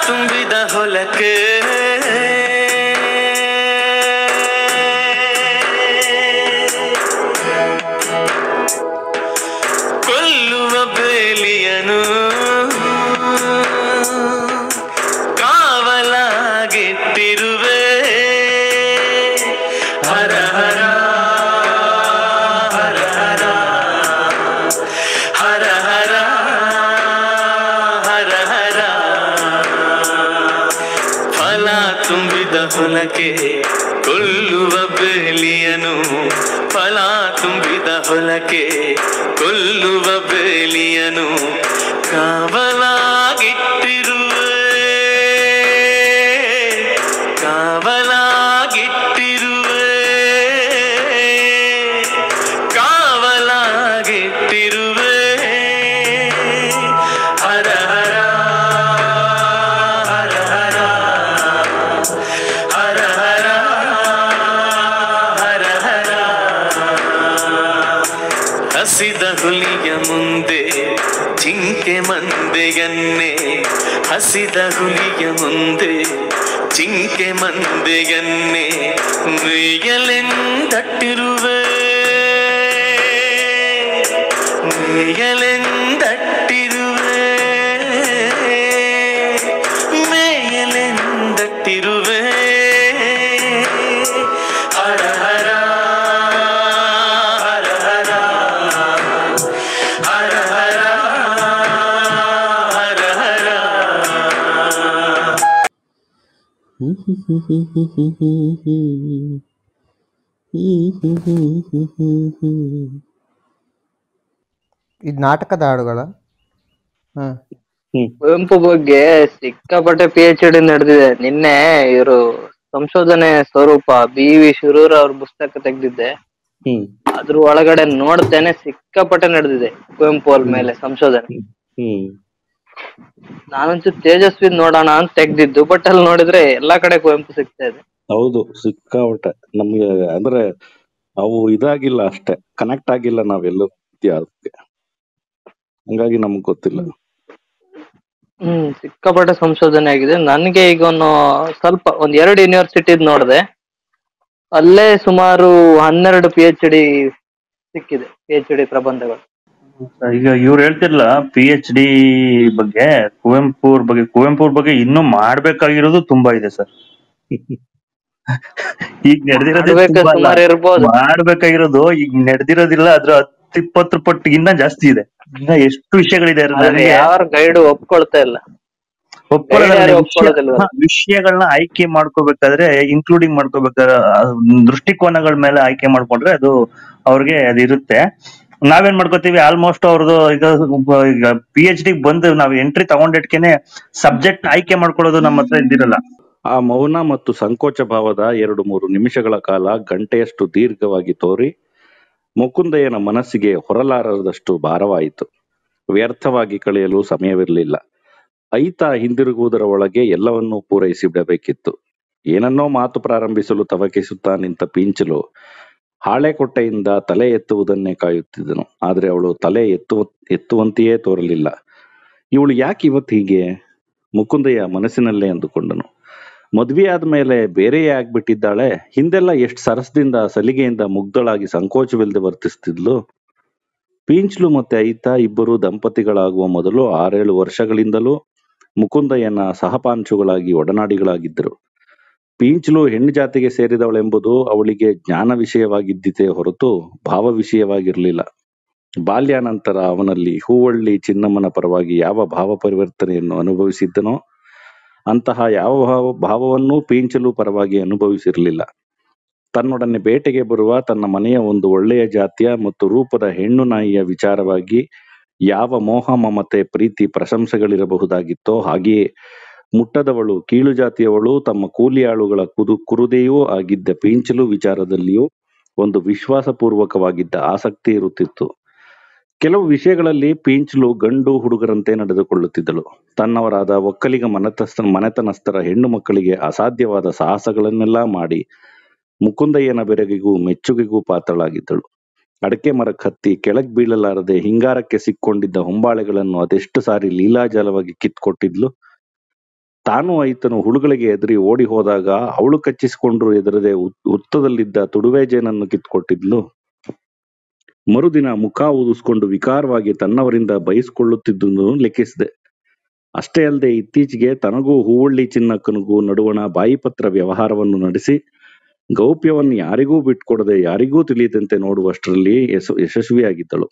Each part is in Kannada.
ತುಂಬಿದ ಹೊಲಕ್ಕೆ ಕೊಲ್ಲುವ ಬೇಲಿಯನು ಕಾವಲಾಗಿಟ್ಟಿರುವೆ ಹರ ಹರ ಹರ ಹರ ಹರ ಹರ ಹರ ಹರ ಫಲ ತುಂಬಿದ ಹೊಲಕ್ಕೆ ಕೊಲ್ಲುವ ಬೇಲಿಯನು ಫಲ ತುಂಬಿದ ಹೊಲಕ್ಕೆ ಕೊಲ್ಲುವ ಬೇಲಿಯನು ಕಾವಲಾಗಿಟ್ಟಿರುವೆ ಕಾವಲಾಗಿಟ್ಟಿರುವೆ ಕಾವಲಾಗಿಟ್ಟಿರುವೆ ಹರ ಹರ ಹರ ಹರ ಹರ ಹರ ಹರ ಹರ ಹಸಿದ ಹುಲಿಯ ಮುಂದೆ ಜಿಂಕೆ ಮಂದೆಯನ್ನೇ ಹಸಿದ ಹುಲಿಯ ಮುಂದೆ ಜಿಂಕೆ ಮಂದೆಯನ್ನೇ ನುಯ್ಯಲೆಂದಟ್ಟಿರುವೆ ಮೇಯಲೆಂದಟ್ಟಿರುವೆ ಮೇಯಲೆಂದಟ್ಟಿರುವೆ ಹರ ಹರ ಹರ ಹರ ಹರ ಹರ ಹರ ಹರ ಇದು ನಾಟಕದ ಹಾಡುಗಳ ಹ್ಮ್ ಕುವೆಂಪು ಬಗ್ಗೆ ಸಿಕ್ಕಾಪಟ್ಟೆ ಪಿ ಎಚ್ ಡಿ ನಡೆದಿದೆ ನಿನ್ನೆ ಇವರು ಸಂಶೋಧನೆ ಸ್ವರೂಪ ಬಿ ವಿ ಶಿರೂರ್ ಅವ್ರ ಪುಸ್ತಕ ತೆಗ್ದಿದ್ದೆ ಹ್ಮ್ ಅದ್ರ ಒಳಗಡೆ ನೋಡ್ತೇನೆ ಸಿಕ್ಕಾಪಟ್ಟೆ ನಡೆದಿದೆ ಕುವೆಂಪು ಅವ್ರ ಮೇಲೆ ಸಂಶೋಧನೆ ಹ್ಮ್ ನಾನೊಂಚೂರು ತೇಜಸ್ವಿ ನೋಡೋಣ ಅಂತ ತೆಗ್ದಿದ್ದು ಬಟ್ ಅಲ್ಲಿ ನೋಡಿದ್ರೆ ಎಲ್ಲಾ ಕಡೆ ಕುವೆಂಪು ಸಿಗ್ತಾ ಇದೆ ಹೌದು ಸಿಕ್ಕಾಪಟ್ಟೆ ನಮ್ಗೆ ಅಂದ್ರೆ ಅವು ಇದಾಗಿಲ್ಲ ಅಷ್ಟೇ ಕನೆಕ್ಟ್ ಆಗಿಲ್ಲ ನಾವೆಲ್ಲೂ ಅದಕ್ಕೆ ಹಂಗಾಗಿ ನಮ್ಗ್ ಗೊತ್ತಿಲ್ಲ ಹ್ಮ್ ಸಿಕ್ಕಾಪಟ್ಟೆ ಸಂಶೋಧನೆ ಆಗಿದೆ ನನ್ಗೆ ಈಗ ಒಂದು ಸ್ವಲ್ಪ ಒಂದ್ ಎರಡು ಯೂನಿವರ್ಸಿಟಿದ್ ನೋಡಿದೆ ಅಲ್ಲೇ ಸುಮಾರು ಹನ್ನೆರಡು ಪಿ ಎಚ್ ಡಿ ಸಿಕ್ಕಿದೆ ಪಿ ಎಚ್ ಡಿ ಪ್ರಬಂಧಗಳು ಈಗ ಇವ್ರು ಹೇಳ್ತಿರ್ಲ ಪಿ ಎಚ್ ಡಿ ಬಗ್ಗೆ ಕುವೆಂಪು ಅವ್ರ ಬಗ್ಗೆ ಕುವೆಂಪು ಅವ್ರ ಬಗ್ಗೆ ಇನ್ನೂ ಮಾಡ್ಬೇಕಾಗಿರೋದು ತುಂಬಾ ಇದೆ ಸರ್ ಈಗ ನಡೆದಿರೋದೇ ಮಾಡ್ಬೇಕು ತುಂಬಾ ಅಲ್ಲ. ಸುಮಾರು ಇರ್ಬೋದು ಮಾಡ್ಬೇಕಾಗಿರೋದು ಈಗ ನಡೆದಿರೋದಿಲ್ಲ ಅದ್ರ ಹತ್ತಿಪ್ಪತ್ತು ಪಟ್ಟು ಇನ್ನ ಜಾಸ್ತಿ ಇದೆ ಇನ್ನ ಎಷ್ಟು ವಿಷಯಗಳಿದೆ ಆದ್ರೆ ನನಗೆ ಯಾರು ಗೈಡ್ ಒಪ್ಕೊಳ್ತಾ ಇಲ್ಲ ಒಪ್ಕೊಳ್ಳೋದಲ್ಲ, ಯಾರು ವಿಷಯ- ಒಪ್ಕೊಳ್ಳೋದಿಲ್ವಲ್ಲ? ಹಾ, ವಿಷಯಗಳನ್ನ ಆಯ್ಕೆ ಮಾಡ್ಕೋಬೇಕಾದ್ರೆ ಇನ್ಕ್ಲೂಡಿಂಗ್ ಮಾಡ್ಕೋಬೇಕಾದ್ರೆ ಆ ದೃಷ್ಟಿಕೋನಗಳ ಮೇಲೆ ಆಯ್ಕೆ ಮಾಡ್ಕೊಂಡ್ರೆ ಅದು ಅವ್ರಿಗೆ ಅದು ಇರುತ್ತೆ ನಾವೇನ್ ಮಾಡ್ಕೋತೀವಿ ಆಲ್ಮೋಸ್ಟ್ ಅವ್ರದ್ದು ಈಗ ಒಬ್ಬ- ಈಗ ಪಿ ಎಚ್ ಡಿ ಬಂದು ನಾವ್ ಎಂಟ್ರಿ ತಗೊಂಡಿಟ್ಕೆನೆ ಸಬ್ಜೆಕ್ಟ್ ಆಯ್ಕೆ ಮಾಡ್ಕೊಳ್ಳೋದು ನಮ್ಮ ಹತ್ರ ಇದ್ದಿರಲ್ಲ ಆ ಮೌನ ಮತ್ತು ಸಂಕೋಚ ಭಾವದ ಎರಡು ಮೂರು ನಿಮಿಷಗಳ ಕಾಲ ಗಂಟೆಯಷ್ಟು ದೀರ್ಘವಾಗಿ ತೋರಿ ಮುಕುಂದಯ್ಯನ ಮನಸ್ಸಿಗೆ ಹೊರಲಾರದಷ್ಟು ಭಾರವಾಯಿತು ವ್ಯರ್ಥವಾಗಿ ಕಳೆಯಲು ಸಮಯವಿರಲಿಲ್ಲ ಐತ ಹಿಂದಿರುಗುವುದರ ಒಳಗೆ ಎಲ್ಲವನ್ನೂ ಪೂರೈಸಿ ಬಿಡಬೇಕಿತ್ತು ಏನನ್ನೋ ಮಾತು ಪ್ರಾರಂಭಿಸಲು ತವಕಿಸುತ್ತಾ ನಿಂತ ಪಿಂಚಲು ಹಾಳೆಕೊಟ್ಟೆಯಿಂದ ತಲೆ ಎತ್ತುವುದನ್ನೇ ಕಾಯುತ್ತಿದ್ದನು ಆದ್ರೆ ಅವಳು ತಲೆ ಎತ್ತುವ ಎತ್ತುವಂತೆಯೇ ತೋರಲಿಲ್ಲ ಇವಳು ಯಾಕೆ ಇವತ್ತು ಹೀಗೆ ಮುಕುಂದಯ್ಯ ಮನಸ್ಸಿನಲ್ಲೇ ಅಂದುಕೊಂಡನು ಮದ್ವೆ ಆದ್ಮೇಲೆ ಬೇರೆಯೇ ಆಗ್ಬಿಟ್ಟಿದ್ದಾಳೆ ಹಿಂದೆಲ್ಲ ಎಷ್ಟು ಸರಸದಿಂದ ಸಲಿಗೆಯಿಂದ ಮುಗ್ಧಳಾಗಿ ಸಂಕೋಚವಿಲ್ಲದೆ ವರ್ತಿಸ್ತಿದ್ಲು ಪೀಂಚ್ಲು ಮತ್ತೆ ಐತ ಇಬ್ಬರು ದಂಪತಿಗಳಾಗುವ ಮೊದಲು ಆರೇಳು ವರ್ಷಗಳಿಂದಲೂ ಮುಕುಂದಯ್ಯನ ಸಹಪಾಂಶುಗಳಾಗಿ ಒಡನಾಡಿಗಳಾಗಿದ್ದರು ಪೀಂಚ್ಲು ಹೆಣ್ಣು ಜಾತಿಗೆ ಸೇರಿದವಳೆಂಬುದು ಅವಳಿಗೆ ಜ್ಞಾನ ವಿಷಯವಾಗಿದ್ದಿತೇ ಹೊರತು ಭಾವ ವಿಷಯವಾಗಿರಲಿಲ್ಲ ಬಾಲ್ಯಾನಂತರ ಅವನಲ್ಲಿ ಹೂವಳ್ಳಿ ಚಿನ್ನಮ್ಮನ ಪರವಾಗಿ ಯಾವ ಭಾವ ಪರಿವರ್ತನೆಯನ್ನು ಅನುಭವಿಸಿದ್ದನೋ ಅಂತಹ ಯಾವ ಭಾವ ಭಾವವನ್ನೂ ಪೀಂಚಲು ಪರವಾಗಿ ಅನುಭವಿಸಿರಲಿಲ್ಲ ತನ್ನೊಡನೆ ಬೇಟೆಗೆ ಬರುವ ತನ್ನ ಮನೆಯ ಒಂದು ಒಳ್ಳೆಯ ಜಾತಿಯ ಮತ್ತು ರೂಪದ ಹೆಣ್ಣು ನಾಯಿಯ ವಿಚಾರವಾಗಿ ಯಾವ ಮೋಹ ಮಮತೆ ಪ್ರೀತಿ ಪ್ರಶಂಸೆಗಳಿರಬಹುದಾಗಿತ್ತೋ ಹಾಗೆಯೇ ಮುಟ್ಟದವಳು ಕೀಳು ಜಾತಿಯವಳು ತಮ್ಮ ಕೂಲಿ ಆಳುಗಳ ಕುದು ಕುರುದೆಯೂ ಆಗಿದ್ದ ಪೀಂಚಲು ವಿಚಾರದಲ್ಲಿಯೂ ಒಂದು ವಿಶ್ವಾಸಪೂರ್ವಕವಾಗಿದ್ದ ಆಸಕ್ತಿ ಇರುತ್ತಿತ್ತು ಕೆಲವು ವಿಷಯಗಳಲ್ಲಿ ಪೀಂಚಲು ಗಂಡು ಹುಡುಗರಂತೆ ನಡೆದುಕೊಳ್ಳುತ್ತಿದ್ದಳು ತನ್ನವರಾದ ಒಕ್ಕಲಿಗ ಮನೆತಸ್ಥ ಮನೆತನಸ್ಥರ ಹೆಣ್ಣು ಮಕ್ಕಳಿಗೆ ಅಸಾಧ್ಯವಾದ ಸಾಹಸಗಳನ್ನೆಲ್ಲ ಮಾಡಿ ಮುಕುಂದಯ್ಯನ ಬೆರಗಿಗೂ ಮೆಚ್ಚುಗೆಗೂ ಪಾತ್ರಳಾಗಿದ್ದಳು ಅಡಕೆ ಮರಕ್ಕೆ ಹತ್ತಿ ಕೆಳಗ್ ಬೀಳಲಾರದೆ ಹಿಂಗಾರಕ್ಕೆ ಸಿಕ್ಕೊಂಡಿದ್ದ ಹೊಂಬಾಳೆಗಳನ್ನು ಅದೆಷ್ಟು ಸಾರಿ ಲೀಲಾಜಾಲವಾಗಿ ಕಿತ್ಕೊಟ್ಟಿದ್ಲು ತಾನು ಐತನು ಹುಳುಗಳಿಗೆ ಎದುರಿ ಓಡಿ ಹೋದಾಗ ಅವಳು ಕಚ್ಚಿಸಿಕೊಂಡ್ರು ಎದುರದೆ ಹುತ್ತದಲ್ಲಿದ್ದ ತುಡುವೆ ಜೇನನ್ನು ಕಿತ್ಕೊಟ್ಟಿದ್ಲು ಮರುದಿನ ಮುಖ ಊದಿಸ್ಕೊಂಡು ವಿಕಾರವಾಗಿ ತನ್ನವರಿಂದ ಬಯಸ್ಕೊಳ್ಳುತ್ತಿದ್ದುದನ್ನು ಲೆಕ್ಕಿಸಿದೆ ಅಷ್ಟೇ ಅಲ್ಲದೆ ಇತ್ತೀಚೆಗೆ ತನಗೂ ಹೂವಳ್ಳಿ ಚಿನ್ನಕ್ಕನಿಗೂ ನಡುವಣ ಬಾಯಿಪತ್ರ ವ್ಯವಹಾರವನ್ನು ನಡೆಸಿ ಗೌಪ್ಯವನ್ನು ಯಾರಿಗೂ ಬಿಟ್ಕೊಡದೆ ಯಾರಿಗೂ ತಿಳಿಯದಂತೆ ನೋಡುವಷ್ಟರಲ್ಲಿ ಯಶ ಯಶಸ್ವಿಯಾಗಿದ್ದಳು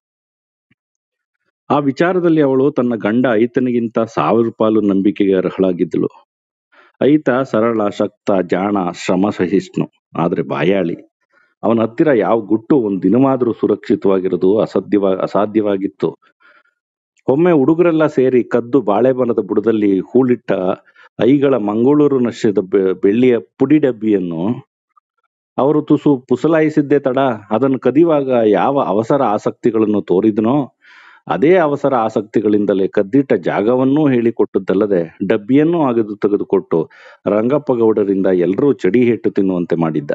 ಆ ವಿಚಾರದಲ್ಲಿ ಅವಳು ತನ್ನ ಗಂಡ ಐತನಿಗಿಂತ ಸಾವಿರ ಪಾಲು ನಂಬಿಕೆಗೆ ಅರ್ಹಳಾಗಿದ್ದಳು ಐತ ಸರಳ ಶಕ್ತ ಜಾಣ ಶ್ರಮ ಸಹಿಷ್ಣು ಆದ್ರೆ ಬಾಯಾಳಿ ಅವನ ಹತ್ತಿರ ಯಾವ ಗುಟ್ಟು ಒಂದ್ ದಿನವಾದ್ರೂ ಸುರಕ್ಷಿತವಾಗಿರೋದು ಅಸಾಧ್ಯವ ಅಸಾಧ್ಯವಾಗಿತ್ತು ಒಮ್ಮೆ ಹುಡುಗರೆಲ್ಲ ಸೇರಿ ಕದ್ದು ಬಾಳೆಮರದ ಬುಡದಲ್ಲಿ ಹೂಳಿಟ್ಟ ಐಗಳ ಮಂಗಳೂರು ನಶ್ಯದ ಬೆ- ಬೆಳ್ಳಿಯ ಪುಡಿ ಡಬ್ಬಿಯನ್ನು ಅವರು ತುಸು ಪುಸಲಾಯಿಸಿದ್ದೇ ತಡ ಅದನ್ನು ಕದಿಯುವಾಗ ಯಾವ ಅವಸರ ಆಸಕ್ತಿಗಳನ್ನು ತೋರಿದನೋ ಅದೇ ಅವಸರ ಆಸಕ್ತಿಗಳಿಂದಲೇ ಕದ್ದಿಟ್ಟ ಜಾಗವನ್ನೂ ಹೇಳಿಕೊಟ್ಟದ್ದಲ್ಲದೆ ಡಬ್ಬಿಯನ್ನೂ ಅಗೆದು ತೆಗೆದುಕೊಟ್ಟು ರಂಗಪ್ಪ ಗೌಡರಿಂದ ಎಲ್ಲರೂ ಚಡಿ ಹಿಟ್ಟು ತಿನ್ನುವಂತೆ ಮಾಡಿದ್ದ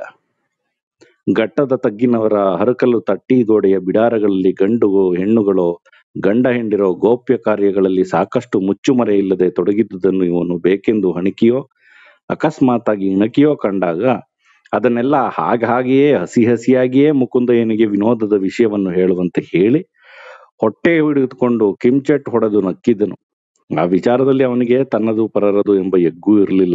ಘಟ್ಟದ ತಗ್ಗಿನವರ ಹರಕಲು ತಟ್ಟಿ ಗೋಡೆಯ ಬಿಡಾರಗಳಲ್ಲಿ ಗಂಡು ಹೆಣ್ಣುಗಳು ಗಂಡ ಹೆಂಡಿರೋ ಗೋಪ್ಯ ಕಾರ್ಯಗಳಲ್ಲಿ ಸಾಕಷ್ಟು ಮುಚ್ಚುಮರೆ ಇಲ್ಲದೆ ತೊಡಗಿದ್ದುದನ್ನು ಇವನು ಬೇಕೆಂದು ಹಣಿಕೆಯೋ ಅಕಸ್ಮಾತ್ತಾಗಿ ಇಣಕಿಯೋ ಕಂಡಾಗ ಅದನ್ನೆಲ್ಲ ಹಾಗಾಗಿಯೇ ಹಸಿ ಹಸಿಯಾಗಿಯೇ ಮುಕುಂದಯ್ಯನಿಗೆ ವಿನೋದದ ವಿಷಯವನ್ನು ಹೇಳುವಂತೆ ಹೇಳಿ ಹೊಟ್ಟೆ ಹಿಡಿದುಕೊಂಡು ಕಿಂಚಟ್ ಹೊಡೆದು ನಕ್ಕಿದನು ಆ ವಿಚಾರದಲ್ಲಿ ಅವನಿಗೆ ತನ್ನದು ಪರರದು ಎಂಬ ಎಗ್ಗೂ ಇರಲಿಲ್ಲ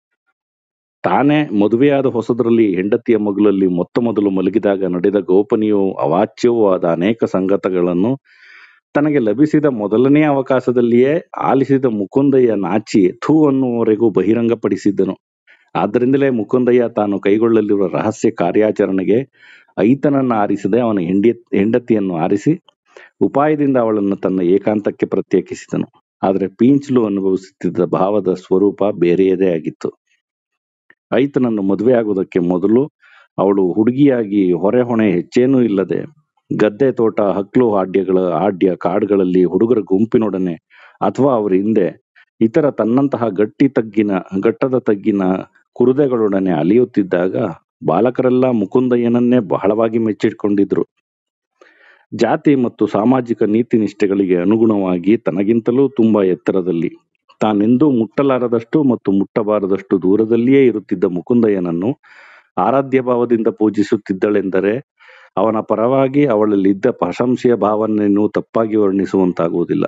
ತಾನೇ ಮದುವೆಯಾದ ಹೊಸದರಲ್ಲಿ ಹೆಂಡತಿಯ ಮಗುಲಲ್ಲಿ ಮೊತ್ತ ಮೊದಲು ಮಲಗಿದಾಗ ನಡೆದ ಗೋಪನೀಯವೂ ಅವಾಚ್ಯವೂ ಆದ ಅನೇಕ ಸಂಗತಿಗಳನ್ನು ತನಗೆ ಲಭಿಸಿದ ಮೊದಲನೇ ಅವಕಾಶದಲ್ಲಿಯೇ ಆಲಿಸಿದ ಮುಕುಂದಯ್ಯ ನಾಚಿ ಥೂ ಅನ್ನುವವರೆಗೂ ಬಹಿರಂಗಪಡಿಸಿದ್ದನು ಆದ್ದರಿಂದಲೇ ಮುಕುಂದಯ್ಯ ತಾನು ಕೈಗೊಳ್ಳಲಿರುವ ರಹಸ್ಯ ಕಾರ್ಯಾಚರಣೆಗೆ ಐತನನ್ನ ಆರಿಸದೆ ಅವನ ಹೆಂಡಿ ಹೆಂಡತಿಯನ್ನು ಆರಿಸಿ ಉಪಾಯದಿಂದ ಅವಳನ್ನು ತನ್ನ ಏಕಾಂತಕ್ಕೆ ಪ್ರತ್ಯೇಕಿಸಿದನು ಆದರೆ ಪೀಂಚ್ಲು ಅನುಭವಿಸುತ್ತಿದ್ದ ಭಾವದ ಸ್ವರೂಪ ಬೇರೆಯದೇ ಆಗಿತ್ತು ಐತನನ್ನು ಮದುವೆಯಾಗುವುದಕ್ಕೆ ಮೊದಲು ಅವಳು ಹುಡುಗಿಯಾಗಿ ಹೊರೆ ಹೊಣೆ ಹೆಚ್ಚೇನೂ ಇಲ್ಲದೆ ಗದ್ದೆ ತೋಟ ಹಕ್ಲು ಹಾಡ್ಯಗಳ ಹಾಡ್ಯ ಕಾಡುಗಳಲ್ಲಿ ಹುಡುಗರ ಗುಂಪಿನೊಡನೆ ಅಥವಾ ಅವರ ಹಿಂದೆ ಇತರ ತನ್ನಂತಹ ಗಟ್ಟಿ ತಗ್ಗಿನ ಘಟ್ಟದ ತಗ್ಗಿನ ಕುರುದೆಗಳೊಡನೆ ಅಲಿಯುತ್ತಿದ್ದಾಗ ಬಾಲಕರೆಲ್ಲ ಮುಕುಂದಯ್ಯನನ್ನೇ ಬಹಳವಾಗಿ ಮೆಚ್ಚಿಕೊಂಡಿದ್ರು ಜಾತಿ ಮತ್ತು ಸಾಮಾಜಿಕ ನೀತಿ ನಿಷ್ಠೆಗಳಿಗೆ ಅನುಗುಣವಾಗಿ ತನಗಿಂತಲೂ ತುಂಬಾ ಎತ್ತರದಲ್ಲಿ ತಾನೆಂದೂ ಮುಟ್ಟಲಾರದಷ್ಟು ಮತ್ತು ಮುಟ್ಟಬಾರದಷ್ಟು ದೂರದಲ್ಲಿಯೇ ಇರುತ್ತಿದ್ದ ಮುಕುಂದಯ್ಯನನ್ನು ಆರಾಧ್ಯ ಭಾವದಿಂದ ಪೂಜಿಸುತ್ತಿದ್ದಳೆಂದರೆ ಅವನ ಪರವಾಗಿ ಅವಳಲ್ಲಿದ್ದ ಪ್ರಶಂಸೆಯ ಭಾವನೆಯನ್ನು ತಪ್ಪಾಗಿ ವರ್ಣಿಸುವಂತಾಗುವುದಿಲ್ಲ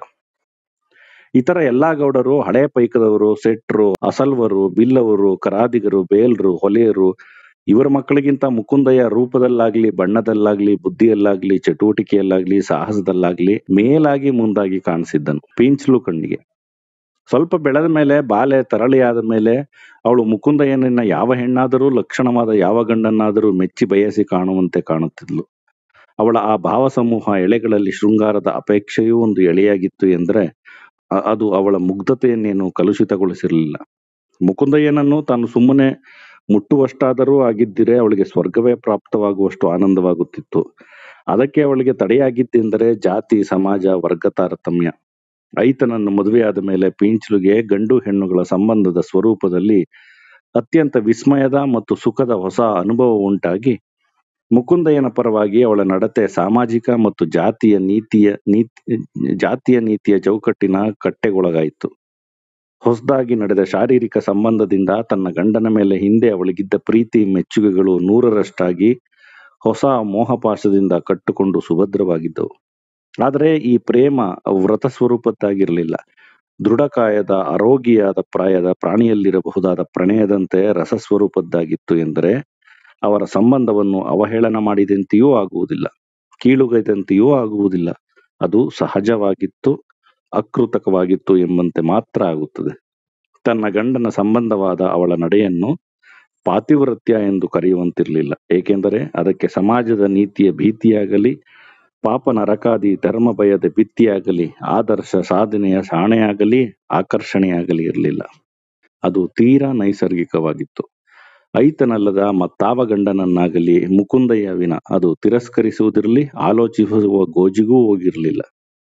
ಇತರ ಎಲ್ಲಾ ಗೌಡರು ಹಳೆ ಪೈಕದವರು ಸೆಟ್ರು ಅಸಲ್ವರು ಬಿಲ್ಲವರು ಕರಾದಿಗರು ಬೇಲ್ರು ಹೊಲೆಯರು ಇವರ ಮಕ್ಕಳಿಗಿಂತ ಮುಕುಂದಯ್ಯ ರೂಪದಲ್ಲಾಗ್ಲಿ ಬಣ್ಣದಲ್ಲಾಗ್ಲಿ ಬುದ್ಧಿಯಲ್ಲಾಗ್ಲಿ ಚಟುವಟಿಕೆಯಲ್ಲಾಗ್ಲಿ ಸಾಹಸದಲ್ಲಾಗ್ಲಿ ಮೇಲಾಗಿ ಮುಂದಾಗಿ ಕಾಣಿಸಿದ್ದನು ಪೀಂಚ್ಲು ಕಣ್ಣಿಗೆ ಸ್ವಲ್ಪ ಬೆಳೆದ ಮೇಲೆ ಬಾಲೆ ತರಳಿಯಾದ ಮೇಲೆ ಅವಳು ಮುಕುಂದಯ್ಯನನ್ನ ಯಾವ ಹೆಣ್ಣಾದರೂ ಲಕ್ಷಣವಾದ ಯಾವ ಗಂಡನ್ನಾದರೂ ಮೆಚ್ಚಿ ಬಯಸಿ ಕಾಣುವಂತೆ ಕಾಣುತ್ತಿದ್ಲು ಅವಳ ಆ ಭಾವ ಸಮೂಹ ಎಳೆಗಳಲ್ಲಿ ಶೃಂಗಾರದ ಅಪೇಕ್ಷೆಯೂ ಒಂದು ಎಳೆಯಾಗಿತ್ತು ಎಂದ್ರೆ ಅ- ಅದು ಅವಳ ಮುಗ್ಧತೆಯನ್ನೇನು ಕಲುಷಿತಗೊಳಿಸಿರಲಿಲ್ಲ ಮುಕುಂದಯ್ಯನನ್ನು ತಾನು ಸುಮ್ಮನೆ ಮುಟ್ಟುವಷ್ಟಾದರೂ ಆಗಿದ್ದರೆ ಅವಳಿಗೆ ಸ್ವರ್ಗವೇ ಪ್ರಾಪ್ತವಾಗುವಷ್ಟು ಆನಂದವಾಗುತ್ತಿತ್ತು ಅದಕ್ಕೆ ಅವಳಿಗೆ ತಡೆಯಾಗಿದ್ದೆಂದರೆ ಜಾತಿ ಸಮಾಜ ವರ್ಗ ತಾರತಮ್ಯ ಐತನನ್ನು ಮದುವೆಯಾದ ಮೇಲೆ ಪೀಂಚ್ಲುಗೆ ಗಂಡು ಹೆಣ್ಣುಗಳ ಸಂಬಂಧದ ಸ್ವರೂಪದಲ್ಲಿ ಅತ್ಯಂತ ವಿಸ್ಮಯದ ಮತ್ತು ಸುಖದ ಹೊಸ ಅನುಭವ ಉಂಟಾಗಿ ಮುಕುಂದಯ್ಯನ ಪರವಾಗಿ ಅವಳ ನಡತೆ ಸಾಮಾಜಿಕ ಮತ್ತು ಜಾತಿಯ ನೀತಿಯ ನೀತಿ ಜಾತಿಯ ನೀತಿಯ ಚೌಕಟ್ಟಿನ ಕಟ್ಟೆಗೊಳಗಾಯಿತು ಹೊಸದಾಗಿ ನಡೆದ ಶಾರೀರಿಕ ಸಂಬಂಧದಿಂದ ತನ್ನ ಗಂಡನ ಮೇಲೆ ಹಿಂದೆ ಅವಳಿಗಿದ್ದ ಪ್ರೀತಿ ಮೆಚ್ಚುಗೆಗಳು ನೂರರಷ್ಟಾಗಿ ಹೊಸ ಮೋಹಪಾಶದಿಂದ ಕಟ್ಟುಕೊಂಡು ಸುಭದ್ರವಾಗಿದ್ದವು ಆದರೆ ಈ ಪ್ರೇಮ ವ್ರತ ಸ್ವರೂಪದ್ದಾಗಿರಲಿಲ್ಲ ದೃಢಕಾಯದ ಆರೋಗಿಯಾದ ಪ್ರಾಯದ ಪ್ರಾಣಿಯಲ್ಲಿರಬಹುದಾದ ಪ್ರಣಯದಂತೆ ರಸಸ್ವರೂಪದ್ದಾಗಿತ್ತು ಎಂದರೆ ಅವರ ಸಂಬಂಧವನ್ನು ಅವಹೇಳನ ಮಾಡಿದಂತೆಯೂ ಆಗುವುದಿಲ್ಲ ಕೀಳುಗೈದಂತೆಯೂ ಆಗುವುದಿಲ್ಲ ಅದು ಸಹಜವಾಗಿತ್ತು ಅಕೃತಕವಾಗಿತ್ತು ಎಂಬಂತೆ ಮಾತ್ರ ಆಗುತ್ತದೆ ತನ್ನ ಗಂಡನ ಸಂಬಂಧವಾದ ಅವಳ ನಡೆಯನ್ನು ಪಾತಿವ್ರತ್ಯ ಎಂದು ಕರೆಯುವಂತಿರಲಿಲ್ಲ ಏಕೆಂದರೆ ಅದಕ್ಕೆ ಸಮಾಜದ ನೀತಿಯ ಭೀತಿಯಾಗಲಿ ಪಾಪ ನರಕಾದಿ ಧರ್ಮ ಭಯದ ಭಿತ್ತಿಯಾಗಲಿ ಆದರ್ಶ ಸಾಧನೆಯ ಸಾಣೆಯಾಗಲಿ ಆಕರ್ಷಣೆಯಾಗಲಿ ಇರಲಿಲ್ಲ ಅದು ತೀರಾ ನೈಸರ್ಗಿಕವಾಗಿತ್ತು ಐತನಲ್ಲದ ಮತ್ತಾವ ಗಂಡನನ್ನಾಗಲಿ ಮುಕುಂದಯ್ಯವಿನ ಅದು ತಿರಸ್ಕರಿಸುವುದಿರಲಿ ಆಲೋಚಿಸುವ ಗೋಜಿಗೂ ಹೋಗಿರಲಿಲ್ಲ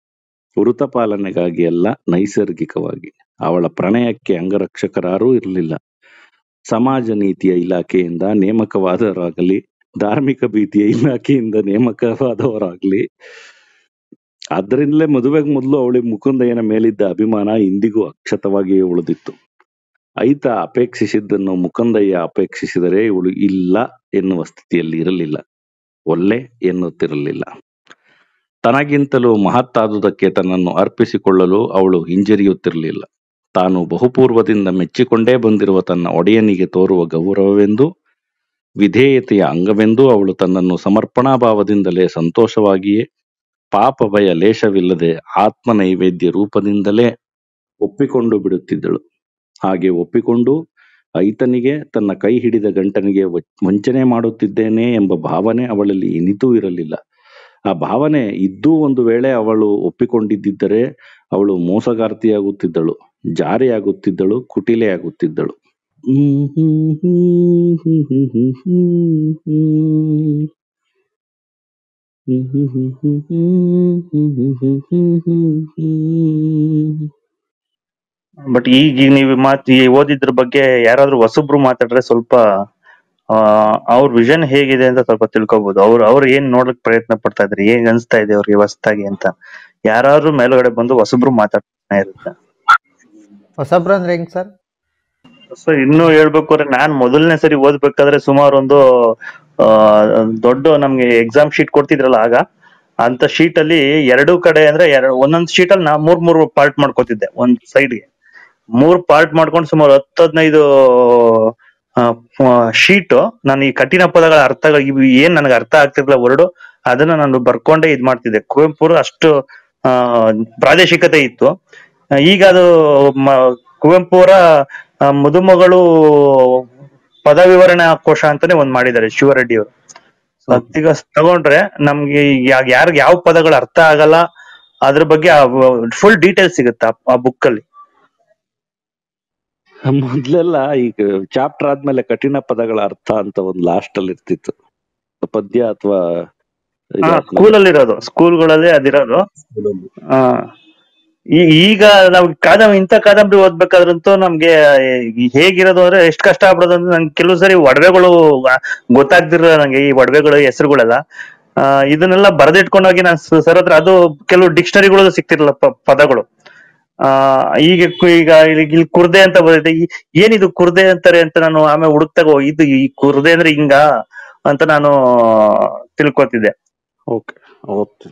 ವೃತಪಾಲನೆಗಾಗಿ ಅಲ್ಲ ನೈಸರ್ಗಿಕವಾಗಿ ಅವಳ ಪ್ರಣಯಕ್ಕೆ ಅಂಗರಕ್ಷಕರಾರೂ ಇರಲಿಲ್ಲ ಸಮಾಜ ನೀತಿಯ ಇಲಾಖೆಯಿಂದ ನೇಮಕವಾದವರಾಗಲಿ ಧಾರ್ಮಿಕ ಭೀತಿಯ ಇಲಾಖೆಯಿಂದ ನೇಮಕವಾದವರಾಗಲಿ ಆದ್ದರಿಂದಲೇ ಮದುವೆಗೆ ಮೊದಲು ಅವಳಿಗೆ ಮುಕುಂದಯ್ಯನ ಮೇಲಿದ್ದ ಅಭಿಮಾನ ಇಂದಿಗೂ ಅಕ್ಷತವಾಗಿಯೇ ಉಳಿದಿತ್ತು ಐತ ಅಪೇಕ್ಷಿಸಿದ್ದನ್ನು ಮುಕುಂದಯ್ಯ ಅಪೇಕ್ಷಿಸಿದರೆ ಇವಳು ಇಲ್ಲ ಎನ್ನುವ ಸ್ಥಿತಿಯಲ್ಲಿ ಇರಲಿಲ್ಲ ಒಲ್ಲೆ ಎನ್ನುತ್ತಿರಲಿಲ್ಲ ತನಗಿಂತಲೂ ಮಹತ್ತಾದುದಕ್ಕೆ ತನ್ನನ್ನು ಅರ್ಪಿಸಿಕೊಳ್ಳಲು ಅವಳು ಹಿಂಜರಿಯುತ್ತಿರಲಿಲ್ಲ ತಾನು ಬಹುಪೂರ್ವದಿಂದ ಮೆಚ್ಚಿಕೊಂಡೇ ಬಂದಿರುವ ತನ್ನ ಒಡೆಯನಿಗೆ ತೋರುವ ಗೌರವವೆಂದು ವಿಧೇಯತೆಯ ಅಂಗವೆಂದು ಅವಳು ತನ್ನನ್ನು ಸಮರ್ಪಣಾ ಭಾವದಿಂದಲೇ ಸಂತೋಷವಾಗಿಯೇ ಪಾಪ ಭಯ ಲೇಷವಿಲ್ಲದೆ ಆತ್ಮ ನೈವೇದ್ಯ ರೂಪದಿಂದಲೇ ಒಪ್ಪಿಕೊಂಡು ಬಿಡುತ್ತಿದ್ದಳು ಹಾಗೆ ಒಪ್ಪಿಕೊಂಡು ಐತನಿಗೆ ತನ್ನ ಕೈ ಹಿಡಿದ ಗಂಟನಿಗೆ ವ- ವಂಚನೆ ಮಾಡುತ್ತಿದ್ದೇನೆ ಎಂಬ ಭಾವನೆ ಅವಳಲ್ಲಿ ಇನಿತೂ ಇರಲಿಲ್ಲ ಆ ಭಾವನೆ ಇದ್ದೂ ಒಂದು ವೇಳೆ ಅವಳು ಒಪ್ಪಿಕೊಂಡಿದ್ದರೆ ಅವಳು ಮೋಸಗಾರ್ತಿಯಾಗುತ್ತಿದ್ದಳು ಜಾರಿಯಾಗುತ್ತಿದ್ದಳು ಕುಟಿಲೆಯಾಗುತ್ತಿದ್ದಳು ಬಟ್ ಈಗ ನೀವು ಮಾತ್ ಈ ಓದಿದ್ರ ಬಗ್ಗೆ ಯಾರಾದ್ರೂ ಹೊಸಬ್ರು ಮಾತಾಡ್ರೆ ಸ್ವಲ್ಪ ಆ ಅವ್ರ ವಿಷನ್ ಹೇಗಿದೆ ಅಂತ ಸ್ವಲ್ಪ ತಿಳ್ಕೊಬಹುದು ಅವ್ರು ಅವ್ರು ಏನ್ ನೋಡಕ್ ಪ್ರಯತ್ನ ಪಡ್ತಾ ಇದಾರೆ ಏನ್ ಅನ್ಸ್ತಾ ಇದೆ ಅವ್ರಿಗೆ ಹೊಸದಾಗಿ ಅಂತ ಯಾರಾದ್ರೂ ಮೇಲ್ಗಡೆ ಬಂದು ಹೊಸಬ್ರು ಮಾತಾಡ್ತಾನೆ ಇರುತ್ತೆ ಹೊಸಬ್ರು ಅಂದ್ರೆ ಹೆಂಗ್ ಸರ್ ಸೊ ಇನ್ನು ಹೇಳ್ಬೇಕು ಅಂದ್ರೆ ನಾನ್ ಮೊದಲನೇ ಸರಿ ಓದ್ಬೇಕಾದ್ರೆ ಸುಮಾರು ಒಂದು ಆ, ದೊಡ್ಡ ನಮ್ಗೆ ಎಕ್ಸಾಮ್ ಶೀಟ್ ಕೊಡ್ತಿದ್ರಲ್ಲ ಆಗ ಅಂತ ಶೀಟ್ ಅಲ್ಲಿ ಎರಡು ಕಡೆ ಅಂದ್ರೆ ಎರಡು ಒಂದೊಂದ್ ಶೀಟ್ ಅಲ್ಲಿ ನಾ ಮೂರ್ ಮೂರ್ ಪಾರ್ಟ್ ಮಾಡ್ಕೋತಿದ್ದೆ ಒಂದ್ ಸೈಡ್ಗೆ ಮೂರ್ ಪಾರ್ಟ್ ಮಾಡ್ಕೊಂಡು ಸುಮಾರು ಹತ್ತು ಹದಿನೈದು ಶೀಟ್ ನಾನು ಈ ಕಠಿಣ ಪದಗಳ ಅರ್ಥಗಳು ಇವು ಏನ್ ನನಗೆ ಅರ್ಥ ಆಗ್ತಿರ್ಲಿಲ್ಲ ವರ್ಡು ಅದನ್ನ ನಾನು ಬರ್ಕೊಂಡೇ ಇದ್ ಮಾಡ್ತಿದ್ದೆ ಕುವೆಂಪುರ ಅಷ್ಟು ಆ ಪ್ರಾದೇಶಿಕತೆ ಇತ್ತು ಆ, ಈಗ ಅದು ಮ- ಕುವೆಂಪುರ ಆ, ಮದುಮಗಳು ಪದ ವಿವರಣೆ ಕೋಶ ಅಂತಾನೆ ಒಂದ್ ಮಾಡಿದ್ದಾರೆ ಶಿವರೆಡ್ಡಿ ಅವರು ಈಗ ತಗೊಂಡ್ರೆ ನಮ್ಗೆ ಯಾರ್ ಯಾರ್ಗ್ ಯಾವ ಪದಗಳು ಅರ್ಥ ಆಗಲ್ಲ ಅದ್ರ ಬಗ್ಗೆ ಫುಲ್ ಡೀಟೇಲ್ಸ್ ಸಿಗುತ್ತೆ ಆ- ಆ ಬುಕ್ ಅಲ್ಲಿ ಮೊದ್ಲೆಲ್ಲ ಈಗ ಚಾಪ್ಟರ್ ಆದ್ಮೇಲೆ ಕಠಿಣ ಪದಗಳ ಅರ್ಥ ಅಂತ ಒಂದ್ ಲಾಸ್ಟ್ ಅಲ್ಲಿ ಇರ್ತಿತ್ತು ಪದ್ಯ ಅಥವಾ ಸ್ಕೂಲ್ ಅಲ್ಲಿ ಇರೋದು ಸ್ಕೂಲ್ಗಳಲ್ಲಿ ಅದಿರೋದು ಆ, ಈ- ಈಗ ನಾವ್ ಕಾದಂಬರಿ ಇಂಥ ಕಾದಂಬರಿ ಓದ್ಬೇಕಾದ್ರಂತೂ ನಮ್ಗೆ ಈ ಹೇಗಿರೋದು ಅಂದ್ರೆ ಎಷ್ಟ್ ಕಷ್ಟ ಆಗ್ಬಿಡೋದು ಅಂದ್ರೆ ನಂಗೆ ಕೆಲವು ಸರಿ ಒಡವೆಗಳು ಗೊತ್ತಾಗ್ದಿರ ನಂಗೆ ಈ ಒಡವೆಗಳು ಹೆಸರುಗಳೆಲ್ಲ ಆ, ಇದನ್ನೆಲ್ಲ ಬರೆದಿಟ್ಕೊಂಡೋಗಿ ನಾನು ಸರ್ ಹತ್ರ ಅದು ಕೆಲವು ಡಿಕ್ಷನರಿಗಳು ಸಿಕ್ತಿರಲ್ಲ ಪ- ಪದಗಳು ಆ ಈಗ ಕು- ಈಗ ಇಲ್ಲಿ ಇಲ್ಲಿ ಕುರ್ದೆ ಅಂತ ಬರುತ್ತೆ ಈ- ಏನಿದು ಕುರ್ದೆ ಅಂತಾರೆ ಅಂತ ನಾನು ಆಮೇಲೆ ಹುಡುಕ್ತಾಗ ಓ, ಇದು ಈ ಕುರ್ದೆ ಅಂದ್ರೆ ಹಿಂಗ ಅಂತ ನಾನು ತಿಳ್ಕೊತಿದ್ದೆ ಓಕೆ ಓಕೆ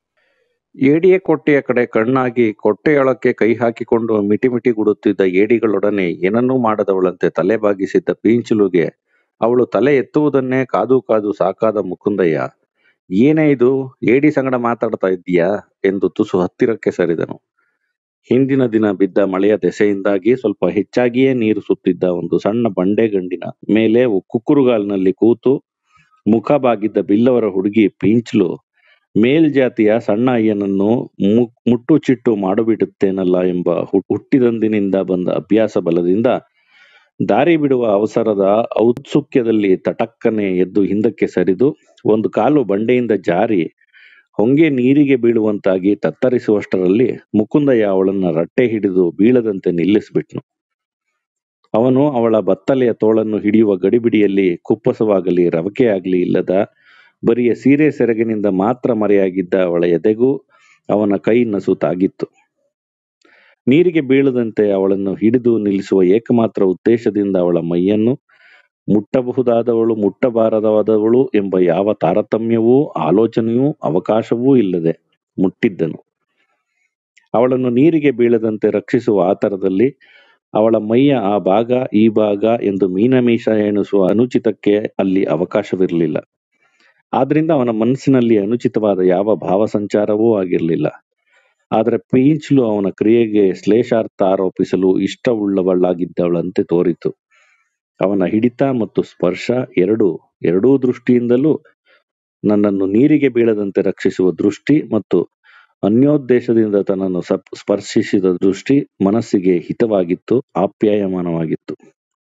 ಏಡಿಯ ಕೊಟ್ಟೆಯ ಕಡೆ ಕಣ್ಣಾಗಿ ಕೊಟ್ಟೆಯೊಳಕ್ಕೆ ಕೈ ಹಾಕಿಕೊಂಡು ಮಿಟಿ ಮಿಟಿ ಗುಡುತ್ತಿದ್ದ ಏಡಿಗಳೊಡನೆ ಏನನ್ನೂ ಮಾಡದವಳಂತೆ ತಲೆ ಬಾಗಿಸಿದ್ದ ಪೀಂಚುಲುಗೆ ಅವಳು ತಲೆ ಎತ್ತುವುದನ್ನೇ ಕಾದು ಕಾದು ಸಾಕಾದ ಮುಕುಂದಯ್ಯ ಏನೇ ಇದು ಏಡಿ ಸಂಗಡ ಮಾತಾಡ್ತಾ ಇದ್ದೀಯಾ ಎಂದು ತುಸು ಹತ್ತಿರಕ್ಕೆ ಸರಿದನು ಹಿಂದಿನ ದಿನ ಬಿದ್ದ ಮಳೆಯ ದೆಸೆಯಿಂದಾಗಿ ಸ್ವಲ್ಪ ಹೆಚ್ಚಾಗಿಯೇ ನೀರು ಸುತ್ತಿದ್ದ ಒಂದು ಸಣ್ಣ ಬಂಡೆಗಂಡಿನ ಮೇಲೆ ಕುಕ್ಕುರುಗಾಲ್ನಲ್ಲಿ ಕೂತು ಮುಖ ಬಾಗಿದ್ದ ಬಿಲ್ಲವರ ಹುಡುಗಿ ಪೀಂಚ್ಲು ಮೇಲ್ಜಾತಿಯ ಸಣ್ಣ ಅಯ್ಯನನ್ನು ಮು- ಮುಟ್ಟು ಚಿಟ್ಟು ಮಾಡಿಬಿಡುತ್ತೇನಲ್ಲ ಎಂಬ ಹು- ಹುಟ್ಟಿದಂದಿನಿಂದ ಬಂದ ಅಭ್ಯಾಸ ಬಲದಿಂದ ದಾರಿ ಬಿಡುವ ಅವಸರದ ಔತ್ಸುಕ್ಯದಲ್ಲಿ ತಟಕ್ಕನೆ ಎದ್ದು ಹಿಂದಕ್ಕೆ ಸರಿದು ಒಂದು ಕಾಲು ಬಂಡೆಯಿಂದ ಜಾರಿ ಹೊಂಗೆ ನೀರಿಗೆ ಬೀಳುವಂತಾಗಿ ತತ್ತರಿಸುವಷ್ಟರಲ್ಲಿ ಮುಕುಂದಯ್ಯ ಅವಳನ್ನ ರಟ್ಟೆ ಹಿಡಿದು ಬೀಳದಂತೆ ನಿಲ್ಲಿಸ್ಬಿಟ್ನು ಅವನು ಅವಳ ಬತ್ತಲೆಯ ತೋಳನ್ನು ಹಿಡಿಯುವ ಗಡಿಬಿಡಿಯಲ್ಲಿ ಕುಪ್ಪಸವಾಗಲಿ ರವಕೆಯಾಗಲಿ ಇಲ್ಲದ ಬರಿಯ ಸೀರೆ ಸೆರಗಿನಿಂದ ಮಾತ್ರ ಮರೆಯಾಗಿದ್ದ ಅವಳ ಎದೆಗೂ ಅವನ ಕೈ ನಸು ತಾಗಿತ್ತು ನೀರಿಗೆ ಬೀಳದಂತೆ ಅವಳನ್ನು ಹಿಡಿದು ನಿಲ್ಲಿಸುವ ಏಕಮಾತ್ರ ಉದ್ದೇಶದಿಂದ ಅವಳ ಮೈಯನ್ನು ಮುಟ್ಟಬಹುದಾದವಳು ಮುಟ್ಟಬಾರದಾದವಳು ಎಂಬ ಯಾವ ತಾರತಮ್ಯವೂ ಆಲೋಚನೆಯೂ ಅವಕಾಶವೂ ಇಲ್ಲದೆ ಮುಟ್ಟಿದ್ದನು ಅವಳನ್ನು ನೀರಿಗೆ ಬೀಳದಂತೆ ರಕ್ಷಿಸುವ ಆತರದಲ್ಲಿ ಅವಳ ಮೈಯ ಆ ಭಾಗ ಈ ಭಾಗ ಎಂದು ಮೀನಮೀಷ ಎಣಿಸುವ ಅನುಚಿತಕ್ಕೆ ಅಲ್ಲಿ ಅವಕಾಶವಿರಲಿಲ್ಲ ಆದ್ರಿಂದ ಅವನ ಮನಸ್ಸಿನಲ್ಲಿ ಅನುಚಿತವಾದ ಯಾವ ಭಾವ ಸಂಚಾರವೂ ಆಗಿರಲಿಲ್ಲ ಆದರೆ ಪೀಂಚ್ಲು ಅವನ ಕ್ರಿಯೆಗೆ ಶ್ಲೇಷಾರ್ಥ ಆರೋಪಿಸಲು ಇಷ್ಟವುಳ್ಳವಳಾಗಿದ್ದವಳಂತೆ ತೋರಿತು ಅವನ ಹಿಡಿತ ಮತ್ತು ಸ್ಪರ್ಶ ಎರಡು ಎರಡೂ ದೃಷ್ಟಿಯಿಂದಲೂ ನನ್ನನ್ನು ನೀರಿಗೆ ಬೀಳದಂತೆ ರಕ್ಷಿಸುವ ದೃಷ್ಟಿ ಮತ್ತು ಅನ್ಯೋದ್ದೇಶದಿಂದ ತನ್ನನ್ನು ಸಪ್- ಸ್ಪರ್ಶಿಸಿದ ದೃಷ್ಟಿ ಮನಸ್ಸಿಗೆ ಹಿತವಾಗಿತ್ತು ಆಪ್ಯಾಯಮಾನವಾಗಿತ್ತು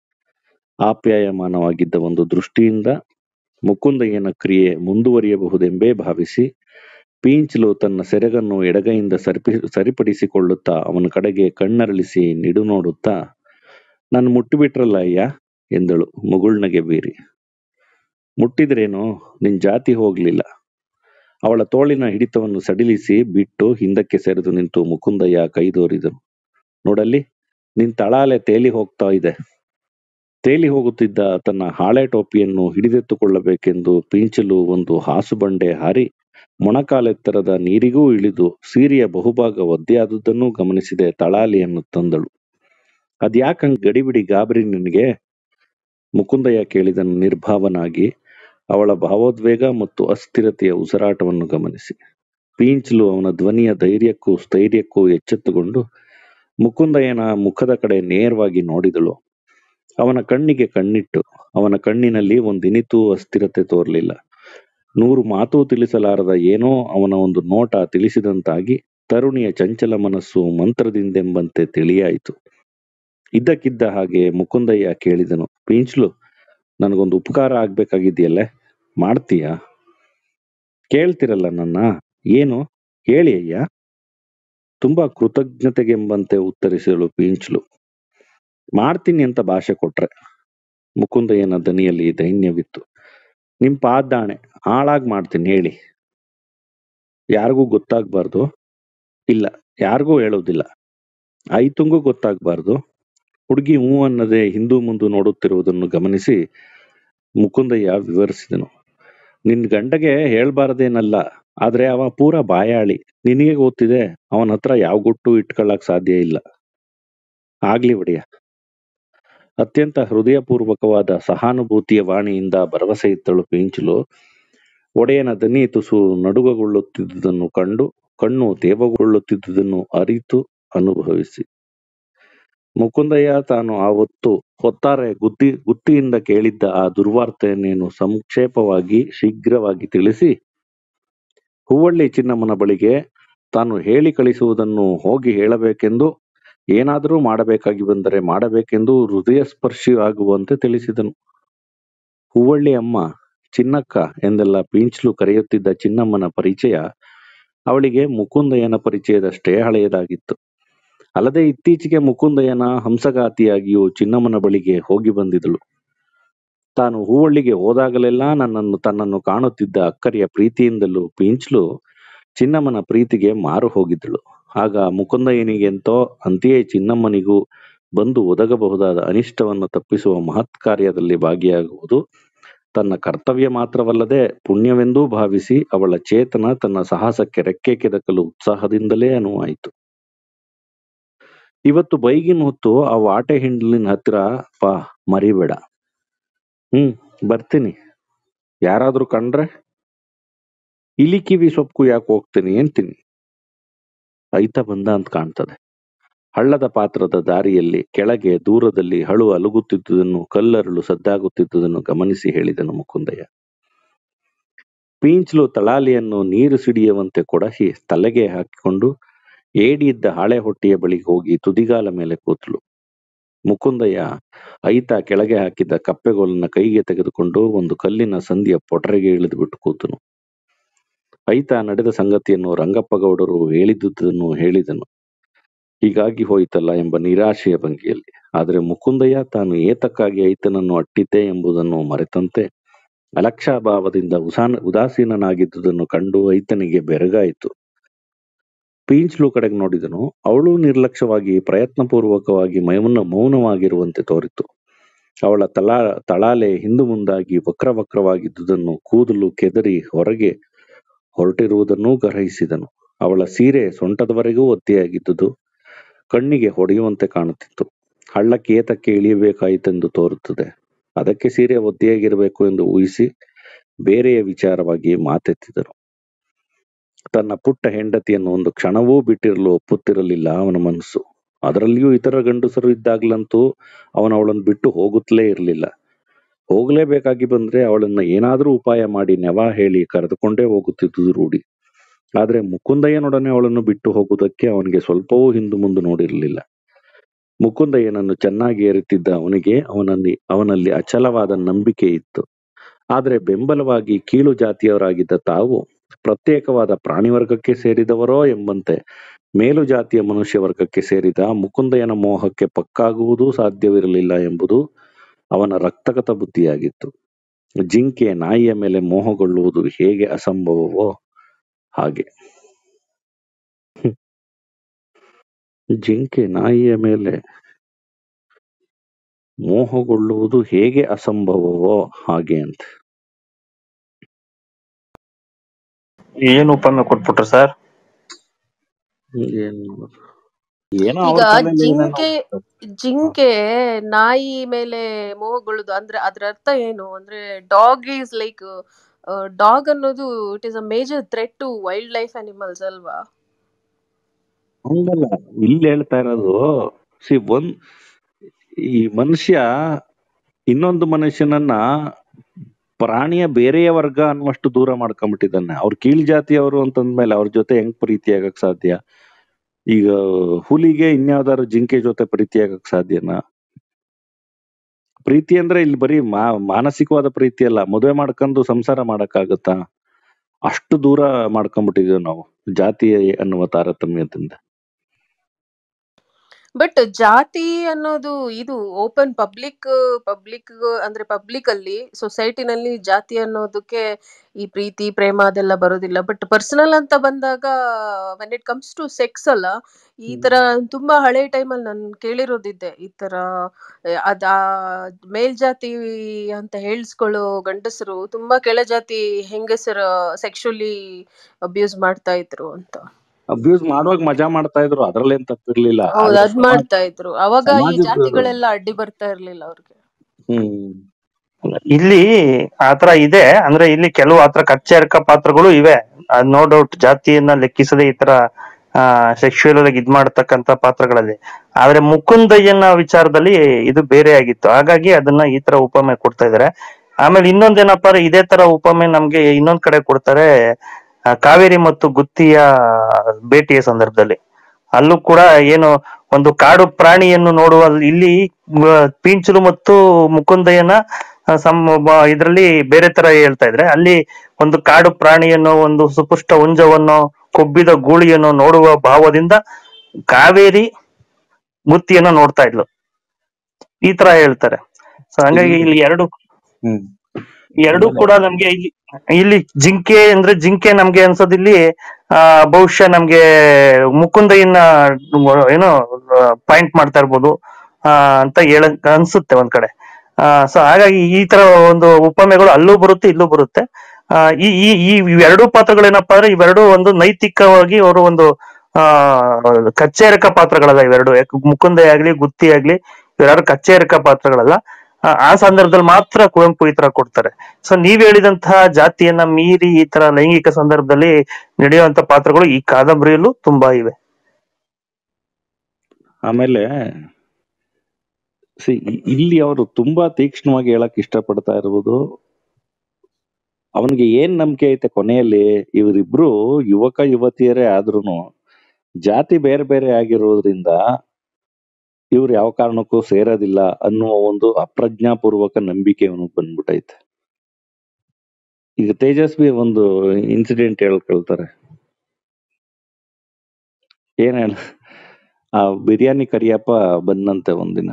ಆಪ್ಯಾಯಮಾನವಾಗಿದ್ದ ಒಂದು ದೃಷ್ಟಿಯಿಂದ ಮುಕುಂದಯ್ಯನ ಕ್ರಿಯೆ ಮುಂದುವರಿಯಬಹುದೆಂಬೇ ಭಾವಿಸಿ ಪೀಂಚ್ಲು ತನ್ನ ಸೆರಗನ್ನು ಎಡಗೈಯಿಂದ ಸರಿಪಿ ಸರಿಪಡಿಸಿಕೊಳ್ಳುತ್ತಾ ಅವನ ಕಡೆಗೆ ಕಣ್ಣರಳಿಸಿ ನಿಡು ನೋಡುತ್ತಾ ನಾನು ಮುಟ್ಟಿಬಿಟ್ರಲ್ಲ ಅಯ್ಯ ಎಂದಳು ಮುಗುಳ್ನಗೆ ಬೀರಿ ಮುಟ್ಟಿದ್ರೇನು ನಿನ್ ಜಾತಿ ಹೋಗ್ಲಿಲ್ಲ ಅವಳ ತೋಳಿನ ಹಿಡಿತವನ್ನು ಸಡಿಲಿಸಿ ಬಿಟ್ಟು ಹಿಂದಕ್ಕೆ ಸೆರೆದು ನಿಂತು ಮುಕುಂದಯ್ಯ ಕೈದೋರಿದನು ನೋಡಲ್ಲಿ ನಿನ್ ತಳಾಲೆ ತೇಲಿ ಹೋಗ್ತಾ ಇದೆ ತೇಲಿ ಹೋಗುತ್ತಿದ್ದ ತನ್ನ ಹಾಳೆ ಟೋಪಿಯನ್ನು ಹಿಡಿದೆತ್ತುಕೊಳ್ಳಬೇಕೆಂದು ಪೀಂಚಲು ಒಂದು ಹಾಸುಬಂಡೆ ಹಾರಿ ಮೊಣಕಾಲೆತ್ತರದ ನೀರಿಗೂ ಇಳಿದು ಸೀರೆಯ ಬಹುಭಾಗ ಒದ್ದೆಯಾದುದನ್ನು ಗಮನಿಸಿದೆ ತಳಾಲಿಯನ್ನು ತಂದಳು ಅದ್ಯಾಕಂಗ್ ಗಡಿಬಿಡಿ ಗಾಬರಿ ನಿನಗೆ ಮುಕುಂದಯ್ಯ ಕೇಳಿದನು ನಿರ್ಭಾವನಾಗಿ ಅವಳ ಭಾವೋದ್ವೇಗ ಮತ್ತು ಅಸ್ಥಿರತೆಯ ಉಸಿರಾಟವನ್ನು ಗಮನಿಸಿ ಪೀಂಚಲು ಅವನ ಧ್ವನಿಯ ಧೈರ್ಯಕ್ಕೂ ಸ್ಥೈರ್ಯಕ್ಕೂ ಎಚ್ಚೆತ್ತುಕೊಂಡು ಮುಕುಂದಯ್ಯನ ಮುಖದ ಕಡೆ ನೇರವಾಗಿ ನೋಡಿದಳು ಅವನ ಕಣ್ಣಿಗೆ ಕಣ್ಣಿಟ್ಟು ಅವನ ಕಣ್ಣಿನಲ್ಲಿ ಒಂದಿನಿತೂ ಅಸ್ಥಿರತೆ ತೋರಲಿಲ್ಲ ನೂರು ಮಾತು ತಿಳಿಸಲಾರದ ಏನೋ ಅವನ ಒಂದು ನೋಟ ತಿಳಿಸಿದಂತಾಗಿ ತರುಣಿಯ ಚಂಚಲ ಮನಸ್ಸು ಮಂತ್ರದಿಂದೆಂಬಂತೆ ತಿಳಿಯಾಯಿತು ಇದ್ದಕ್ಕಿದ್ದ ಹಾಗೆ ಮುಕುಂದಯ್ಯ ಕೇಳಿದನು ಪೀಂಚ್ಲು ನನಗೊಂದು ಉಪಕಾರ ಆಗ್ಬೇಕಾಗಿದೆಯಲ್ಲೇ ಮಾಡ್ತೀಯಾ ಕೇಳ್ತಿರಲ್ಲ ನನ್ನ ಏನು ಹೇಳಿ ಅಯ್ಯ ತುಂಬಾ ಕೃತಜ್ಞತೆಗೆಂಬಂತೆ ಉತ್ತರಿಸಿದಳು ಪೀಂಚ್ಲು ಮಾಡ್ತೀನಿ ಅಂತ ಭಾಷೆ ಕೊಟ್ರೆ ಮುಕುಂದಯ್ಯನ ದನಿಯಲ್ಲಿ ದೈನ್ಯವಿತ್ತು ನಿಮ್ ಪಾದ್ದಾಣೆ ಹಾಳಾಗ್ ಮಾಡ್ತೀನಿ ಹೇಳಿ ಯಾರಿಗೂ ಗೊತ್ತಾಗ್ಬಾರ್ದು ಇಲ್ಲ ಯಾರಿಗೂ ಹೇಳೋದಿಲ್ಲ ಐತುಂಗೂ ಗೊತ್ತಾಗ್ಬಾರ್ದು ಹುಡುಗಿ ಹೂ ಅನ್ನದೆ ಹಿಂದೂ ಮುಂದು ನೋಡುತ್ತಿರುವುದನ್ನು ಗಮನಿಸಿ ಮುಕುಂದಯ್ಯ ವಿವರಿಸಿದನು ನಿನ್ ಗಂಡಗೆ ಹೇಳ್ಬಾರ್ದೇನಲ್ಲ ಆದ್ರೆ ಅವ ಪೂರ ಬಾಯಾಳಿ ನಿನಗೆ ಗೊತ್ತಿದೆ ಅವನ ಹತ್ರ ಯಾವ ಗುಟ್ಟು ಇಟ್ಕೊಳ್ಳಕ್ ಸಾಧ್ಯ ಇಲ್ಲ ಆಗ್ಲಿ ಒಡೆಯ ಅತ್ಯಂತ ಹೃದಯಪೂರ್ವಕವಾದ ಸಹಾನುಭೂತಿಯ ವಾಣಿಯಿಂದ ಭರವಸೆ ಇತ್ತಳು ಪೀಂಚಲು ಒಡೆಯನ ದನಿ ತುಸು ನಡುಗಗೊಳ್ಳುತ್ತಿದ್ದುದನ್ನು ಕಂಡು ಕಣ್ಣು ತೇವಗೊಳ್ಳುತ್ತಿದ್ದುದನ್ನು ಅರಿತು ಅನುಭವಿಸಿ ಮುಕುಂದಯ್ಯ ತಾನು ಆವತ್ತು ಹೊತ್ತಾರೆ ಗುದ್ದಿ ಗುತ್ತಿಯಿಂದ ಕೇಳಿದ್ದ ಆ ದುರ್ವಾರ್ತೆಯನ್ನೇನು ಸಂಕ್ಷೇಪವಾಗಿ ಶೀಘ್ರವಾಗಿ ತಿಳಿಸಿ ಹೂವಳ್ಳಿ ಚಿನ್ನಮ್ಮನ ಬಳಿಗೆ ತಾನು ಹೇಳಿ ಕಳಿಸುವುದನ್ನು ಹೋಗಿ ಹೇಳಬೇಕೆಂದು ಏನಾದರೂ ಮಾಡಬೇಕಾಗಿ ಬಂದರೆ ಮಾಡಬೇಕೆಂದು ಹೃದಯ ಸ್ಪರ್ಶಿ ಆಗುವಂತೆ ತಿಳಿಸಿದನು ಹೂವಳ್ಳಿ ಅಮ್ಮ ಚಿನ್ನಕ್ಕ ಎಂದೆಲ್ಲ ಪೀಂಚ್ಲು ಕರೆಯುತ್ತಿದ್ದ ಚಿನ್ನಮ್ಮನ ಪರಿಚಯ ಅವಳಿಗೆ ಮುಕುಂದಯ್ಯನ ಪರಿಚಯದಷ್ಟೇ ಹಳೆಯದಾಗಿತ್ತು ಅಲ್ಲದೆ ಇತ್ತೀಚೆಗೆ ಮುಕುಂದಯ್ಯನ ಹಂಸಗಾತಿಯಾಗಿಯೂ ಚಿನ್ನಮ್ಮನ ಬಳಿಗೆ ಹೋಗಿ ಬಂದಿದಳು ತಾನು ಹೂವಳ್ಳಿಗೆ ಹೋದಾಗಲೆಲ್ಲ ನನ್ನನ್ನು ತನ್ನನ್ನು ಕಾಣುತ್ತಿದ್ದ ಅಕ್ಕರಿಯ ಪ್ರೀತಿಯಿಂದಲೂ ಪೀಂಚ್ಲು ಚಿನ್ನಮ್ಮನ ಪ್ರೀತಿಗೆ ಮಾರು ಹೋಗಿದ್ದಳು ಆಗ ಮುಕುಂದಯ್ಯನಿಗೆಂತೋ ಅಂತೆಯೇ ಚಿನ್ನಮ್ಮನಿಗೂ ಬಂದು ಒದಗಬಹುದಾದ ಅನಿಷ್ಟವನ್ನು ತಪ್ಪಿಸುವ ಮಹತ್ ಕಾರ್ಯದಲ್ಲಿ ಭಾಗಿಯಾಗುವುದು ತನ್ನ ಕರ್ತವ್ಯ ಮಾತ್ರವಲ್ಲದೆ ಪುಣ್ಯವೆಂದೂ ಭಾವಿಸಿ ಅವಳ ಚೇತನ ತನ್ನ ಸಾಹಸಕ್ಕೆ ರೆಕ್ಕೆ ಕೆದಕಲು ಉತ್ಸಾಹದಿಂದಲೇ ಅನುವಾಯಿತು ಇವತ್ತು ಬೈಗಿನ ಹೊತ್ತು ಆ ವಾಟೆ ಹಿಂಡ್ಲಿನ ಹತ್ತಿರ ಪಾ ಮರಿಬೇಡ ಹ್ಮ್ ಬರ್ತೀನಿ ಯಾರಾದ್ರೂ ಕಂಡ್ರೆ ಇಲಿ ಕಿವಿ ಸೊಪ್ಪು ಯಾಕೆ ಹೋಗ್ತೀನಿ ಅಂತೀನಿ ಐತ ಬಂದ ಅಂತ ಕಾಣ್ತದೆ ಹಳ್ಳದ ಪಾತ್ರದ ದಾರಿಯಲ್ಲಿ ಕೆಳಗೆ ದೂರದಲ್ಲಿ ಹಳು ಅಲುಗುತ್ತಿದ್ದುದನ್ನು ಕಲ್ಲರಳು ಸದ್ದಾಗುತ್ತಿದ್ದುದನ್ನು ಗಮನಿಸಿ ಹೇಳಿದನು ಮುಕುಂದಯ್ಯ ಪೀಂಚ್ಲು ತಳಾಲಿಯನ್ನು ನೀರು ಸಿಡಿಯುವಂತೆ ಕೊಡಹಿ ತಲೆಗೆ ಹಾಕಿಕೊಂಡು ಏಡಿಯಿದ್ದ ಹಾಳೆ ಹೊಟ್ಟೆಯ ಬಳಿಗೆ ಹೋಗಿ ತುದಿಗಾಲ ಮೇಲೆ ಕೂತಳು ಮುಕುಂದಯ್ಯ ಐತ ಕೆಳಗೆ ಹಾಕಿದ್ದ ಕಪ್ಪೆಗೋಲನ್ನ ಕೈಗೆ ತೆಗೆದುಕೊಂಡು ಒಂದು ಕಲ್ಲಿನ ಸಂದಿಯ ಪೊಟರೆಗೆ ಇಳಿದು ಬಿಟ್ಟು ಕೂತನು ಐತ ನಡೆದ ಸಂಗತಿಯನ್ನು ರಂಗಪ್ಪ ಗೌಡರು ಹೇಳಿದ್ದುದನ್ನು ಹೇಳಿದನು ಹೀಗಾಗಿ ಹೋಯಿತಲ್ಲ ಎಂಬ ನಿರಾಶೆಯ ಭಂಗಿಯಲ್ಲಿ ಆದರೆ ಮುಕುಂದಯ್ಯ ತಾನು ಏತಕ್ಕಾಗಿ ಐತನನ್ನು ಅಟ್ಟಿದ್ದೆ ಎಂಬುದನ್ನು ಮರೆತಂತೆ ಅಲಕ್ಷಾಭಾವದಿಂದ ಉಸಾನ ಉದಾಸೀನನಾಗಿದ್ದುದನ್ನು ಕಂಡು ಐತನಿಗೆ ಬೆರಗಾಯಿತು ಪೀಂಚ್ಲು ಕಡೆಗೆ ನೋಡಿದನು ಅವಳು ನಿರ್ಲಕ್ಷ್ಯವಾಗಿ ಪ್ರಯತ್ನಪೂರ್ವಕವಾಗಿ ಮೌನ ಮೌನವಾಗಿರುವಂತೆ ತೋರಿತು ಅವಳ ತಲಾ ತಳಾಲೆ ಹಿಂದು ಮುಂದಾಗಿ ವಕ್ರ ವಕ್ರವಾಗಿದ್ದುದನ್ನು ಕೂದಲು ಕೆದರಿ ಹೊರಗೆ ಹೊರಟಿರುವುದನ್ನೂ ಗ್ರಹಿಸಿದನು ಅವಳ ಸೀರೆ ಸೊಂಟದವರೆಗೂ ಒದ್ದೆಯಾಗಿದ್ದುದು ಕಣ್ಣಿಗೆ ಹೊಡೆಯುವಂತೆ ಕಾಣುತ್ತಿತ್ತು ಹಳ್ಳಕ್ಕೆ ಏತಕ್ಕೆ ಇಳಿಯಬೇಕಾಯಿತೆಂದು ತೋರುತ್ತದೆ ಅದಕ್ಕೆ ಸೀರೆ ಒದ್ದೆಯಾಗಿರಬೇಕು ಎಂದು ಊಹಿಸಿ ಬೇರೆಯ ವಿಚಾರವಾಗಿ ಮಾತೆತ್ತಿದರು ತನ್ನ ಪುಟ್ಟ ಹೆಂಡತಿಯನ್ನು ಒಂದು ಕ್ಷಣವೂ ಬಿಟ್ಟಿರಲು ಒಪ್ಪುತ್ತಿರಲಿಲ್ಲ ಅವನ ಮನಸ್ಸು ಅದರಲ್ಲಿಯೂ ಇತರ ಗಂಡಸರು ಇದ್ದಾಗ್ಲಂತೂ ಅವನು ಅವಳನ್ನು ಬಿಟ್ಟು ಹೋಗುತ್ತಲೇ ಇರಲಿಲ್ಲ ಹೋಗಲೇಬೇಕಾಗಿ ಬಂದ್ರೆ ಅವಳನ್ನ ಏನಾದರೂ ಉಪಾಯ ಮಾಡಿ ನೆವ ಹೇಳಿ ಕರೆದುಕೊಂಡೇ ಹೋಗುತ್ತಿದ್ದುದು ರೂಢಿ ಆದ್ರೆ ಮುಕುಂದಯ್ಯನೊಡನೆ ಅವಳನ್ನು ಬಿಟ್ಟು ಹೋಗುವುದಕ್ಕೆ ಅವನಿಗೆ ಸ್ವಲ್ಪವೂ ಹಿಂದು ಮುಂದು ನೋಡಿರಲಿಲ್ಲ ಮುಕುಂದಯ್ಯನನ್ನು ಚೆನ್ನಾಗಿ ಎರಿತಿದ್ದ ಅವನಿಗೆ ಅವನಲ್ಲಿ ಅವನಲ್ಲಿ ಅಚಲವಾದ ನಂಬಿಕೆ ಇತ್ತು ಆದರೆ ಬೆಂಬಲವಾಗಿ ಕೀಳು ಜಾತಿಯವರಾಗಿದ್ದ ತಾವು ಪ್ರತ್ಯೇಕವಾದ ಪ್ರಾಣಿ ವರ್ಗಕ್ಕೆ ಸೇರಿದವರೋ ಎಂಬಂತೆ ಮೇಲು ಜಾತಿಯ ಮನುಷ್ಯ ವರ್ಗಕ್ಕೆ ಸೇರಿದ ಮುಕುಂದಯ್ಯನ ಮೋಹಕ್ಕೆ ಪಕ್ಕಾಗುವುದೂ ಸಾಧ್ಯವಿರಲಿಲ್ಲ ಎಂಬುದು ಅವನ ರಕ್ತಗತ ಬುದ್ಧಿಯಾಗಿತ್ತು ಜಿಂಕೆ ನಾಯಿಯ ಮೇಲೆ ಮೋಹಗೊಳ್ಳುವುದು ಹೇಗೆ ಅಸಂಭವವೋ ಹಾಗೆ ಹ್ಮ್. ಜಿಂಕೆ ನಾಯಿಯ ಮೇಲೆ ಮೋಹಗೊಳ್ಳುವುದು ಹೇಗೆ ಅಸಂಭವವೋ ಹಾಗೆ ಅಂತ ಏನ್ ಉಪಮೆ ಕೊಟ್ಬಿಟ್ರು ಸರ್ ಏನು ಏನೋ ಈಗ ಅವ್ರ ತಲೆಯಲ್ಲಿ ಏನೇನೋ ಜಿಂಕೆ ಜಿಂಕೆ ನಾಯಿ ಮೇಲೆ ಮೋಹಗೊಳ್ಳುದು ಅಂದ್ರೆ ಅದ್ರ ಅರ್ಥ ಏನು ಅಂದ್ರೆ ಡಾಗ್ ಈಸ್ ಲೈಕ್ ಡಾಗ್ ಅನ್ನೋದು it is a major threat to wildlife animals ಅಲ್ವಾ ಹಂಗಲ್ಲ ಇಲ್ಲಿ ಹೇಳ್ತಾ ಇರೋದು ಸಿ ಒಂದ್ ಈ ಮನುಷ್ಯ ಇನ್ನೊಂದು ಮನುಷ್ಯನನ್ನ ಪ್ರಾಣಿಯ ಬೇರೆಯ ವರ್ಗ ಅನ್ನುವಷ್ಟು ದೂರ ಮಾಡ್ಕೊಂಡ್ಬಿಟ್ಟಿದ್ದಾನೆ ಅವ್ರ ಕೀಳ್ ಜಾತಿಯವರು ಅಂತಂದ್ಮೇಲೆ ಅವ್ರ ಜೊತೆ ಹೆಂಗ್ ಪ್ರೀತಿ ಆಗಕ್ ಸಾಧ್ಯ ಈಗ ಹುಲಿಗೆ ಇನ್ಯಾವ್ದಾದ್ರು ಜಿಂಕೆ ಜೊತೆ ಪ್ರೀತಿ ಆಗಕ್ ಸಾಧ್ಯನಾ ಪ್ರೀತಿ ಅಂದ್ರೆ ಇಲ್ಲಿ ಬರೀ ಮಾ ಮಾನಸಿಕವಾದ ಪ್ರೀತಿ ಅಲ್ಲ ಮದುವೆ ಮಾಡ್ಕೊಂಡು ಸಂಸಾರ ಮಾಡಕ್ಕಾಗತ್ತಾ ಅಷ್ಟು ದೂರ ಮಾಡ್ಕೊಂಡ್ಬಿಟ್ಟಿದೀವಿ ನಾವು ಜಾತಿ ಅನ್ನುವ ತಾರತಮ್ಯದಿಂದ ಬಟ್ ಜಾತಿ ಅನ್ನೋದು ಇದು ಓಪನ್ ಪಬ್ಲಿಕ್ ಪಬ್ಲಿಕ್ ಅಂದ್ರೆ ಪಬ್ಲಿಕ್ ಅಲ್ಲಿ ಸೊಸೈಟಿನಲ್ಲಿ ಜಾತಿ ಅನ್ನೋದಕ್ಕೆ ಈ ಪ್ರೀತಿ ಪ್ರೇಮ ಅದೆಲ್ಲ ಬರೋದಿಲ್ಲ ಬಟ್ ಪರ್ಸನಲ್ ಅಂತ ಬಂದಾಗ when it comes to sex ಅಲ್ಲ ಈ ತರ ತುಂಬಾ ಹಳೆ ಟೈಮಲ್ಲಿ ನಾನು ಕೇಳಿರೋದಿದ್ದೆ ಈ ತರ ಆ, ಅದ ಆ ಮೇಲ್ಜಾತಿ ಅಂತ ಹೇಳ್ಸ್ಕೊಳ್ಳೋ ಗಂಡಸರು ತುಂಬಾ ಕೆಳಜಾತಿ ಹೆಂಗಸರ ಸೆಕ್ಷುಲಿ ಅಬ್ಯೂಸ್ ಮಾಡ್ತಾ ಇದ್ರು ಅಂತ ಅಬ್ಯೂಸ್ ಮಾಡುವಾಗ ಮಜಾ ಮಾಡ್ತಾ ಇದ್ರು ಅದ್ರಲ್ಲೇನ್ ತಪ್ಪಿರ್ಲಿಲ್ಲ ಹೌದು ಆದ್ರೆ ಅದ್ ಸಮಾಜ ಮಾಡ್ತಾ ಇದ್ರು ಅವಾಗ ಈ ಸಮಾಜದ ಜಾತಿಗಳೆಲ್ಲ ಅಡ್ಡಿ ಬರ್ತಾ ಇರ್ಲಿಲ್ಲ ಅವ್ರಿಗೆ ಹ್ಮ್ ಇಲ್ಲಿ ಆತರ ಇದೆ ಅಂದ್ರೆ ಇಲ್ಲಿ ಕೆಲವು ಆತರ ಕಚ್ಚೇರಕ ಪಾತ್ರಗಳು ಇವೆ ನೋ ಡೌಟ್ ಜಾತಿಯನ್ನ ಲೆಕ್ಕಿಸದೆ ಈ ತರ ಸೆಕ್ಷುಯಲ್ ಆಗಿ ಇದ್ ಮಾಡತಕ್ಕಂತ ಪಾತ್ರಗಳಲ್ಲಿ ಆದ್ರೆ ಮುಕುಂದಯ್ಯನ ವಿಚಾರದಲ್ಲಿ ಇದು ಬೇರೆ ಆಗಿತ್ತು ಹಾಗಾಗಿ ಅದನ್ನ ಈ ತರ ಉಪಮೆ ಕೊಡ್ತಾ ಇದಾರೆ ಆಮೇಲೆ ಇನ್ನೊಂದೇನಪ್ಪ ಅಂದ್ರೆ ಇದೇ ತರ ಉಪಮೆ ನಮ್ಗೆ ಇನ್ನೊಂದ್ ಕಡೆ ಕೊಡ್ತಾರೆ ಆ, ಕಾವೇರಿ ಮತ್ತು ಗುತ್ತಿಯ ಭೇಟಿಯ ಸಂದರ್ಭದಲ್ಲಿ ಅಲ್ಲೂ ಕೂಡ ಏನು ಒಂದು ಕಾಡು ಪ್ರಾಣಿಯನ್ನು ನೋಡುವ ಇಲ್ಲಿ ಮ, ಪೀಂಚಲು ಮತ್ತು ಮುಕುಂದಯ್ಯನ ಆ, ಸಮ್ ಇದರಲ್ಲಿ ಬೇರೆ ತರ ಹೇಳ್ತಾ ಇದ್ರೆ ಅಲ್ಲಿ ಒಂದು ಕಾಡು ಪ್ರಾಣಿಯನ್ನು ಒಂದು ಸುಪುಷ್ಟ ಹುಂಜವನ್ನು ಕೊಬ್ಬಿದ ಗೂಳಿಯನ್ನು ನೋಡುವ ಭಾವದಿಂದ ಕಾವೇರಿ ಮುತ್ತಿಯನ್ನು ನೋಡ್ತಾ ಇದ್ಲು ಈ ತರ ಹೇಳ್ತಾರೆ ಸೊ ಹಂಗಾಗಿ ಇಲ್ಲಿ ಇಲ್ಲಿ ಎರಡು ಹ್ಮ್ ಎರಡೂ ಆಮೇಲೆ ಕೂಡ ನಮ್ಗೆ ಇಲ್ಲಿ ಇಲ್ಲಿ ಜಿಂಕೆ ಅಂದ್ರೆ ಜಿಂಕೆ ನಮ್ಗೆ ಅನ್ಸೋದು ಇಲ್ಲಿ ಆ ಬಹುಶಃ ನಮ್ಗೆ ಮುಕುಂದಯ್ಯನ ಏನೋ ಪಾಯಿಂಟ್ ಮಾಡ್ತಾ ಇರ್ಬೋದು ಆ ಅಂತ ಹೇಳ ಅನ್ಸುತ್ತೆ ಒಂದ್ ಕಡೆ ಆ ಸೊ ಹಾಗಾಗಿ ಈ ತರ ಒಂದು ಉಪಮೆಗಳು ಅಲ್ಲೂ ಬರುತ್ತೆ ಇಲ್ಲೂ ಬರುತ್ತೆ ಆ ಈ ಈ ಈ ಇವೆರಡೂ ಪಾತ್ರಗಳೇನಪ್ಪಾ ಅಂದ್ರೆ ಇವೆರಡು ಒಂದು ನೈತಿಕವಾಗಿ ಅವರು ಒಂದು ಆ ಕಚ್ಚೇರಕ ಪಾತ್ರಗಳಲ್ಲ ಇವೆರಡು ಯಾಕೆ ಮುಕುಂದ ಆಗ್ಲಿ ಗುತ್ತಿ ಆಗ್ಲಿ ಇವೆರಡು ಕಚ್ಚೇರಕ ಪಾತ್ರಗಳಲ್ಲ ಆ ಆ ಸಂದರ್ಭದಲ್ಲಿ ಮಾತ್ರ ಕುವೆಂಪು ಈ ತರ ಕೊಡ್ತಾರೆ ಸೊ ನೀವ್ ಹೇಳಿದಂತಹ ಜಾತಿಯನ್ನ ಮೀರಿ ಈ ತರ ಲೈಂಗಿಕ ಸಂದರ್ಭದಲ್ಲಿ ನಡೆಯುವಂತ ಪಾತ್ರಗಳು ಈ ಕಾದಂಬರಿಯಲ್ಲೂ ತುಂಬಾ ಇವೆ ಆಮೇಲೆ see, ಇ- ಇಲ್ಲಿ ಅವರು ತುಂಬಾ ತೀಕ್ಷ್ಣವಾಗಿ ಹೇಳಕ್ ಇಷ್ಟಪಡ್ತಾ ಇರುವುದು ಅವನಿಗೆ ಏನ್ ನಂಬಿಕೆ ಐತೆ ಕೊನೆಯಲ್ಲಿ ಇವರಿಬ್ರು ಯುವಕ ಯುವತಿಯರೇ ಆದ್ರೂನು ಜಾತಿ ಬೇರೆ ಬೇರೆ ಆಗಿರೋದ್ರಿಂದ ಇವ್ರು ಯಾವ ಕಾರಣಕ್ಕೂ ಸೇರೋದಿಲ್ಲ ಅನ್ನುವ ಒಂದು ಅಪ್ರಜ್ಞಾಪೂರ್ವಕ ನಂಬಿಕೆ ಅವನಿಗೆ ಬಂದ್ಬಿಟ್ಟೈತೆ ಈಗ ತೇಜಸ್ವಿ ಒಂದು ಇನ್ಸಿಡೆಂಟ್ ಹೇಳ್ಕೊಳ್ತಾರೆ ಏನ್ ಹೇಳ ಆ ಬಿರಿಯಾನಿ ಕರಿಯಪ್ಪ ಬಂದಂತೆ ಒಂದಿನ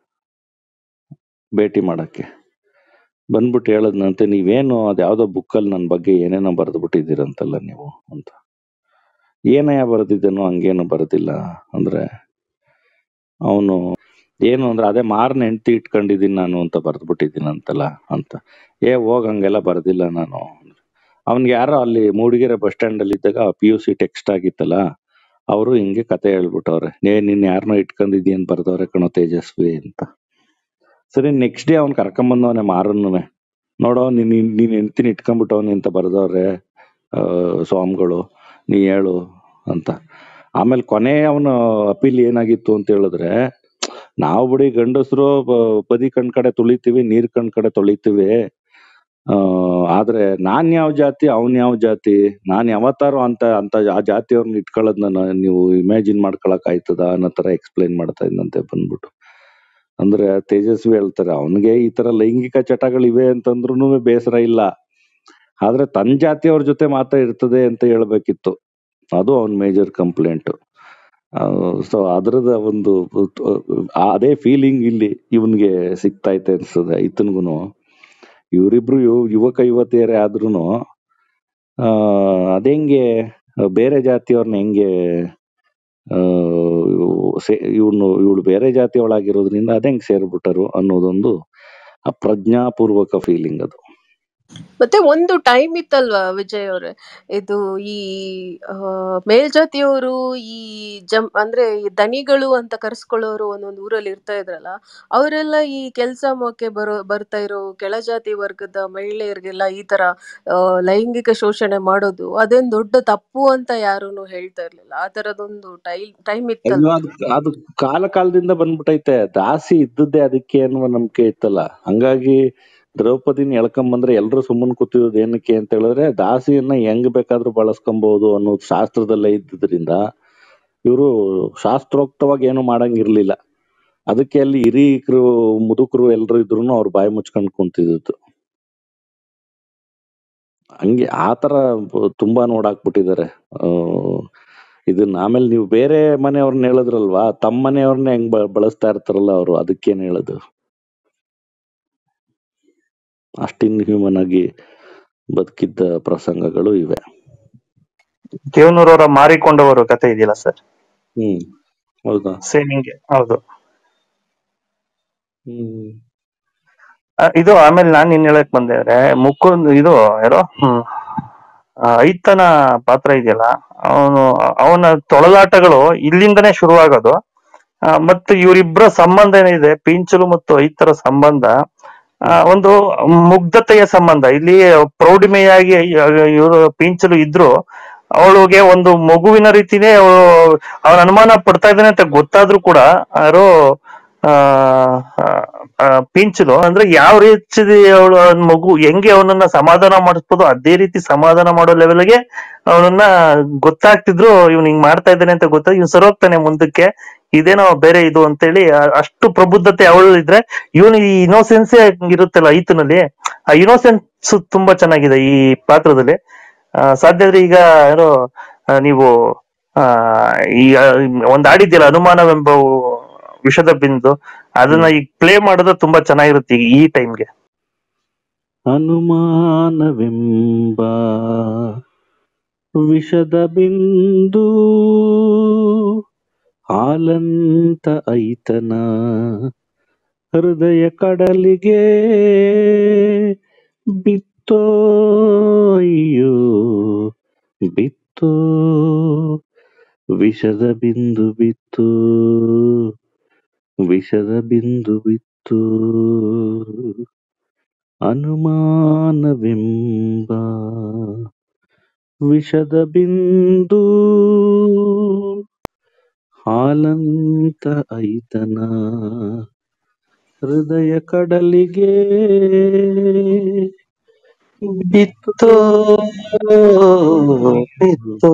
ಭೇಟಿ ಮಾಡಕ್ಕೆ ಬಂದ್ಬಿಟ್ಟು ಹೇಳದ್ನಂತೆ ನೀವೇನು ಅದ್ಯಾವ್ದೋ ಬುಕ್ಕಲ್ಲಿ ನನ್ನ ಬಗ್ಗೆ ಏನೇನೋ ಬರೆದು ಬಿಟ್ಟಿದ್ದೀರಂತಲ್ಲ ನೀವು ಅಂತ ಏನಯ್ಯ ಬರೆದಿದ್ದೇನೋ ಹಂಗೇನು ಬರೆದಿಲ್ಲ ಅಂದ್ರೆ ಅವನು ಏನು ಅಂದ್ರೆ ಅದೇ ಮಾರ್ನ ಹೆಂಡತಿ ಇಟ್ಕೊಂಡಿದ್ದೀನಿ ನಾನು ಅಂತ ಬರೆದು ಬಿಟ್ಟಿದ್ದೀನಂತಲ್ಲ ಅಂತ ಏ ಹೋಗ್ ಹಂಗೆಲ್ಲ ಬರ್ದಿಲ್ಲ ನಾನು ಅವ್ನಿಗೆ ಯಾರೋ ಅಲ್ಲಿ ಮೂಡಿಗೆರೆ ಬಸ್ ಸ್ಟ್ಯಾಂಡ್ ಅಲ್ಲಿ ಇದ್ದಾಗ ಪಿ ಯು ಸಿ ಟೆಕ್ಸ್ಟ್ ಆಗಿತ್ತಲ್ಲ ಅವರು ಹಿಂಗೆ ಕತೆ ಹೇಳ್ಬಿಟ್ಟವ್ರೆ ನೇ ನಿನ್ ಯಾರನ್ನೋ ಇಟ್ಕೊಂಡಿದ್ದಿ ಅಂತ ಬರ್ದವ್ರೆ ಕಣೋ ತೇಜಸ್ವಿ ಅಂತ ಸರಿ ನೆಕ್ಸ್ಟ್ ಡೇ ಅವ್ನ್ ಕರ್ಕೊಂಬಂದವನೆ ಮಾರನ್ನು ನೋಡೋ ನೀನ್ ನೀನ್ ನೀನ್ ಹೆಂಡ್ತಿನ ಇಟ್ಕೊಂಡ್ಬಿಟ್ಟವನಿ ಅಂತ ಬರ್ದವ್ರೆ ಆ, ಸ್ವಾಮಿಗಳು ನೀ ಹೇಳು ಅಂತ ಆಮೇಲೆ ಕೊನೆ ಅವನ ಅಪೀಲ್ ಏನಾಗಿತ್ತು ಅಂತ ಹೇಳಿದ್ರೆ ನಾವು ಬಿಡಿ ಗಂಡಸರು ಬದಿ ಕಣ್ ಕಡೆ ತುಳಿತೀವಿ ನೀರ್ ಕಣ್ ಕಡೆ ತೊಳಿತೀವಿ ಆ ಆದ್ರೆ ನಾನ್ ಯಾವ ಜಾತಿ ಅವನ್ ಯಾವ ಜಾತಿ ನಾನ್ ಯಾವತ್ತಾರು ಅಂತ ಅಂತ ಆ ಜಾತಿಯವ್ರನ್ನ ಇಟ್ಕೊಳ್ಳೋದ್ನ ನಾ- ನೀವು ಇಮ್ಯಾಜಿನ್ ಮಾಡ್ಕೊಳಕ್ ಆಯ್ತದ ಅನ್ನೋ ತರ ಎಕ್ಸ್ಪ್ಲೈನ್ ಮಾಡ್ತಾ ಇದ್ದಂತೆ ಬಂದ್ಬಿಟ್ಟು ಅಂದ್ರೆ ತೇಜಸ್ವಿ ಹೇಳ್ತಾರೆ ಅವನಿಗೆ ಈ ತರ ಲೈಂಗಿಕ ಚಟಗಳಿವೆ ಅಂತಂದ್ರೂ ಬೇಸರ ಇಲ್ಲ ಆದ್ರೆ ತನ್ನ ಜಾತಿಯವ್ರ ಜೊತೆ ಮಾತ್ರ ಇರ್ತದೆ ಅಂತ ಹೇಳ್ಬೇಕಿತ್ತು ಅದು ಅವನ್ ಮೇಜರ್ ಕಂಪ್ಲೇಂಟ್ ಸೊ ಅದ್ರದ ಒಂದು ಆ- ಅದೇ ಫೀಲಿಂಗ್ ಇಲ್ಲಿ ಇವನ್ಗೆ ಸಿಗ್ತೈತೆ ಅನ್ಸ್ತದೆ ಈತನ್ಗುನು ಇವರಿಬ್ರು ಯು- ಯುವಕ ಯುವತಿಯರೇ ಆದ್ರೂನು ಆ ಅದೇಂಗೆ ಬೇರೆ ಜಾತಿಯವ್ರನ್ನ ಹೆಂಗೆ ಆ ಇವನು ಇವಳು ಬೇರೆ ಜಾತಿಯವಳಾಗಿರೋದ್ರಿಂದ ಅದೆಂಗ್ ಸೇರ್ಬಿಟ್ಟರು ಅನ್ನೋದೊಂದು ಅಪ್ರಜ್ಞಾಪೂರ್ವಕ ಫೀಲಿಂಗ್ ಅದು ಮತ್ತೆ ಒಂದು ಟೈಮ್ ಇತ್ತಲ್ವಾ ವಿಜಯ್ ಅವ್ರೆ ಇದು ಈ ಆ, ಮೇಲ್ಜಾತಿಯವರು ಈ ಜಮ್ ಅಂದ್ರೆ ಈ ದನಿಗಳು ಅಂತ ಕರೆಸ್ಕೊಳ್ಳೋರು ಒಂದೊಂದು ಊರಲ್ಲಿ ಇರ್ತಾ ಇದ್ರಲ್ಲ ಅವರೆಲ್ಲ ಈ ಕೆಲಸ ಮೊಕ್ಕೆ ಬರೋ ಬರ್ತಾ ಇರೋ ಕೆಳಜಾತಿ ವರ್ಗದ ಮಹಿಳೆಯರಿಗೆಲ್ಲ ಈ ತರ ಆ, ಲೈಂಗಿಕ ಶೋಷಣೆ ಮಾಡೋದು ಅದೇನ್ ದೊಡ್ಡ ತಪ್ಪು ಅಂತ ಯಾರೂನು ಹೇಳ್ತಾ ಇರ್ಲಿಲ್ಲ ಆ ತರದೊಂದು ಟೈ ಟೈಮ್ ಅಯ್ಯೋ ಇತ್ತಲ್ವಾ ಅದು ಅದು ಕಾಲ ಕಾಲದಿಂದ ಬಂದ್ಬಿಟ್ಟೈತೆ ದಾಸಿ ಇದ್ದದ್ದೇ ಅದಕ್ಕೆ ಅನ್ನುವ ನಂಬಿಕೆ ಇತ್ತಲ್ಲ ಹಂಗಾಗಿ ದ್ರೌಪದಿನ ಎಳ್ಕೊಂಬಂದ್ರೆ ಎಲ್ರು ಸುಮ್ಮನೆ ಕೂತಿರೋದು ಏನಕ್ಕೆ ಅಂತ ಹೇಳಿದ್ರೆ ದಾಸಿಯನ್ನ ಹೆಂಗ್ ಬೇಕಾದ್ರೂ ಬಳಸ್ಕೊಬಹುದು ಅನ್ನೋದು ಶಾಸ್ತ್ರದಲ್ಲೇ ಇದ್ದಿದ್ರಿಂದ ಇವರು ಶಾಸ್ತ್ರೋಕ್ತವಾಗಿ ಏನು ಮಾಡಂಗಿರ್ಲಿಲ್ಲ ಅದಕ್ಕೆ ಅಲ್ಲಿ ಹಿರೀಕರು ಮುದುಕರು ಎಲ್ರು ಇದ್ರು ಅವ್ರು ಬಾಯಿ ಮುಚ್ಕೊಂಡ್ ಕುಂತಿದ್ದು ಹಂಗೆ ಆತರ ಬ- ತುಂಬಾ ನೋಡಾಕ್ಬಿಟ್ಟಿದ್ದಾರೆ ಆ, ಇದನ್ನ ಆಮೇಲೆ ನೀವು ಬೇರೆ ಮನೆಯವ್ರನ್ನ ಹೇಳಿದ್ರಲ್ವಾ ತಮ್ಮ ಮನೆಯವ್ರನ್ನ ಹೆಂಗ್ ಬ- ಬಳಸ್ತಾ ಇರ್ತಾರಲ್ಲ ಅವರು ಅದಕ್ಕೇನ್ ಹೇಳೋದು ಅಷ್ಟಿನ್ ಹ್ಯೂಮನ್ ಆಗಿ ಬದುಕಿದ್ದ ಪ್ರಸಂಗಗಳು ಇವೆ ದೇವನೂರವರ ಮಾರಿಕೊಂಡವರು ಕತೆ ಇದೆಯಲ್ಲ ಸರ್ ಹ್ಮ್ ಹೌದಾ ಸೇಮ್ ಹಿಂಗೆ ಹೌದು ಹ್ಮ್ ಆ, ಇದು ಆಮೇಲೆ ನಾನ್ ಏನ್ ಹೇಳಕ್ ಬಂದೆ ಅಂದ್ರೆ ಮುಕುಂದ್ ಇದು ಯಾರೋ ಹ್ಮ್ ಆ, ಐತನ ಪಾತ್ರ ಇದೆಯಲ್ಲ ಅವನು ಅವನ ತೊಳಲಾಟಗಳು ಇಲ್ಲಿಂದನೇ ಶುರುವಾಗೋದು ಆ, ಮತ್ತು ಇವರಿಬ್ಬರ ಸಂಬಂಧ ಏನಿದೆ ಪಿಂಚಲು ಮತ್ತು ಐತರ ಸಂಬಂಧ ಆ, ಒಂದು ಮುಗ್ಧತೆಯ ಸಂಬಂಧ ಇಲ್ಲಿ ಪ್ರೌಢಿಮೆಯಾಗಿ ಇವರು ಪಿಂಚಲು ಇದ್ರು ಅವಳಿಗೆ ಒಂದು ಮಗುವಿನ ರೀತಿನೇ ಅವಳು ಅವನ ಅನುಮಾನ ಪಡ್ತಾ ಇದ್ದಾನೆ ಅಂತ ಗೊತ್ತಾದ್ರೂ ಕೂಡ ಯಾರೋ ಆ ಆ, ಆ, ಪಿಂಚಲು ಅಂದ್ರೆ ಯಾವ ರೀತಿ ಅವಳು ಮಗು ಹೆಂಗೆ ಅವನನ್ನ ಸಮಾಧಾನ ಮಾಡಿಸ್ಬೋದು ಅದೇ ರೀತಿ ಸಮಾಧಾನ ಮಾಡೋ ಲೆವೆಲ್ಗೆ ಅವನನ್ನ ಗೊತ್ತಾಗ್ತಿದ್ರು ಇವ್ನು ಹಿಂಗ್ ಮಾಡ್ತಾ ಇದ್ದಾನೆ ಅಂತ ಗೊತ್ತಾಗ ಇವ್ನು ಸರೋಗ್ತಾನೆ ಮುಂದಕ್ಕೆ ಇದೇನೋ ಬೇರೆ ಇದು ಅಂತೇಳಿ ಆ- ಅಷ್ಟು ಪ್ರಬುದ್ಧತೆ ಅವಳು ಇದ್ರೆ ಇವನು ಈ ಇನೋಸೆನ್ಸೇ ಇರುತ್ತಲ್ಲ ಈತನಲ್ಲಿ ಆ ಇನೋಸೆನ್ಸ್ ತುಂಬಾ ಚೆನ್ನಾಗಿದೆ ಈ ಪಾತ್ರದಲ್ಲಿ ಆ, ಸಾಧ್ಯ ಆದ್ರೆ ಈಗ ಏನೋ ಆ, ನೀವು ಆ ಈ ಆ, ಒಂದ್ ಆಡಿದ್ಯಲ್ಲ ಅನುಮಾನವೆಂಬ ವಿಷದ ಬಿಂದು ಅದನ್ನ ಈಗ ಪ್ಲೇ ಮಾಡೋದು ತುಂಬಾ ಚೆನ್ನಾಗಿರುತ್ತೆ ಈಗ ಈ ಟೈಮ್ಗೆ ಅನುಮಾನವೆಂಬ ವಿಷದ ಬಿಂದು ಹಾಲಂತ ಐತನ ಹೃದಯ ಕಡಲಿಗೆ ಬಿತ್ತೋ ಅಯ್ಯೋ ಬಿತ್ತೋ ವಿಷದ ಬಿಂದು ಬಿತ್ತು ವಿಷದ ಬಿಂದು ಬಿತ್ತು ಅನುಮಾನವೆಂಬ ವಿಷದ ಬಿಂದು ಹಾಲಂತ ಐತನ ಹೃದಯ ಕಡಲಿಗೆ ಬಿತ್ತು ಬಿತ್ತು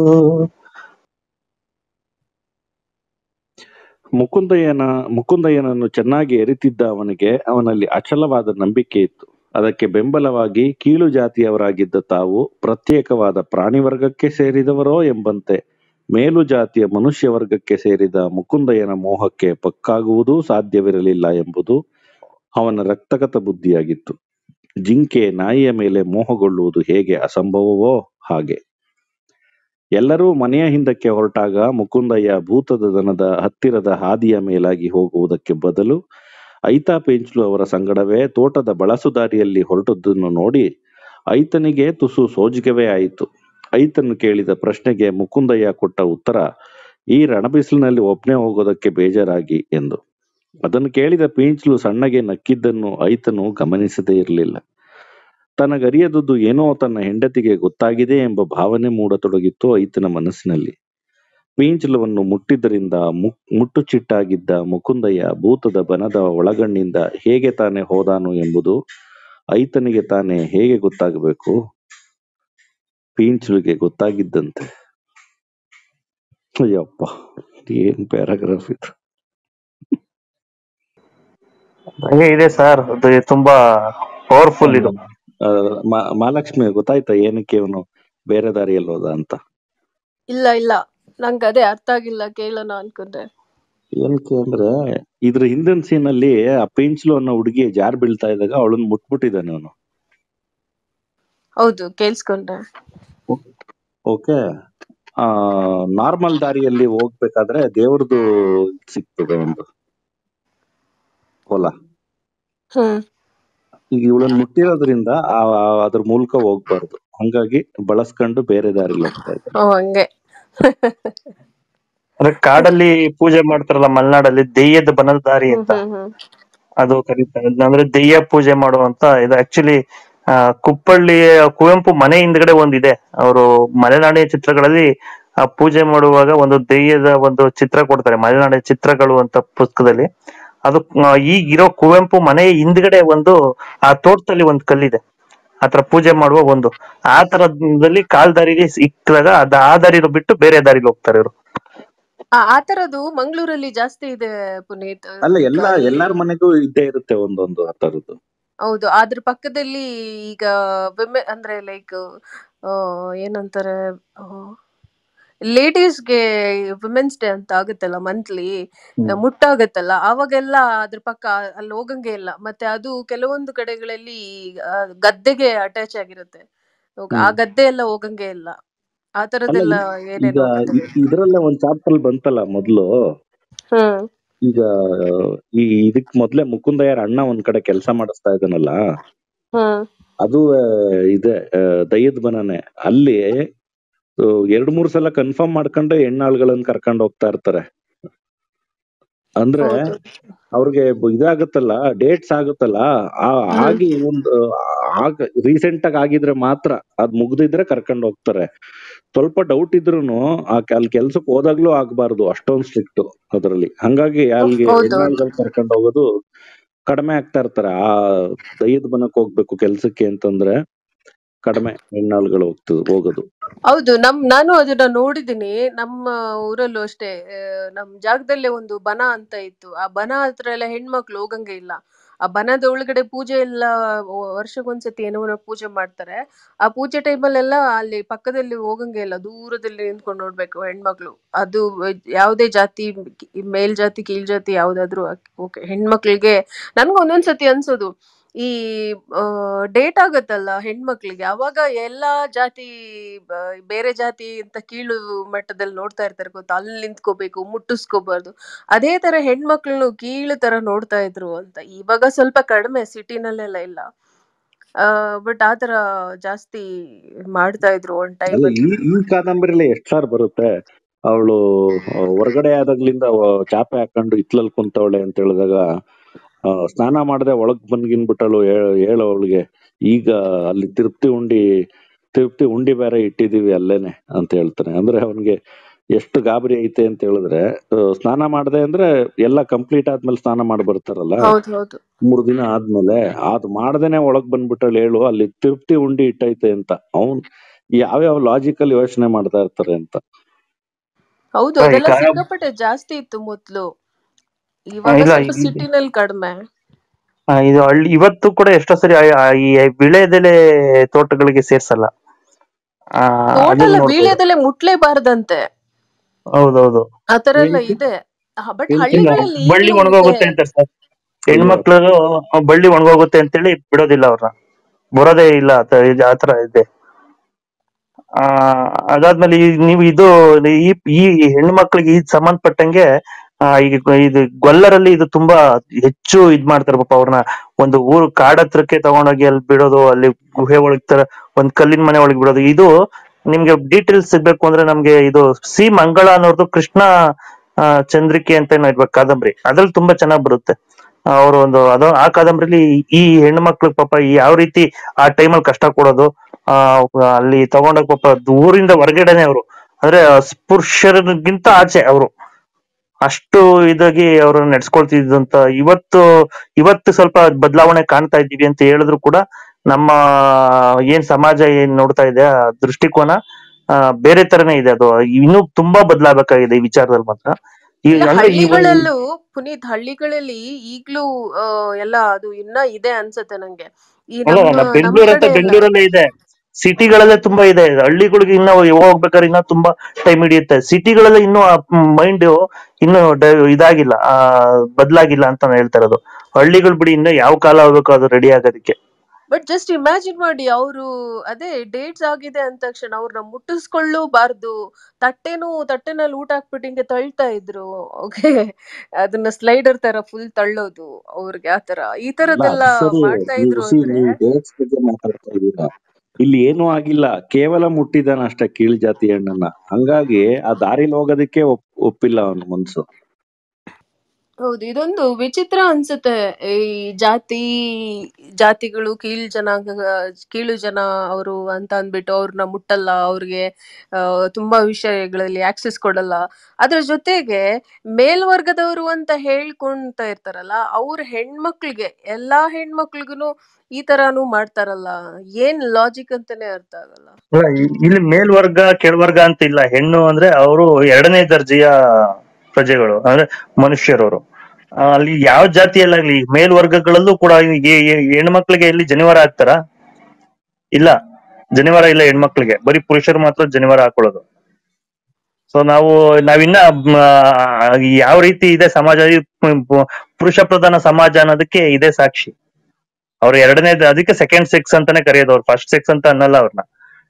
ಮುಕುಂದಯ್ಯನ ಮುಕುಂದಯ್ಯನನ್ನು ಚೆನ್ನಾಗಿ ಎರಿತಿದ್ದ ಅವನಿಗೆ ಅವನಲ್ಲಿ ಅಚಲವಾದ ನಂಬಿಕೆ ಇತ್ತು ಅದಕ್ಕೆ ಬೆಂಬಲವಾಗಿ ಕೀಳು ಜಾತಿಯವರಾಗಿದ್ದ ತಾವು ಪ್ರತ್ಯೇಕವಾದ ಪ್ರಾಣಿ ವರ್ಗಕ್ಕೆ ಸೇರಿದವರೋ ಎಂಬಂತೆ ಮೇಲು ಜಾತಿಯ ಮನುಷ್ಯ ವರ್ಗಕ್ಕೆ ಸೇರಿದ ಮುಕುಂದಯ್ಯನ ಮೋಹಕ್ಕೆ ಪಕ್ಕಾಗುವುದೂ ಸಾಧ್ಯವಿರಲಿಲ್ಲ ಎಂಬುದು ಅವನ ರಕ್ತಗತ ಬುದ್ಧಿಯಾಗಿತ್ತು ಜಿಂಕೆ ನಾಯಿಯ ಮೇಲೆ ಮೋಹಗೊಳ್ಳುವುದು ಹೇಗೆ ಅಸಂಭವವೋ ಹಾಗೆ ಎಲ್ಲರೂ ಮನೆಯ ಹಿಂದಕ್ಕೆ ಹೊರಟಾಗ ಮುಕುಂದಯ್ಯ ಭೂತದ ದನದ ಹತ್ತಿರದ ಹಾದಿಯ ಮೇಲಾಗಿ ಹೋಗುವುದಕ್ಕೆ ಬದಲು ಐತಾ ಪೇಂಚ್ಲು ಅವರ ಸಂಗಡವೇ ತೋಟದ ಬಳಸುದಾರಿಯಲ್ಲಿ ಹೊರಟದ್ದನ್ನು ನೋಡಿ ಐತನಿಗೆ ತುಸು ಸೋಜಿಗವೇ ಆಯಿತು ಐತನು ಕೇಳಿದ ಪ್ರಶ್ನೆಗೆ ಮುಕುಂದಯ್ಯ ಕೊಟ್ಟ ಉತ್ತರ ಈ ರಣಬಿಸಿಲಿನಲ್ಲಿ ಒಬ್ನೇ ಹೋಗೋದಕ್ಕೆ ಬೇಜಾರಾಗಿ ಎಂದು ಅದನ್ನು ಕೇಳಿದ ಪೀಂಚ್ಲು ಸಣ್ಣಗೆ ನಕ್ಕಿದ್ದನ್ನು ಐತನು ಗಮನಿಸದೇ ಇರಲಿಲ್ಲ ತನಗರಿಯದುದು ಏನೋ ತನ್ನ ಹೆಂಡತಿಗೆ ಗೊತ್ತಾಗಿದೆ ಎಂಬ ಭಾವನೆ ಮೂಡತೊಡಗಿತ್ತು ಐತನ ಮನಸ್ಸಿನಲ್ಲಿ ಪೀಂಚಲವನ್ನು ಮುಟ್ಟಿದ್ದರಿಂದ ಮು- ಮುಟ್ಟುಚಿಟ್ಟಾಗಿದ್ದ ಮುಕುಂದಯ್ಯ ಭೂತದ ಬನದ ಒಳಗಣ್ಣಿಂದ ಹೇಗೆ ತಾನೇ ಹೋದಾನು ಎಂಬುದು ಐತನಿಗೆ ತಾನೇ ಹೇಗೆ ಗೊತ್ತಾಗಬೇಕು ಪೀಂಚುಲಿಗೆ ಗೊತ್ತಾಗಿದ್ದಂತೆ ಅಯ್ಯಪ್ಪ ಏನ್ ಪ್ಯಾರಾಗ್ರಾಫ್ ಇದು ಹಂಗೆ ಇದೆ ಸರ್ ಅದು ತುಂಬಾ ಪವರ್ಫುಲ್ ಇದು ಆ, ಮಾ- ಮಹಾಲಕ್ಷ್ಮಿ ಗೊತ್ತಾಯ್ತಾ ಏನಕ್ಕೆ ಇವನು ಬೇರೆ ದಾರಿಯಲ್ಲಿ ಹೋದ ಅಂತ ಇಲ್ಲ ಇಲ್ಲ ನಂಗೆ ಅದೇ ಅರ್ಥ ಆಗಿಲ್ಲ ಕೇಳೋಣ ಅನ್ಕೊಂಡೆ ಏನಕ್ಕೆ ಅಂದ್ರೆ ಇದ್ರ ಹಿಂದಿನ ಸೀನ್ ಅಲ್ಲಿ ಆ ಪೀಂಚ್ಲು ಅನ್ನೋ ಹುಡುಗಿ ಜಾರ್ ಬೀಳ್ತಾ ಇದ್ದಾಗ ಅವಳನ್ನ ಮುಟ್ಬಿಟ್ಟಿದ್ದಾನೆ ಅವನು ಹೌದು ಕೇಳಿಸ್ಕೊಂಡೆ ಓಕೆ ಆ ನಾರ್ಮಲ್ ದಾರಿಯಲ್ಲಿ ಹೋಗ್ಬೇಕಾದ್ರೆ ದೇವ್ರದ್ದು ಸಿಗ್ತದೆ ಒಂದು ಹೊಲ ಹ್ಮ್ ಈಗ ಇವಳನ್ನ ಮುಟ್ಟಿರೋದ್ರಿಂದ ಆ- ಆ- ಅದ್ರ ಮೂಲಕ ಹೋಗ್ಬಾರ್ದು ಹಂಗಾಗಿ ಬಳಸ್ಕೊಂಡು ಬೇರೆ ದಾರಿಲಿ ಹೋಗ್ತಾ ಇದ್ದಾರೆ ಓ ಹಂಗೆ ಅಂದ್ರೆ ಕಾಡಲ್ಲಿ ಪೂಜೆ ಮಾಡ್ತಾರಲ್ಲ ಮಲೆನಾಡಲ್ಲಿ ದೆಯ್ಯದ ಬನದ ದಾರಿ ಹ್ಮ್ ಅಂತ ಹ್ಮ್ ಹ್ಮ್ ಅದು ಕರೀತಾರೆ ಅಂದ್ರೆ ದೆಯ್ಯ ಪೂಜೆ ಮಾಡುವಂತ ಇದು ಆಕ್ಚುಲಿ ಕುಪ್ಪಳ್ಳಿ ಕುವೆಂಪು ಮನೆ ಹಿಂದ್ಗಡೆ ಒಂದಿದೆ ಅವರು ಮಲೆನಾಡಿನ ಚಿತ್ರಗಳಲ್ಲಿ ಆ ಪೂಜೆ ಮಾಡುವಾಗ ಒಂದು ದೆಯ್ಯದ ಒಂದು ಚಿತ್ರ ಕೊಡ್ತಾರೆ ಮಲೆನಾಡಿನ ಚಿತ್ರಗಳು ಅಂತ ಪುಸ್ತಕದಲ್ಲಿ ಅದು ಆ, ಈಗಿರೋ ಕುವೆಂಪು ಮನೆ ಹಿಂದ್ಗಡೆ ಒಂದು ಆ ತೋಟದಲ್ಲಿ ಒಂದು ಕಲ್ಲಿದೆ ಆತರ ಪೂಜೆ ಮಾಡುವ ಒಂದು ಆ ತರದಲ್ಲಿ ಕಾಲ್ ದಾರಿಗೆ ಸಿಕ್ಕಿದಾಗ ಅದ ಆ ದಾರಿನ ಬಿಟ್ಟು ಬೇರೆ ದಾರಿಲಿ ಹೋಗ್ತಾರೆ ಇವರು ಆ ಆ ತರದ್ದು ಮಂಗಳೂರಲ್ಲಿ ಜಾಸ್ತಿ ಇದೆ ಪುನೀತ್ ಅಲ್ಲ ಈಗ ಎಲ್ಲ ಈ ಎಲ್ಲಾರ ಮನೆಗೂ ಇದ್ದೇ ಇರುತ್ತೆ ಒಂದೊಂದು ಆ ತರದ್ದು ಹೌದು ಅದ್ರ ಪಕ್ಕದಲ್ಲಿ ಈಗ ವಿಮೆ ಅಂದ್ರೆ ಲೈಕ್ ಏನಂತಾರೆ ಲೇಡೀಸ್ಗೆ ವಿಮೆನ್ಸ್ ಡೇ ಅಂತ ಆಗುತ್ತಲ್ಲ ಮಂತ್ಲಿ ಹ್ಮ್ ಮುಟ್ಟಾಗತ್ತಲ್ಲ ಅವಾಗೆಲ್ಲ ಅದ್ರ ಪಕ್ಕ ಅಲ್ಲಿ ಹೋಗಂಗೆ ಇಲ್ಲ ಮತ್ತೆ ಅದು ಕೆಲವೊಂದು ಕಡೆಗಳಲ್ಲಿ ಆ, ಗದ್ದೆಗೆ ಅಟ್ಯಾಚ್ ಆಗಿರುತ್ತೆ ಆ ಹ್ಮ್ ಗದ್ದೆ ಎಲ್ಲ ಹೋಗಂಗೆ ಇಲ್ಲ ಆ ಅಲ್ಲ ತರದೆಲ್ಲ ಈ- ಈಗ ಏನೇನೋ ಆಗುತ್ತೆ ಇ- ಇದ್ರಲ್ಲೇ ಒಂದ್ ಚಾಪ್ಟರ್ ಬಂತಲ್ಲ ಮೊದ್ಲು ಹ್ಮ್ ಈಗ ಈ ಇದಕ್ ಮೊದ್ಲೇ ಮುಕುಂದಯ್ಯರ ಅಣ್ಣ ಒಂದ್ ಕಡೆ ಕೆಲಸ ಮಾಡಿಸ್ತಾ ಇದ್ದಾನಲ್ಲ ಹ್ಮ್ ಅದು ಆ, ಇದೆ ಆ, ದಯ್ಯದ್ ಬನನೆ ಅಲ್ಲಿ ಆ, ಎರಡ್ ಮೂರ್ ಸಲ ಕನ್ಫರ್ಮ್ ಮಾಡ್ಕೊಂಡು ಹೆಣ್ಣಾಳ್ಗಳನ್ನ ಕರ್ಕೊಂಡ್ ಹೋಗ್ತಾ ಇರ್ತಾರೆ ಅಂದ್ರೆ ಹೌದು ಅವ್ರಿಗೆ ಬ- ಇದಾಗುತ್ತಲ್ಲ ಡೇಟ್ಸ್ ಆಗುತ್ತಲ್ಲ ಆ ಹ್ಮ್ ಆಗಿ ಒಂದು ಆಗ ರೀಸೆಂಟ್ ಆಗಿ ಆಗಿದ್ರೆ ಮಾತ್ರ ಅದ್ ಮುಗ್ದಿದ್ರೆ ಕರ್ಕೊಂಡ್ ಹೋಗ್ತಾರೆ ಸ್ವಲ್ಪ ಡೌಟ್ ಇದ್ರೂನು ಆ ಕೆ- ಅಲ್ಲಿ ಕೆಲ್ಸಕ್ಕೆ ಹೋದಾಗ್ಲೂ ಆಗ್ಬಾರ್ದು ಅಷ್ಟೊಂದ್ ಸ್ಟ್ರಿಕ್ಟ್ ಅದ್ರಲ್ಲಿ ಹಂಗಾಗಿ ಅಲ್ಲಿಗೆ ಹೌದು ಹೌದು ಹೆಣ್ಣಾಳ್ಗಳು ಕರ್ಕೊಂಡ್ ಹೋಗೋದು ಕಡಿಮೆ ಆಗ್ತಾ ಇರ್ತಾರೆ ಆ ದೈಯದ ಬನಕ್ ಹೋಗ್ಬೇಕು ಕೆಲ್ಸಕ್ಕೆ ಅಂತಂದ್ರೆ ಕಡಿಮೆ ಹೆಣ್ಣಾಳ್ಗಳು ಹೋಗ್ತದೆ ಹೋಗೋದು ಹೌದು ನಮ್ ನಾನು ಅದನ್ನ ನೋಡಿದೀನಿ ನಮ್ಮ ಊರಲ್ಲೂ ಅಷ್ಟೇ ಆ, ನಮ್ ಜಾಗದಲ್ಲೇ ಒಂದು ಬನ ಅಂತ ಇತ್ತು ಆ ಬನ ಹತ್ರ ಎಲ್ಲ ಹೆಣ್ಮಕ್ಳು ಹೋಗಂಗೆ ಇಲ್ಲ ಆ ಬನದ ಒಳಗಡೆ ಪೂಜೆ ಎಲ್ಲ ವ- ವರ್ಷಕ್ಕೊಂದ್ಸತಿ ಏನೋ ಒಂದ್ ಪೂಜೆ ಮಾಡ್ತಾರೆ ಆ ಪೂಜೆ ಟೈಮಲ್ಲೆಲ್ಲ ಅಲ್ಲಿ ಪಕ್ಕದಲ್ಲಿ ಹೋಗಂಗೆ ಇಲ್ಲ ದೂರದಲ್ಲಿ ನಿಂತ್ಕೊಂಡು ನೋಡ್ಬೇಕು ಹೆಣ್ಮಕ್ಳು ಅದು ಯಾವುದೇ ಜಾತಿ ಕಿ- ಮೇಲ್ ಜಾತಿ ಕೀಳ್ ಜಾತಿ ಯಾವ್ದಾದ್ರು ಓಕೆ ಹೆಣ್ಮಕ್ಳಿಗೆ ನನ್ಗೆ ಒಂದೊಂದ್ಸತಿ ಅನ್ಸೋದು ಈ ಡೇಟ್ ಆಗತ್ತಲ್ಲ ಹೆಣ್ಮಕ್ಳಿಗೆ ಅವಾಗ ಎಲ್ಲಾ ಜಾತಿ ಬ- ಬೇರೆ ಜಾತಿ ಅಂತ ಕೀಳು ಮಟ್ಟದಲ್ಲಿ ನೋಡ್ತಾ ಇರ್ತಾರೆ ಗೊತ್ತಾ ಅಲ್ಲಿ ನಿಂತ್ಕೋಬೇಕು ಮುಟ್ಟಿಸ್ಕೋಬಾರ್ದು ಅದೇ ತರ ಹೆಣ್ಮಕ್ಳು ಕೀಳು ತರ ನೋಡ್ತಾ ಇದ್ರು ಅಂತ ಇವಾಗ ಸ್ವಲ್ಪ ಕಡಿಮೆ ಸಿಟಿನಲ್ಲೆಲ್ಲ ಇಲ್ಲ ಬಟ್ ಆತರ ಜಾಸ್ತಿ ಮಾಡ್ತಾ ಇದ್ರು ಒಂದ್ ಅಲ್ಲ ಟೈಮಲ್ಲಿ ಈ ಈ ಕಾದಂಬರಿಲಿ ಎಷ್ಟ್ ಸಾರ್ ಬರುತ್ತೆ ಅವಳು ಹೊರಗಡೆ ಆದಾಗ್ಲಿಂದ ಅವ ಚಾಪೆ ಹಾಕೊಂಡು ಇತ್ಲಲ್ ಕುಂತವಳೆ ಅಂತ ಹೇಳಿದಾಗ ಆ, ಸ್ನಾನ ಮಾಡದೆ ಒಳಗ್ ಬಂದ್ಗಿನ್ಬಿಟ್ಟಳು ಹೇಳು ಅವಳಿಗೆ ಈಗ ಅಲ್ಲಿ ತಿರುಪ್ತಿ ಉಂಡಿ ತಿರುಪ್ತಿ ಉಂಡಿ ಬೇರೆ ಇಟ್ಟಿದೀವಿ ಅಲ್ಲೇನೆ ಅಂತ ಹೇಳ್ತಾನೆ ಅಂದ್ರೆ ಅವನಿಗೆ ಎಷ್ಟು ಗಾಬರಿ ಐತೆ ಅಂತ ಹೇಳಿದ್ರೆ ಆ, ಸ್ನಾನ ಮಾಡದೆ ಅಂದ್ರೆ ಎಲ್ಲ ಕಂಪ್ಲೀಟ್ ಆದ್ಮೇಲೆ ಸ್ನಾನ ಮಾಡಿ ಬರ್ತಾರಲ್ಲ ಹೌದು ಹೌದು ಮೂರ್ ದಿನ ಆದ್ಮೇಲೆ ಅದ್ ಮಾಡ್ದೇನೆ ಒಳಗ್ ಬಂದ್ಬಿಟ್ಟಳು ಹೇಳು ಅಲ್ಲಿ ತಿರುಪ್ತಿ ಉಂಡಿ ಇಟ್ಟೈತೆ ಅಂತ ಅವ್ನ್ ಯಾವ್ಯಾವ ಲಾಜಿಕಲ್ ಯೋಚನೆ ಮಾಡ್ತಾ ಇರ್ತಾರೆ ಅಂತ ಹೌದು ಈ ಅದೆಲ್ಲ ಕಾಲ ಸಿಕ್ಕಾಪಟ್ಟೆ ಜಾಸ್ತಿ ಇತ್ತು ಮೊದ್ಲು ಆ, ಇವಾಗ ಇಲ್ಲ ಸ್ವಲ್ಪ ಈ- ಸಿಟಿನಲ್ಲಿ ಕಡಿಮೆ ಆ, ಇದು ಹಳ್ಳಿ ಇವತ್ತು ಕೂಡ ಎಷ್ಟೋ ಸರಿ ಆ- ಆ ಈ ವಿಳೆದೆಲೆ ತೋಟಗಳಿಗೆ ಸೇರ್ಸಲ್ಲ ಆ ತೋಟ ಅದನ್ನ ಎಲ್ಲ ನೋಡ್ಬೋದು ವೀಳ್ಯದೆಲೆ ಮುಟ್ಲೇಬಾರ್ದಂತೆ ಹೌದೌದು ಆತರ ಎಲ್ಲ ಏನಕ್ಕೆ ಇದೆ ಬಟ್ ಏನಕ್ಕೆ ಇಲ್ಲ ಹಳ್ಳಿಗಳಲ್ಲಿ ಬಳ್ಳಿ ಈಗ್ಲೂ ಇದೆ ಒಣಗೋಗುತ್ತೆ ಅಂತ ಸರ್ ಅಯ್ಯೋ ಹೆಣ್ಮಕ್ಳು ಬಳ್ಳಿ ಒಣಗೋಗುತ್ತೆ ಅಂತೇಳಿ ಬಿಡೋದಿಲ್ಲ ಅವ್ರನ್ನ ಬರೋದೇ ಇಲ್ಲ ಆತ- ಇದು ಆತರ ಇದೆ ಆ ಅದಾದ್ಮೇಲೆ ಈ ನೀವು ಇದು ಈ ಈ ಹೆಣ್ಮಕ್ಳಿಗೆ ಇದ್ ಸಂಬಂಧಪಟ್ಟಂಗೆ ಆ ಈಗ ಇದು ಗೊಲ್ಲರಲ್ಲಿ ಇದು ತುಂಬಾ ಹೆಚ್ಚು ಇದ್ ಮಾಡ್ತಾರೆ ಪಾಪ ಅವ್ರನ್ನ ಒಂದು ಊರು ಕಾಡತ್ರಕ್ಕೆ ತಗೊಂಡೋಗಿ ಅಲ್ಲಿ ಬಿಡೋದು ಅಲ್ಲಿ ಗುಹೆ ಒಳಗ್ ತರ ಒಂದ್ ಕಲ್ಲಿನ ಮನೆ ಒಳಗ್ ಬಿಡೋದು ಇದು ನಿಮ್ಗೆ ಡೀಟೇಲ್ಸ್ ಸಿಗ್ಬೇಕು ಅಂದ್ರೆ ನಮ್ಗೆ ಇದು ಸಿ ಮಂಗಳ ಅನ್ನೋರ್ದು ಕೃಷ್ಣ ಆ, ಚಂದ್ರಿಕೆ ಅಂತ ಏನೋ ಇರ್ಬೇಕು ಕಾದಂಬರಿ ಅದ್ರಲ್ಲಿ ತುಂಬಾ ಚೆನ್ನಾಗ್ ಬರುತ್ತೆ ಅವರು ಒಂದು ಅದು ಆ ಕಾದಂಬರಿಲಿ ಈ ಹೆಣ್ಣು ಮಕ್ಳು ಪಾಪ ಈ ಯಾವ ರೀತಿ ಆ ಟೈಮಲ್ಲಿ ಕಷ್ಟ ಕೊಡೋದು ಆ ಅಲ್ಲಿ ತಗೊಂಡೋಗ್ ಪಾಪ ಊರಿಂದ ಹೊರಗಡೆನೆ ಅವರು ಅಂದ್ರೆ ಅಸ್ಪೃಶ್ಯರಿಗಿಂತ ಆಚೆ ಅವರು ಅಷ್ಟು ಇದಾಗಿ ಅವ್ರನ್ನ ನಡೆಸ್ಕೊಳ್ತಿದ್ದು ಅಂತ ಇವತ್ತು ಇವತ್ತು ಸ್ವಲ್ಪ ಬದಲಾವಣೆ ಕಾಣ್ತಾ ಇದ್ದೀವಿ ಅಂತ ಹೇಳಿದ್ರು ಕೂಡ ನಮ್ಮ ಏನ್ ಸಮಾಜ ಏನ್ ನೋಡ್ತಾ ಇದೆ ಆ ದೃಷ್ಟಿಕೋನ ಆ, ಬೇರೆ ತರನೇ ಇದೆ ಅದು ಇನ್ನೂ ತುಂಬಾ ಬದಲಾಗಬೇಕಾಗಿದೆ ಈ ವಿಚಾರದಲ್ಲಿ ಮಾತ್ರ ಈ ಇಲ್ಲ ಅಂದ್ರೆ ಈ ಒಂದು- ಹಳ್ಳಿಗಳಲ್ಲೂ ಪುನೀತ್ ಹಳ್ಳಿಗಳಲ್ಲಿ ಈಗ್ಲೂ ಆ, ಎಲ್ಲ ಅದು ಇನ್ನ ಇದೆ ಅನ್ಸತ್ತೆ ನಂಗೆ ಈ ಅಲ್ಲ ನಮ್ಮ ನಮ್ಮ ನಮ್ ಬೆಂಗಳೂರು ಅಂತ ಕಡೆ ಎಲ್ಲ ಬೆಂಗಳೂರಲ್ಲೇ ಇದೆ ಸಿಟಿಗಳಲ್ಲೇ ತುಂಬಾ ಇದೆ ಹಳ್ಳಿಗಳಿಗೆ ಇನ್ನ ಹೋಗ್ಬೇಕಾದ್ರೆ ಇನ್ನ ತುಂಬಾ ಟೈಮ್ ಹಿಡಿಯುತ್ತೆ ಸಿಟಿಗಳಲ್ಲಿ ಇನ್ನೂ ಮೈಂಡ್ ಇನ್ನು ಡ- ಇದಾಗಿಲ್ಲ ಆ ಬದಲಾಗಿಲ್ಲ ಅಂತ ನಾನು ಹೇಳ್ತಾ ಇರೋದು ಹಳ್ಳಿಗಳು ಬಿಡಿ ಇನ್ನು ಯಾವ ಕಾಲ ಹೋಗ್ಬೇಕು ಅದು ರೆಡಿ ಆಗೋದಕ್ಕೆ ಬಟ್ ಜಸ್ಟ್ ಇಮ್ಯಾಜಿನ್ ಮಾಡಿ ಅವರು ಅದೇ ಡೇಟ್ಸ್ ಆಗಿದೆ ಅಂದ ತಕ್ಷಣ ಅವ್ರನ್ನ ಮುಟ್ಟಿಸ್ಕೊಳ್ಳೂಬಾರ್ದು ತಟ್ಟೆನೂ ತಟ್ಟೆನಲ್ಲಿ ಊಟ ಹಾಕ್ಬಿಟ್ಟು ಹಿಂಗೆ ತಳ್ತಾ ಇದ್ರು ಓಕೆ ಅದನ್ನ ಸ್ಲೈಡರ್ ತರ ಫುಲ್ ತಳ್ಳೋದು ಅವ್ರಿಗೆ ಆತರ ಈ ಅಲ್ಲ ತರದ್ದೆಲ್ಲ ಅದು ಸರಿ ಮಾಡ್ತಾ ನೀವು ಇದ್ರು ಸಿ ಅಂದ್ರೆ ನೀವು ಡೇಟ್ಸ್ ಬಗ್ಗೆ ಮಾತಾಡ್ತಾ ಇದ್ದೀರಾ ಇಲ್ಲಿ ಏನೂ ಆಗಿಲ್ಲ ಕೇವಲ ಮುಟ್ಟಿದಾನ ಅಷ್ಟೇ ಕೀಳ್ ಜಾತಿ ಹೆಣ್ಣನ್ನ ಹಂಗಾಗಿ ಆ ದಾರಿಲಿ ಹೋಗೋದಕ್ಕೆ ಒಪ್ ಒಪ್ಪಿಲ್ಲ ಅವನ ಮನ್ಸು ಹೌದು ಇದೊಂದು ವಿಚಿತ್ರ ಅನ್ಸುತ್ತೆ ಈ ಜಾತಿ ಜಾತಿಗಳು ಕೀಳು ಜನಾಂಗ ಕೀಳು ಜನ ಅವರು ಅಂತ ಅಂದ್ಬಿಟ್ಟು ಅವ್ರನ್ನ ಮುಟ್ಟಲ್ಲ ಅವ್ರಿಗೆ ಆ, ತುಂಬಾ ವಿಷಯಗಳಲ್ಲಿ ಆಕ್ಸೆಸ್ ಕೊಡಲ್ಲ ಅದ್ರ ಜೊತೆಗೆ ಮೇಲ್ವರ್ಗದವರು ಅಂತ ಹೇಳ್ಕೊಂತ ಇರ್ತಾರಲ್ಲ ಅವ್ರ ಹೆಣ್ಮಕ್ಳಿಗೆ ಎಲ್ಲಾ ಹೆಣ್ಮಕ್ಳಿಗೂ ಈ ತರಾನು ಮಾಡ್ತಾರಲ್ಲ ಏನ್ ಲಾಜಿಕ್ ಅಂತಾನೆ ಅರ್ಥ ಆಗಲ್ಲ ಅಲ್ಲ, ಇ- ಇಲ್ಲಿ ಮೇಲ್ವರ್ಗ ಕೆಳವರ್ಗ ಅಂತ ಇಲ್ಲ ಹೆಣ್ಣು ಅಂದ್ರೆ ಅವರು ಎರಡನೇ ದರ್ಜೆಯ ಪ್ರಜೆಗಳು ಅಂದ್ರೆ ಮನುಷ್ಯರವರು ಆ, ಅಲ್ಲಿ ಯಾವ ಜಾತಿಯಲ್ಲಾಗ್ಲಿ ಮೇಲ್ವರ್ಗಗಳಲ್ಲೂ ಕೂಡ ಈ- ಈ- ಈ ಹೆಣ್ಮಕ್ಳಿಗೆ ಎಲ್ಲಿ ಜನಿವಾರ ಹಾಕ್ತಾರ ಇಲ್ಲ ಜನಿವಾರ ಇಲ್ಲ ಹೆಣ್ಮಕ್ಳಿಗೆ ಬರೀ ಪುರುಷರು ಮಾತ್ರ ಜನಿವಾರ ಹಾಕೊಳ್ಳೋದು ಸೊ ನಾವು ನಾವಿನ್ನ ಮ್, ಆ, ಯಾವ ರೀತಿ ಇದೆ ಸಮಾಜ ಈ ಪು- ಪು- ಪುರುಷ ಪ್ರಧಾನ ಸಮಾಜ ಅನ್ನೋದಕ್ಕೆ ಇದೇ ಸಾಕ್ಷಿ ಅವ್ರು ಎರಡನೇ ಅದಕ್ಕೆ ಸೆಕೆಂಡ್ ಸೆಕ್ಸ್ ಅಂತಾನೆ ಕರೆಯೋದು ಅವ್ರು ಫಸ್ಟ್ ಸೆಕ್ಸ್ ಅಂತ ಅನ್ನಲ್ಲ ಅವ್ರನ್ನ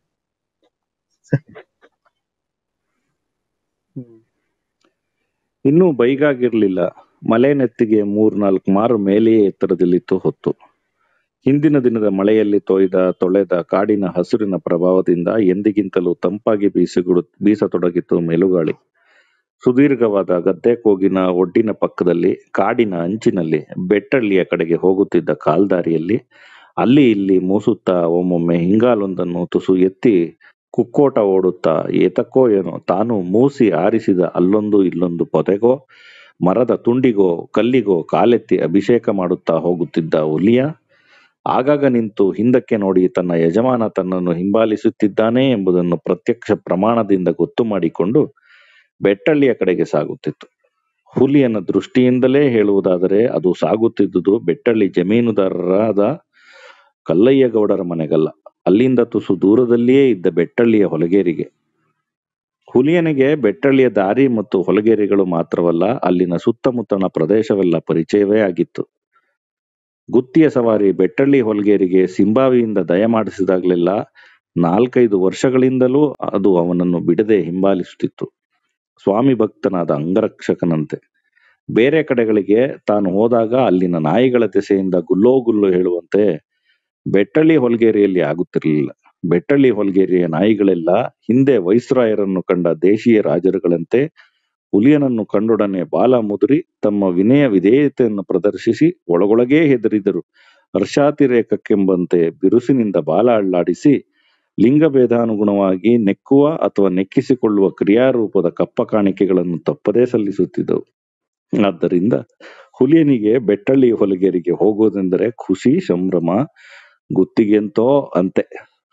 ಇನ್ನೂ ಬೈಗಾಗಿರ್ಲಿಲ್ಲ ಮಲೆ ನೆತ್ತಿಗೆ ಮೂರ್ನಾಲ್ಕು ಮಾರು ಮೇಲೆಯೇ ಎತ್ತರದಲ್ಲಿತ್ತು ಹೊತ್ತು ಹಿಂದಿನ ದಿನದ ಮಳೆಯಲ್ಲಿ ತೊಯ್ದ ತೊಳೆದ ಕಾಡಿನ ಹಸುರಿನ ಪ್ರಭಾವದಿಂದ ಎಂದಿಗಿಂತಲೂ ತಂಪಾಗಿ ಬೀಸಿಗುಡು ಬೀಸತೊಡಗಿತು ಮೆಲುಗಾಳಿ ಸುದೀರ್ಘವಾದ ಗದ್ದೆ ಕೋಗಿನ ಒಡ್ಡಿನ ಪಕ್ಕದಲ್ಲಿ ಕಾಡಿನ ಅಂಚಿನಲ್ಲಿ ಬೆಟ್ಟಳ್ಳಿಯ ಕಡೆಗೆ ಹೋಗುತ್ತಿದ್ದ ಕಾಲ್ದಾರಿಯಲ್ಲಿ ಅಲ್ಲಿ ಇಲ್ಲಿ ಮೂಸುತ್ತಾ ಒಮ್ಮೊಮ್ಮೆ ಹಿಂಗಾಲೊಂದನ್ನು ತುಸು ಎತ್ತಿ ಕುಕ್ಕೋಟ ಓಡುತ್ತಾ ಏತಕ್ಕೋ ಏನೋ ತಾನು ಮೂಸಿ ಆರಿಸಿದ ಅಲ್ಲೊಂದು ಇಲ್ಲೊಂದು ಪೊದೆಗೋ ಮರದ ತುಂಡಿಗೋ ಕಲ್ಲಿಗೋ ಕಾಲೆತ್ತಿ ಅಭಿಷೇಕ ಮಾಡುತ್ತಾ ಹೋಗುತ್ತಿದ್ದ ಹುಲಿಯ ಆಗಾಗ ನಿಂತು ಹಿಂದಕ್ಕೆ ನೋಡಿ ತನ್ನ ಯಜಮಾನ ತನ್ನನ್ನು ಹಿಂಬಾಲಿಸುತ್ತಿದ್ದಾನೆ ಎಂಬುದನ್ನು ಪ್ರತ್ಯಕ್ಷ ಪ್ರಮಾಣದಿಂದ ಗೊತ್ತು ಮಾಡಿಕೊಂಡು ಬೆಟ್ಟಳ್ಳಿಯ ಕಡೆಗೆ ಸಾಗುತ್ತಿತ್ತು ಹುಲಿಯನ್ನ ದೃಷ್ಟಿಯಿಂದಲೇ ಹೇಳುವುದಾದರೆ ಅದು ಸಾಗುತ್ತಿದ್ದುದು ಬೆಟ್ಟಳ್ಳಿ ಜಮೀನುದಾರರಾದ ಕಲ್ಲಯ್ಯಗೌಡರ ಮನೆಗಲ್ಲ ಅಲ್ಲಿಂದ ತುಸು ದೂರದಲ್ಲಿಯೇ ಇದ್ದ ಬೆಟ್ಟಳ್ಳಿಯ ಹೊಲಗೇರಿಗೆ ಹುಲಿಯನಿಗೆ ಬೆಟ್ಟಳ್ಳಿಯ ದಾರಿ ಮತ್ತು ಹೊಲಗೇರಿಗಳು ಮಾತ್ರವಲ್ಲ ಅಲ್ಲಿನ ಸುತ್ತಮುತ್ತಣ ಪ್ರದೇಶವೆಲ್ಲ ಪರಿಚಯವೇ ಆಗಿತ್ತು ಗುತ್ತಿಯ ಸವಾರಿ ಬೆಟ್ಟಳ್ಳಿ ಹೊಲಗೇರಿಗೆ ಸಿಂಬಾವಿಯಿಂದ ದಯಮಾಡಿಸಿದಾಗಲೆಲ್ಲ ನಾಲ್ಕೈದು ವರ್ಷಗಳಿಂದಲೂ ಅದು ಅವನನ್ನು ಬಿಡದೆ ಹಿಂಬಾಲಿಸುತ್ತಿತ್ತು ಸ್ವಾಮಿ ಭಕ್ತನಾದ ಅಂಗರಕ್ಷಕನಂತೆ ಬೇರೆ ಕಡೆಗಳಿಗೆ ತಾನು ಹೋದಾಗ ಅಲ್ಲಿನ ನಾಯಿಗಳ ದೆಸೆಯಿಂದ ಗುಲ್ಲೋ ಗುಲ್ಲೋ ಹೇಳುವಂತೆ ಬೆಟ್ಟಳ್ಳಿ ಹೊಲಗೇರಿಯಲ್ಲಿ ಆಗುತ್ತಿರಲಿಲ್ಲ ಬೆಟ್ಟಳ್ಳಿ ಹೊಲಗೇರಿಯ ನಾಯಿಗಳೆಲ್ಲ ಹಿಂದೆ ವೈಸ್ರಾಯರನ್ನು ಕಂಡ ದೇಶೀಯ ರಾಜರುಗಳಂತೆ ಹುಲಿಯನನ್ನು ಕಂಡೊಡನೆ ಬಾಲ ಮುದುರಿ ತಮ್ಮ ವಿನಯ ವಿಧೇಯತೆಯನ್ನು ಪ್ರದರ್ಶಿಸಿ ಒಳಗೊಳಗೇ ಹೆದರಿದರು ಹರ್ಷಾತಿರೇಕಕ್ಕೆಂಬಂತೆ ಬಿರುಸಿನಿಂದ ಬಾಲ ಅಳ್ಳಾಡಿಸಿ ಲಿಂಗಭೇದಾನುಗುಣವಾಗಿ ನೆಕ್ಕುವ ಅಥವಾ ನೆಕ್ಕಿಸಿಕೊಳ್ಳುವ ಕ್ರಿಯಾರೂಪದ ಕಪ್ಪ ಕಾಣಿಕೆಗಳನ್ನು ತಪ್ಪದೇ ಸಲ್ಲಿಸುತ್ತಿದ್ದವು ಆದ್ದರಿಂದ ಹುಲಿಯನಿಗೆ ಬೆಟ್ಟಳ್ಳಿ ಹೊಲಗೇರಿಗೆ ಹೋಗುವುದೆಂದರೆ ಖುಷಿ ಸಂಭ್ರಮ ಗುತ್ತಿಗೆಂತೋ ಅಂತೆ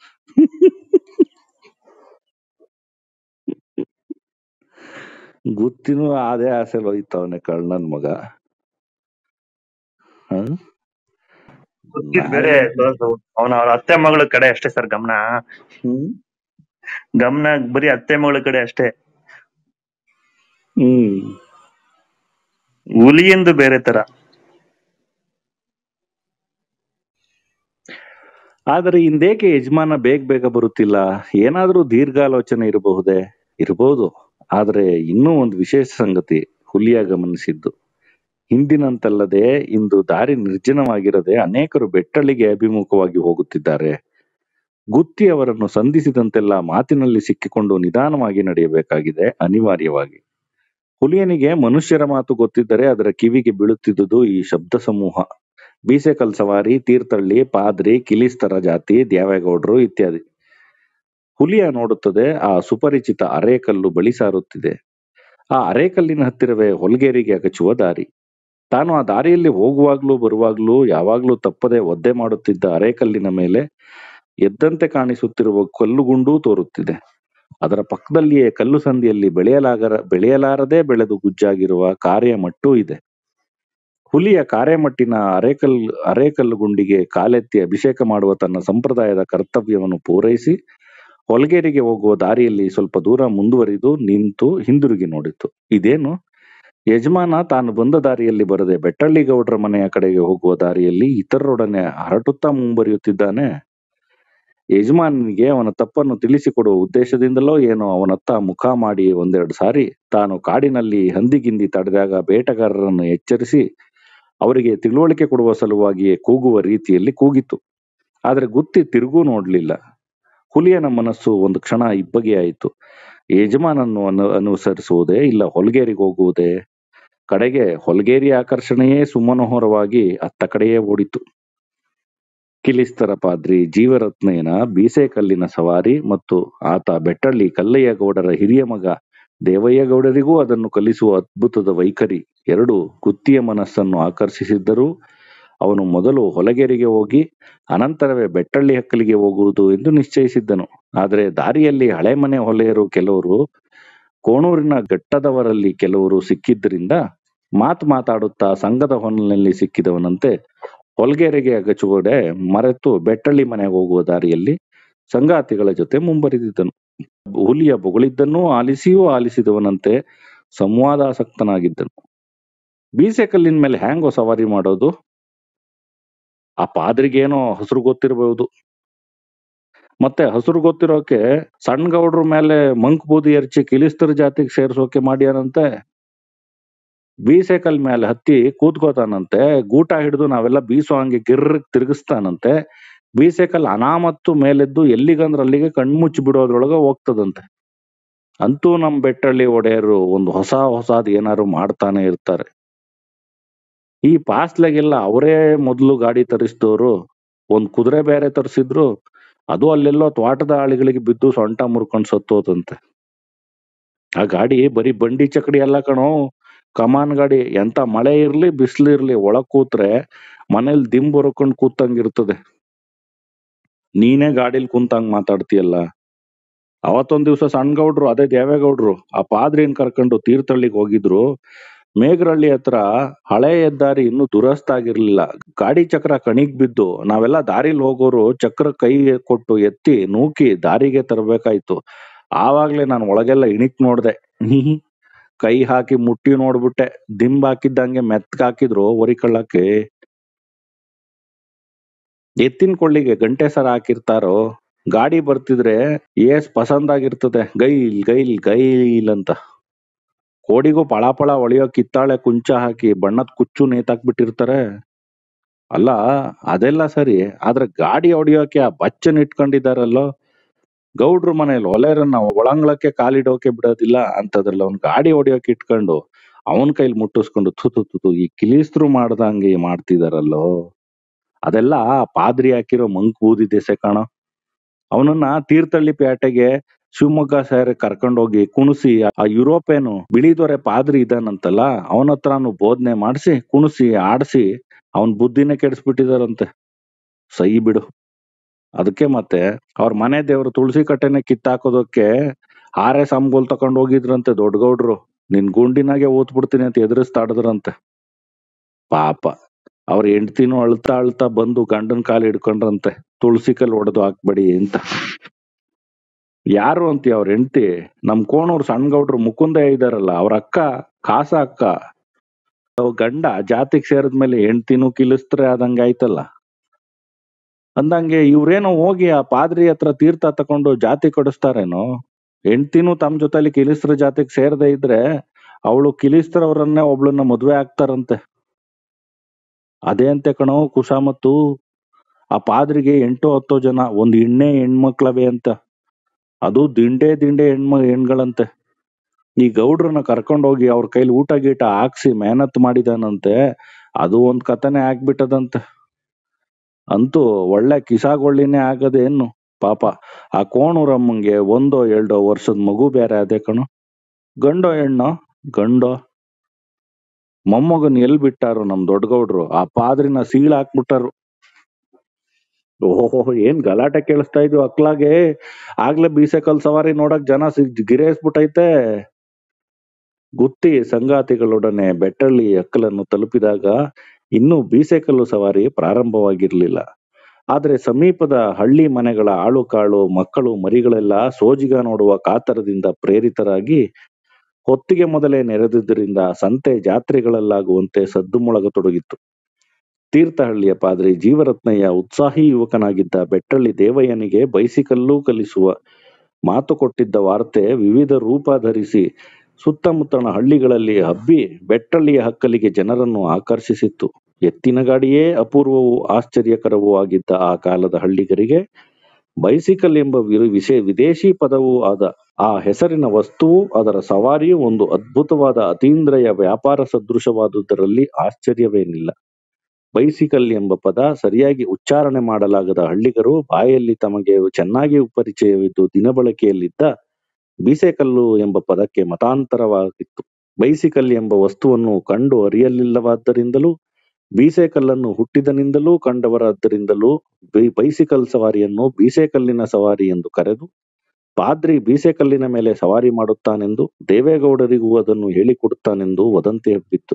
ಗುತ್ತಿನೂ ಅದೇ ಆಸೆ ಹೋಯ್ತವನೆ ಕಳ್ಳನ್ ಮಗ ಹ? ಗೊತ್ತಿದ್ ಬೇರೆ ಅವನ ಅವ್ರ ಅತ್ತೆ ಮಗಳ ಕಡೆ ಅಷ್ಟೇ ಸರ್ ಗಮನ ಹ್ಮ್ ಗಮನ ಬರೀ ಅತ್ತೆ ಮಗಳ ಕಡೆ ಅಷ್ಟೇ ಹ್ಮ್ ಹುಲಿಯಂದು ಬೇರೆ ತರ ಆದರೆ ಇಂದೇಕೆ ಯಜಮಾನ ಬೇಗ ಬೇಗ ಬರುತ್ತಿಲ್ಲ ಏನಾದ್ರೂ ದೀರ್ಘಾಲೋಚನೆ ಇರಬಹುದೇ ಇರಬಹುದು ಆದರೆ ಇನ್ನೂ ಒಂದು ವಿಶೇಷ ಸಂಗತಿ ಹುಲಿಯ ಗಮನಿಸಿದ್ದು ಹಿಂದಿನಂತಲ್ಲದೆ ಇಂದು ದಾರಿ ನಿರ್ಜನವಾಗಿರದೆ ಅನೇಕರು ಬೆಟ್ಟಳಿಗೆ ಅಭಿಮುಖವಾಗಿ ಹೋಗುತ್ತಿದ್ದಾರೆ ಗುತ್ತಿ ಅವರನ್ನು ಸಂಧಿಸಿದಂತೆಲ್ಲ ಮಾತಿನಲ್ಲಿ ಸಿಕ್ಕಿಕೊಂಡು ನಿಧಾನವಾಗಿ ನಡೆಯಬೇಕಾಗಿದೆ ಅನಿವಾರ್ಯವಾಗಿ ಹುಲಿಯನಿಗೆ ಮನುಷ್ಯರ ಮಾತು ಗೊತ್ತಿದ್ದರೆ ಅದರ ಕಿವಿಗೆ ಬೀಳುತ್ತಿದ್ದುದು ಈ ಶಬ್ದ ಸಮೂಹ ಬೀಸೆಕಲ್ ಸವಾರಿ ತೀರ್ಥಹಳ್ಳಿ ಪಾದ್ರಿ ಕಿಲಿಸ್ತರ ಜಾತಿ ದ್ಯಾವೇಗೌಡರು ಇತ್ಯಾದಿ ಹುಲಿಯ ನೋಡುತ್ತದೆ ಆ ಸುಪರಿಚಿತ ಅರೇಕಲ್ಲು ಬಳಿ ಸಾರುತ್ತಿದೆ ಆ ಅರೇಕಲ್ಲಿನ ಹತ್ತಿರವೇ ಹೊಲ್ಗೇರಿಗೆ ಅಗಚುವ ದಾರಿ ತಾನು ಆ ದಾರಿಯಲ್ಲಿ ಹೋಗುವಾಗ್ಲೂ ಬರುವಾಗ್ಲೂ ಯಾವಾಗ್ಲೂ ತಪ್ಪದೆ ಒದ್ದೆ ಮಾಡುತ್ತಿದ್ದ ಅರೇಕಲ್ಲಿನ ಮೇಲೆ ಎದ್ದಂತೆ ಕಾಣಿಸುತ್ತಿರುವ ಕಲ್ಲುಗುಂಡೂ ತೋರುತ್ತಿದೆ ಅದರ ಪಕ್ಕದಲ್ಲಿಯೇ ಕಲ್ಲು ಸಂದಿಯಲ್ಲಿ ಬೆಳೆಯಲಾಗರ ಬೆಳೆಯಲಾರದೆ ಬೆಳೆದು ಗುಜ್ಜಾಗಿರುವ ಕಾರ್ಯ ಮಟ್ಟೂ ಇದೆ ಹುಲಿಯ ಕಾರೆಮಟ್ಟಿನ ಅರೇಕಲ್ ಅರೇಕಲ್ಲು ಗುಂಡಿಗೆ ಕಾಲೆತ್ತಿ ಅಭಿಷೇಕ ಮಾಡುವ ತನ್ನ ಸಂಪ್ರದಾಯದ ಕರ್ತವ್ಯವನ್ನು ಪೂರೈಸಿ ಹೊಲಗೇರಿಗೆ ಹೋಗುವ ದಾರಿಯಲ್ಲಿ ಸ್ವಲ್ಪ ದೂರ ಮುಂದುವರಿದು ನಿಂತು ಹಿಂದಿರುಗಿ ನೋಡಿತು ಇದೇನು ಯಜಮಾನ ತಾನು ಬಂದ ದಾರಿಯಲ್ಲಿ ಬರದೆ ಬೆಟ್ಟಳ್ಳಿ ಗೌಡ್ರ ಮನೆಯ ಕಡೆಗೆ ಹೋಗುವ ದಾರಿಯಲ್ಲಿ ಇತರರೊಡನೆ ಹರಟುತ್ತಾ ಮುಂಬರಿಯುತ್ತಿದ್ದಾನೆ ಯಜಮಾನನಿಗೆ ಅವನ ತಪ್ಪನ್ನು ತಿಳಿಸಿಕೊಡುವ ಉದ್ದೇಶದಿಂದಲೋ ಏನೋ ಅವನತ್ತ ಮುಖ ಮಾಡಿ ಒಂದೆರಡು ಸಾರಿ ತಾನು ಕಾಡಿನಲ್ಲಿ ಹಂದಿಗಿಂದಿ ತಡೆದಾಗ ಬೇಟೆಗಾರರನ್ನು ಎಚ್ಚರಿಸಿ ಅವರಿಗೆ ತಿಳುವಳಿಕೆ ಕೊಡುವ ಸಲುವಾಗಿಯೇ ಕೂಗುವ ರೀತಿಯಲ್ಲಿ ಕೂಗಿತು ಆದ್ರೆ ಗುತ್ತಿ ತಿರುಗೂ ನೋಡ್ಲಿಲ್ಲ ಹುಲಿಯನ ಮನಸ್ಸು ಒಂದು ಕ್ಷಣ ಇಬ್ಬಗೆಯಾಯಿತು ಯಜಮಾನನ್ನು ಅನು ಅನುಸರಿಸುವುದೇ ಇಲ್ಲ ಹೊಲ್ಗೇರಿಗೆ ಹೋಗುವುದೇ ಕಡೆಗೆ ಹೊಲ್ಗೇರಿ ಆಕರ್ಷಣೆಯೇ ಸುಮನೋಹರವಾಗಿ ಅತ್ತ ಕಡೆಯೇ ಓಡಿತು ಕಿಲಿಸ್ತರ ಪಾದ್ರಿ ಜೀವರತ್ನೇನ ಬೀಸೆಕಲ್ಲಿನ ಸವಾರಿ ಮತ್ತು ಆತ ಬೆಟ್ಟಳ್ಳಿ ಕಲ್ಲಯ್ಯ ಗೌಡರ ಹಿರಿಯ ಮಗ ದೇವಯ್ಯ ಗೌಡರಿಗೂ ಅದನ್ನು ಕಲಿಸುವ ಅದ್ಭುತದ ವೈಖರಿ ಎರಡು ಗುತ್ತಿಯ ಮನಸ್ಸನ್ನು ಆಕರ್ಷಿಸಿದ್ದರೂ ಅವನು ಮೊದಲು ಹೊಲಗೇರಿಗೆ ಹೋಗಿ ಅನಂತರವೇ ಬೆಟ್ಟಳ್ಳಿ ಹಕ್ಕಲಿಗೆ ಹೋಗುವುದು ಎಂದು ನಿಶ್ಚಯಿಸಿದ್ದನು ಆದರೆ ದಾರಿಯಲ್ಲಿ ಹಳೆ ಮನೆ ಹೊಲೆಯರು ಕೆಲವರು ಕೋಣೂರಿನ ಘಟ್ಟದವರಲ್ಲಿ ಕೆಲವರು ಸಿಕ್ಕಿದ್ದರಿಂದ ಮಾತು ಮಾತಾಡುತ್ತಾ ಸಂಘದ ಹೊನ್ನಲ್ಲಿ ಸಿಕ್ಕಿದವನಂತೆ ಹೊಲ್ಗೇರಿಗೆ ಅಗಚುವಡೆ ಮರೆತು ಬೆಟ್ಟಳ್ಳಿ ಮನೆಗೆ ಹೋಗುವ ದಾರಿಯಲ್ಲಿ ಸಂಗಾತಿಗಳ ಜೊತೆ ಮುಂಬರಿದಿದ್ದನು ಹುಲಿಯ ಬೊಗಳಿದ್ದನ್ನೂ ಆಲಿಸಿಯೂ ಆಲಿಸಿದವನಂತೆ ಸಂವಾದಾಸಕ್ತನಾಗಿದ್ದನು ಬೀಸೆಕಲ್ಲಿನ ಮೇಲೆ ಹ್ಯಾಂಗೋ ಸವಾರಿ ಮಾಡೋದು ಆ ಪಾದ್ರಿಗೇನೋ ಹಸಿರು ಗೊತ್ತಿರಬಹುದು ಮತ್ತೆ ಹಸಿರು ಗೊತ್ತಿರೋಕೆ ಸಣ್ಣ ಗೌಡ್ರ ಮೇಲೆ ಮಂಕ್ ಬೂದಿ ಎರಚಿ ಕಿಲಿಸ್ತರ ಜಾತಿಗೆ ಸೇರ್ಸೋಕೆ ಮಾಡ್ಯಾನಂತೆ ಬೀಸೆಕಲ್ ಮೇಲೆ ಹತ್ತಿ ಕೂತ್ಕೋತಾನಂತೆ ಗೂಟ ಹಿಡಿದು ನಾವೆಲ್ಲ ಬೀಸೋ ಹಂಗೆ ಗಿರ್ರ್ ತಿರುಗಿಸ್ತಾನಂತೆ ಬೀಸೆಕಲ್ ಅನಾಮತ್ತು ಮೇಲೆದ್ದು ಎಲ್ಲಿಗಂದ್ರ ಅಲ್ಲಿಗೆ ಕಣ್ಮುಚ್ಚಿ ಬಿಡೋದ್ರೊಳಗ ಹೋಗ್ತದಂತೆ ಅಂತೂ ನಮ್ ಬೆಟ್ಟಳ್ಳಿ ಒಡೆಯರು ಒಂದು ಹೊಸ ಹೊಸಾದ್ ಏನಾರು ಮಾಡ್ತಾನೆ ಇರ್ತಾರೆ ಈ ಪಾಸ್ಲೆಗೆಲ್ಲ ಅವರೇ ಮೊದಲು ಗಾಡಿ ತರಿಸಿದವರು ಒಂದ್ ಕುದುರೆ ಬೇರೆ ತರಿಸಿದ್ರು ಅದು ಅಲ್ಲೆಲ್ಲೋ ತ್ವಾಟದ ಆಳಿಗಳಿಗೆ ಬಿದ್ದು ಸೊಂಟ ಮುರ್ಕೊಂಡ್ ಸತ್ತೋದಂತೆ ಆ ಗಾಡಿ ಬರೀ ಬಂಡಿ ಚಕಡಿ ಎಲ್ಲ ಕಣೋ ಕಮಾನ್ ಗಾಡಿ ಎಂತ ಮಳೆ ಇರ್ಲಿ ಬಿಸಿಲು ಇರ್ಲಿ ಒಳಗ್ ಕೂತ್ರೆ ಮನೇಲಿ ದಿಂಬ್ ಹೊರ್ಕೊಂಡ್ ಕೂತಂಗಿರ್ತದೆ ನೀನೇ ಗಾಡಿಲ್ ಕುಂತಂಗ್ ಮಾತಾಡ್ತೀಯಲ್ಲ ಅವತ್ತೊಂದ್ ದಿವ್ಸ ಸಣ್ಣ ಗೌಡ್ರು ಅದೇ ದೇವೇಗೌಡ್ರು ಆ ಪಾದ್ರಿನ್ ಕರ್ಕೊಂಡು ತೀರ್ಥಹಳ್ಳಿಗೆ ಹೋಗಿದ್ರು ಮೇಘರಳ್ಳಿ ಹತ್ರ ಹಳೆ ಹೆದ್ದಾರಿ ಇನ್ನೂ ದುರಸ್ತ ಆಗಿರ್ಲಿಲ್ಲ ಗಾಡಿ ಚಕ್ರ ಕಣಿಗ್ ಬಿದ್ದು ನಾವೆಲ್ಲ ದಾರಿಲ್ ಹೋಗೋರು ಚಕ್ರ ಕೈ ಕೊಟ್ಟು ಎತ್ತಿ ನೂಕಿ ದಾರಿಗೆ ತರಬೇಕಾಯ್ತು ಆವಾಗ್ಲೇ ನಾನು ಒಳಗೆಲ್ಲ ಇಣಿಕ್ ನೋಡ್ದೆ ಕೈ ಹಾಕಿ ಮುಟ್ಟಿ ನೋಡ್ಬಿಟ್ಟೆ ದಿಂಬ್ ಹಾಕಿದ್ದಂಗೆ ಮೆತ್ಕ್ ಹಾಕಿದ್ರು ಒರಿಕಳ್ಳಕ್ಕೆ ಎತ್ತಿನ ಕೊಳ್ಳಿಗೆ ಗಂಟೆ ಸರ ಹಾಕಿರ್ತಾರೋ ಗಾಡಿ ಬರ್ತಿದ್ರೆ ಏಸ್ ಪಸಂದ್ ಆಗಿರ್ತದೆ ಗೈಲ್ ಗೈಲ್ ಗೈಲ್ ಅಂತ ಕೋಡಿಗೂ ಪಳ ಪಳ ಹೊಳೆಯೋ ಕಿತ್ತಾಳೆ ಕುಂಚ ಹಾಕಿ ಬಣ್ಣದ ಕುಚ್ಚು ನೇತಾಕ್ಬಿಟ್ಟಿರ್ತಾರೆ ಅಲ್ಲ ಅದೆಲ್ಲ ಸರಿ ಆದ್ರೆ ಗಾಡಿ ಹೊಡಿಯೋಕೆ ಆ ಬಚ್ಚನ್ ಇಟ್ಕೊಂಡಿದಾರಲ್ಲೋ ಗೌಡ್ರ ಮನೇಲಿ ಒಲೆರನ್ನ ಒಳಂಗ್ಳಕ್ಕೆ ಕಾಲಿಡೋಕೆ ಬಿಡೋದಿಲ್ಲ ಅಂತದ್ರಲ್ಲ ಅವ್ನ್ ಗಾಡಿ ಹೊಡಿಯೋಕೆ ಇಟ್ಕೊಂಡು ಅವನ್ ಕೈಲಿ ಮುಟ್ಟಿಸ್ಕೊಂಡು ಥು ಥು ಥು ಥು ಈ ಕಿಲಿಸ್ತ್ರು ಮಾಡ್ದಂಗೆ ಮಾಡ್ತಿದಾರಲ್ಲೋ ಅದೆಲ್ಲ ಆ ಪಾದ್ರಿ ಹಾಕಿರೋ ಮಂಕ್ ಬೂದಿ ದೆಸೆ ಕಾಣೋ ಅವನನ್ನ ತೀರ್ಥಹಳ್ಳಿ ಪೇಟೆಗೆ ಶಿವಮೊಗ್ಗ ಸೇರಿ ಕರ್ಕೊಂಡೋಗಿ ಕುಣಿಸಿ ಆ ಯುರೋಪೇನು ಬಿಳಿದೊರೆ ಪಾದ್ರಿ ಇದಾನಂತಲ್ಲ ಅವನ ಹತ್ರನು ಬೋಧನೆ ಮಾಡಿಸಿ ಕುಣಿಸಿ ಆಡಿಸಿ ಅವನ್ ಬುದ್ಧಿನೇ ಕೆಡಿಸ್ಬಿಟ್ಟಿದಾರಂತೆ ಸೈ ಬಿಡು ಅದಕ್ಕೆ ಮತ್ತೆ ಅವ್ರ ಮನೆ ದೇವ್ರು ತುಳಸಿ ಕಟ್ಟೆನೆ ಕಿತ್ತಾಕೋದಕ್ಕೆ ಆರೆ ಸಂಗೋಲ್ ತಕೊಂಡ್ ಹೋಗಿದ್ರಂತೆ ದೊಡ್ಡ ಗೌಡ್ರು ನಿನ್ ಗುಂಡಿನಾಗೆ ಊತ್ ಬಿಡ್ತೀನಿ ಅಂತ ಎದುರಿಸ್ತಾಡದ್ರಂತೆ ಪಾಪ ಅವ್ರ ಹೆಂಡ್ತಿನೂ ಅಳ್ತಾ ಅಳ್ತಾ ಬಂದು ಗಂಡನ್ ಕಾಲ್ ಹಿಡ್ಕೊಂಡ್ರಂತೆ ತುಳಸಿ ಕಲ್ ಹೊಡೆದು ಹಾಕ್ಬೇಡಿ ಅಂತ ಯಾರು ಅಂತೀಯ ಅವ್ರ ಹೆಂಡ್ತಿ ನಮ್ ಕೋಣೂರ್ ಸಣ್ಣ ಗೌಡ್ರು ಮುಕುಂದ ಇದಾರಲ್ಲ ಅವ್ರ ಅಕ್ಕ ಕಾಸ ಅಕ್ಕ ಅವ್ ಗಂಡ ಜಾತಿಗ್ ಸೇರಿದ್ಮೇಲೆ ಹೆಂಡ್ತಿನೂ ಕಿಲಿಸ್ತ್ರೆ ಆದಂಗ ಆಯ್ತಲ್ಲ ಅಂದಂಗೆ ಇವ್ರೇನೋ ಹೋಗಿ ಆ ಪಾದ್ರಿ ಹತ್ರ ತೀರ್ಥ ತಕೊಂಡು ಜಾತಿ ಕೊಡಿಸ್ತಾರೇನೋ ಹೆಂಡ್ತಿನೂ ತಮ್ಮ ಜೊತೆಲಿ ಕಿಲಿಸ್ತ್ರ ಜಾತಿಗೆ ಸೇರದೆ ಇದ್ರೆ ಅವಳು ಕಿಲಿಸ್ತ್ರವ್ರನ್ನೇ ಒಬ್ಳನ್ನ ಮದ್ವೆ ಆಗ್ತಾರಂತೆ ಅದೇ ಅಂತೆ ಕಣೋ ಕುಶಾಮತ್ತು ಆ ಪಾದ್ರಿಗೆ ಎಂಟು ಹತ್ತು ಜನ ಒಂದ್ ಎಣ್ಣೆ ಹೆಣ್ಮಕ್ಳವೆ ಅಂತ ಅದು ದಿಂಡೆ ದಿಂಡೆ ಹೆಣ್ಮ ಹೆಣ್ಗಳಂತೆ ಈ ಗೌಡ್ರನ್ನ ಕರ್ಕೊಂಡೋಗಿ ಅವ್ರ ಕೈಲಿ ಊಟ ಗೀಟ ಹಾಕ್ಸಿ ಮೆಹನತ್ ಮಾಡಿದಾನಂತೆ ಅದು ಒಂದ್ ಕಥನೆ ಆಗ್ಬಿಟ್ಟದಂತೆ ಅಂತೂ ಒಳ್ಳೆ ಕಿಸಾಗೊಳ್ಳಿನೇ ಆಗದೇನು ಪಾಪ ಆ ಕೋಣೂರಮ್ಮಂಗೆ ಒಂದೋ ಎರಡೋ ವರ್ಷದ ಮಗು ಬೇರೆ ಅದೇ ಕಣು ಗಂಡೋ ಹೆಣ್ಣೋ ಗಂಡೋ ಮೊಮ್ಮಗನ್ ಎಲ್ ಬಿಟ್ಟಾರು ನಮ್ ದೊಡ್ಡ ಗೌಡ್ರು ಆ ಪಾದ್ರಿನ ಸೀಳ್ ಹಾಕ್ಬಿಟ್ಟಾರು ಓಹೋ ಏನ್ ಗಲಾಟೆ ಕೇಳಿಸ್ತಾ ಇದ್ವು ಅಕ್ಲಾಗೆ ಆಗ್ಲೇ ಬೀಸೆಕಲ್ ಸವಾರಿ ನೋಡಕ್ ಜನ ಸಿಗ್ ಗಿರೇಸ್ಬಿಟ್ಟೈತೆ ಗುತ್ತಿ ಸಂಗಾತಿಗಳೊಡನೆ ಬೆಟ್ಟಳ್ಳಿ ಅಕ್ಕಲನ್ನು ತಲುಪಿದಾಗ ಇನ್ನೂ ಬೀಸೆಕಲ್ಲು ಸವಾರಿ ಪ್ರಾರಂಭವಾಗಿರ್ಲಿಲ್ಲ ಆದ್ರೆ ಸಮೀಪದ ಹಳ್ಳಿ ಮನೆಗಳ ಆಳು ಕಾಳು ಮಕ್ಕಳು ಮರಿಗಳೆಲ್ಲ ಸೋಜಿಗ ನೋಡುವ ಕಾತರದಿಂದ ಪ್ರೇರಿತರಾಗಿ ಹೊತ್ತಿಗೆ ಮೊದಲೇ ನೆರೆದಿದ್ದರಿಂದ ಸಂತೆ ಜಾತ್ರೆಗಳಲ್ಲಾಗುವಂತೆ ಸದ್ದು ಮೊಳಗತೊಡಗಿತ್ತು ತೀರ್ಥಹಳ್ಳಿಯ ಪಾದ್ರಿ ಜೀವರತ್ನಯ್ಯ ಉತ್ಸಾಹಿ ಯುವಕನಾಗಿದ್ದ ಬೆಟ್ಟಳ್ಳಿ ದೇವಯ್ಯನಿಗೆ ಬೈಸಿಕಲ್ಲು ಕಲಿಸುವ ಮಾತು ಕೊಟ್ಟಿದ್ದ ವಾರ್ತೆ ವಿವಿಧ ರೂಪ ಧರಿಸಿ ಸುತ್ತಮುತ್ತಣ ಹಳ್ಳಿಗಳಲ್ಲಿ ಹಬ್ಬಿ ಬೆಟ್ಟಳ್ಳಿಯ ಹಕ್ಕಲಿಗೆ ಜನರನ್ನು ಆಕರ್ಷಿಸಿತ್ತು ಎತ್ತಿನ ಗಾಡಿಯೇ ಅಪೂರ್ವವೂ ಆಶ್ಚರ್ಯಕರವೂ ಆಗಿದ್ದ ಆ ಕಾಲದ ಹಳ್ಳಿಗರಿಗೆ ಬೈಸಿಕಲ್ ಎಂಬ ವಿರು- ವಿಶೇ ವಿದೇಶಿ ಪದವೂ ಆದ ಆ ಹೆಸರಿನ ವಸ್ತುವು ಅದರ ಸವಾರಿಯೂ ಒಂದು ಅದ್ಭುತವಾದ ಅತೀಂದ್ರಿಯ ವ್ಯಾಪಾರ ಸದೃಶವಾದುದರಲ್ಲಿ ಆಶ್ಚರ್ಯವೇನಿಲ್ಲ ಬೈಸಿಕಲ್ ಎಂಬ ಪದ ಸರಿಯಾಗಿ ಉಚ್ಚಾರಣೆ ಮಾಡಲಾಗದ ಹಳ್ಳಿಗರು ಬಾಯಲ್ಲಿ ತಮಗೆ ಚೆನ್ನಾಗಿ ಪರಿಚಯವಿದ್ದು ದಿನಬಳಕೆಯಲ್ಲಿದ್ದ ಬೀಸೆಕಲ್ಲು ಎಂಬ ಪದಕ್ಕೆ ಮತಾಂತರವಾಗಿತ್ತು ಬೈಸಿಕಲ್ ಎಂಬ ವಸ್ತುವನ್ನು ಕಂಡು ಅರಿಯಲಿಲ್ಲವಾದ್ದರಿಂದಲೂ ಬೀಸೆಕಲ್ಲನ್ನು ಹುಟ್ಟಿದನಿಂದಲೂ ಕಂಡವರಾದ್ದರಿಂದಲೂ ಬೈ- ಬೈಸಿಕಲ್ ಸವಾರಿಯನ್ನು ಬೀಸೆಕಲ್ಲಿನ ಸವಾರಿ ಎಂದು ಕರೆದು ಪಾದ್ರಿ ಬೀಸೆಕಲ್ಲಿನ ಮೇಲೆ ಸವಾರಿ ಮಾಡುತ್ತಾನೆಂದು ದೇವೇಗೌಡರಿಗೂ ಅದನ್ನು ಹೇಳಿಕೊಡುತ್ತಾನೆಂದು ವದಂತಿ ಹಬ್ಬಿತ್ತು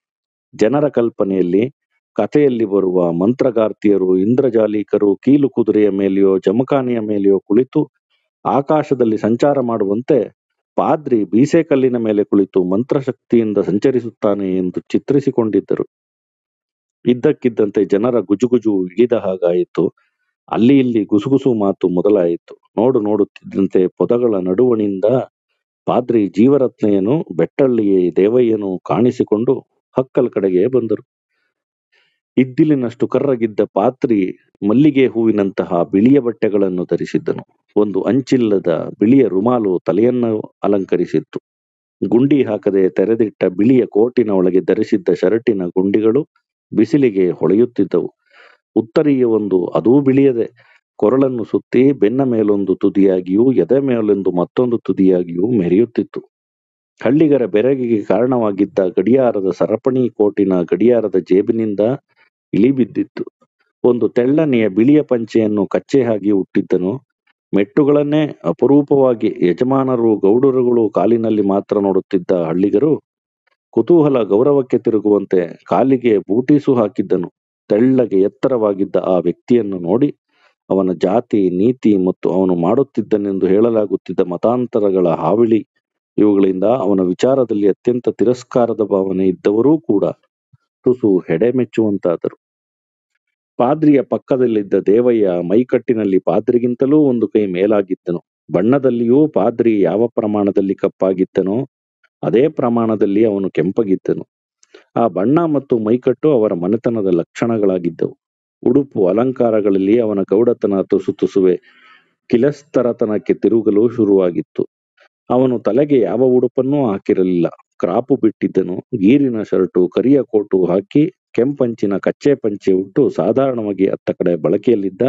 ಜನರ ಕಲ್ಪನೆಯಲ್ಲಿ ಕಥೆಯಲ್ಲಿ ಬರುವ ಮಂತ್ರಗಾರ್ತಿಯರು ಇಂದ್ರಜಾಲಿಕರು ಕೀಲು ಕುದುರೆಯ ಮೇಲೆಯೋ ಜಮಖಾನೆಯ ಮೇಲೆಯೋ ಕುಳಿತು ಆಕಾಶದಲ್ಲಿ ಸಂಚಾರ ಮಾಡುವಂತೆ ಪಾದ್ರಿ ಬೀಸೆಕಲ್ಲಿನ ಮೇಲೆ ಕುಳಿತು ಮಂತ್ರಶಕ್ತಿಯಿಂದ ಸಂಚರಿಸುತ್ತಾನೆ ಎಂದು ಚಿತ್ರಿಸಿಕೊಂಡಿದ್ದರು ಇದ್ದಕ್ಕಿದ್ದಂತೆ ಜನರ ಗುಜುಗುಜು ಇಳಿದ ಹಾಗಾಯಿತು ಅಲ್ಲಿ ಇಲ್ಲಿ ಗುಸುಗುಸು ಮಾತು ಮೊದಲಾಯಿತು ನೋಡು ನೋಡುತ್ತಿದ್ದಂತೆ ಪೊದಗಳ ನಡುವಣಿಂದ ಪಾದ್ರಿ ಜೀವರತ್ನೆಯನು ಬೆಟ್ಟಳ್ಳಿಯ ದೇವಯ್ಯನು ಕಾಣಿಸಿಕೊಂಡು ಹಕ್ಕಲ್ ಕಡೆಗೆ ಬಂದರು ಇದ್ದಿಲಿನಷ್ಟು ಕರ್ರಗಿದ್ದ ಪಾತ್ರಿ ಮಲ್ಲಿಗೆ ಹೂವಿನಂತಹ ಬಿಳಿಯ ಬಟ್ಟೆಗಳನ್ನು ಧರಿಸಿದ್ದನು ಒಂದು ಅಂಚಿಲ್ಲದ ಬಿಳಿಯ ರುಮಾಲು ತಲೆಯನ್ನು ಅಲಂಕರಿಸಿತ್ತು ಗುಂಡಿ ಹಾಕದೆ ತೆರೆದಿಟ್ಟ ಬಿಳಿಯ ಕೋಟಿನ ಒಳಗೆ ಧರಿಸಿದ್ದ ಶರ್ಟಿನ ಗುಂಡಿಗಳು ಬಿಸಿಲಿಗೆ ಹೊಳೆಯುತ್ತಿದ್ದವು ಉತ್ತರೀಯ ಒಂದು ಅದೂ ಬಿಳಿಯದೆ ಕೊರಳನ್ನು ಸುತ್ತಿ ಬೆನ್ನ ಮೇಲೊಂದು ತುದಿಯಾಗಿಯೂ ಎದೆ ಮೇಲೊಂದು ಮತ್ತೊಂದು ತುದಿಯಾಗಿಯೂ ಮೆರೆಯುತ್ತಿತ್ತು ಹಳ್ಳಿಗರ ಬೆರಗಿಗೆ ಕಾರಣವಾಗಿದ್ದ ಗಡಿಯಾರದ ಸರಪಣಿ ಕೋಟಿನ ಗಡಿಯಾರದ ಜೇಬಿನಿಂದ ಇಳಿಬಿದ್ದಿತ್ತು ಒಂದು ತೆಳ್ಳನೆಯ ಬಿಳಿಯ ಪಂಚೆಯನ್ನು ಕಚ್ಚೆ ಹಾಕಿ ಹುಟ್ಟಿದ್ದನು ಮೆಟ್ಟುಗಳನ್ನೇ ಅಪರೂಪವಾಗಿ ಯಜಮಾನರು ಗೌಡರುಗಳು ಕಾಲಿನಲ್ಲಿ ಮಾತ್ರ ನೋಡುತ್ತಿದ್ದ ಹಳ್ಳಿಗರು ಕುತೂಹಲ ಗೌರವಕ್ಕೆ ತಿರುಗುವಂತೆ ಕಾಲಿಗೆ ಬೂಟೀಸು ಹಾಕಿದ್ದನು ತೆಳ್ಳಗೆ ಎತ್ತರವಾಗಿದ್ದ ಆ ವ್ಯಕ್ತಿಯನ್ನು ನೋಡಿ ಅವನ ಜಾತಿ ನೀತಿ ಮತ್ತು ಅವನು ಮಾಡುತ್ತಿದ್ದನೆಂದು ಹೇಳಲಾಗುತ್ತಿದ್ದ ಮತಾಂತರಗಳ ಹಾವಿಳಿ ಇವುಗಳಿಂದ ಅವನ ವಿಚಾರದಲ್ಲಿ ಅತ್ಯಂತ ತಿರಸ್ಕಾರದ ಭಾವನೆ ಇದ್ದವರೂ ಕೂಡ ತುಸು ಹೆಡೆ ಮೆಚ್ಚುವಂತಾದರು ಪಾದ್ರಿಯ ಪಕ್ಕದಲ್ಲಿದ್ದ ದೇವಯ್ಯ ಮೈಕಟ್ಟಿನಲ್ಲಿ ಪಾದ್ರಿಗಿಂತಲೂ ಒಂದು ಕೈ ಮೇಲಾಗಿದ್ದನು ಬಣ್ಣದಲ್ಲಿಯೂ ಪಾದ್ರಿ ಯಾವ ಪ್ರಮಾಣದಲ್ಲಿ ಕಪ್ಪಾಗಿದ್ದನೋ ಅದೇ ಪ್ರಮಾಣದಲ್ಲಿ ಅವನು ಕೆಂಪಗಿದ್ದನು ಆ ಬಣ್ಣ ಮತ್ತು ಮೈಕಟ್ಟು ಅವರ ಮನೆತನದ ಲಕ್ಷಣಗಳಾಗಿದ್ದವು ಉಡುಪು ಅಲಂಕಾರಗಳಲ್ಲಿ ಅವನ ಗೌಡತನ ತುಸು ತುಸುವೆ ಕಿಲಸ್ತರತನಕ್ಕೆ ತಿರುಗಲು ಶುರುವಾಗಿತ್ತು ಅವನು ತಲೆಗೆ ಯಾವ ಉಡುಪನ್ನೂ ಹಾಕಿರಲಿಲ್ಲ ಕ್ರಾಪು ಬಿಟ್ಟಿದ್ದನು ಗೀರಿನ ಶರ್ಟು ಕರಿಯ ಕೋಟು ಹಾಕಿ ಕೆಂಪಂಚಿನ ಕಚ್ಚೆ ಪಂಚೆ ಉಟ್ಟು ಸಾಧಾರಣವಾಗಿ ಅತ್ತ ಕಡೆ ಬಳಕೆಯಲ್ಲಿದ್ದ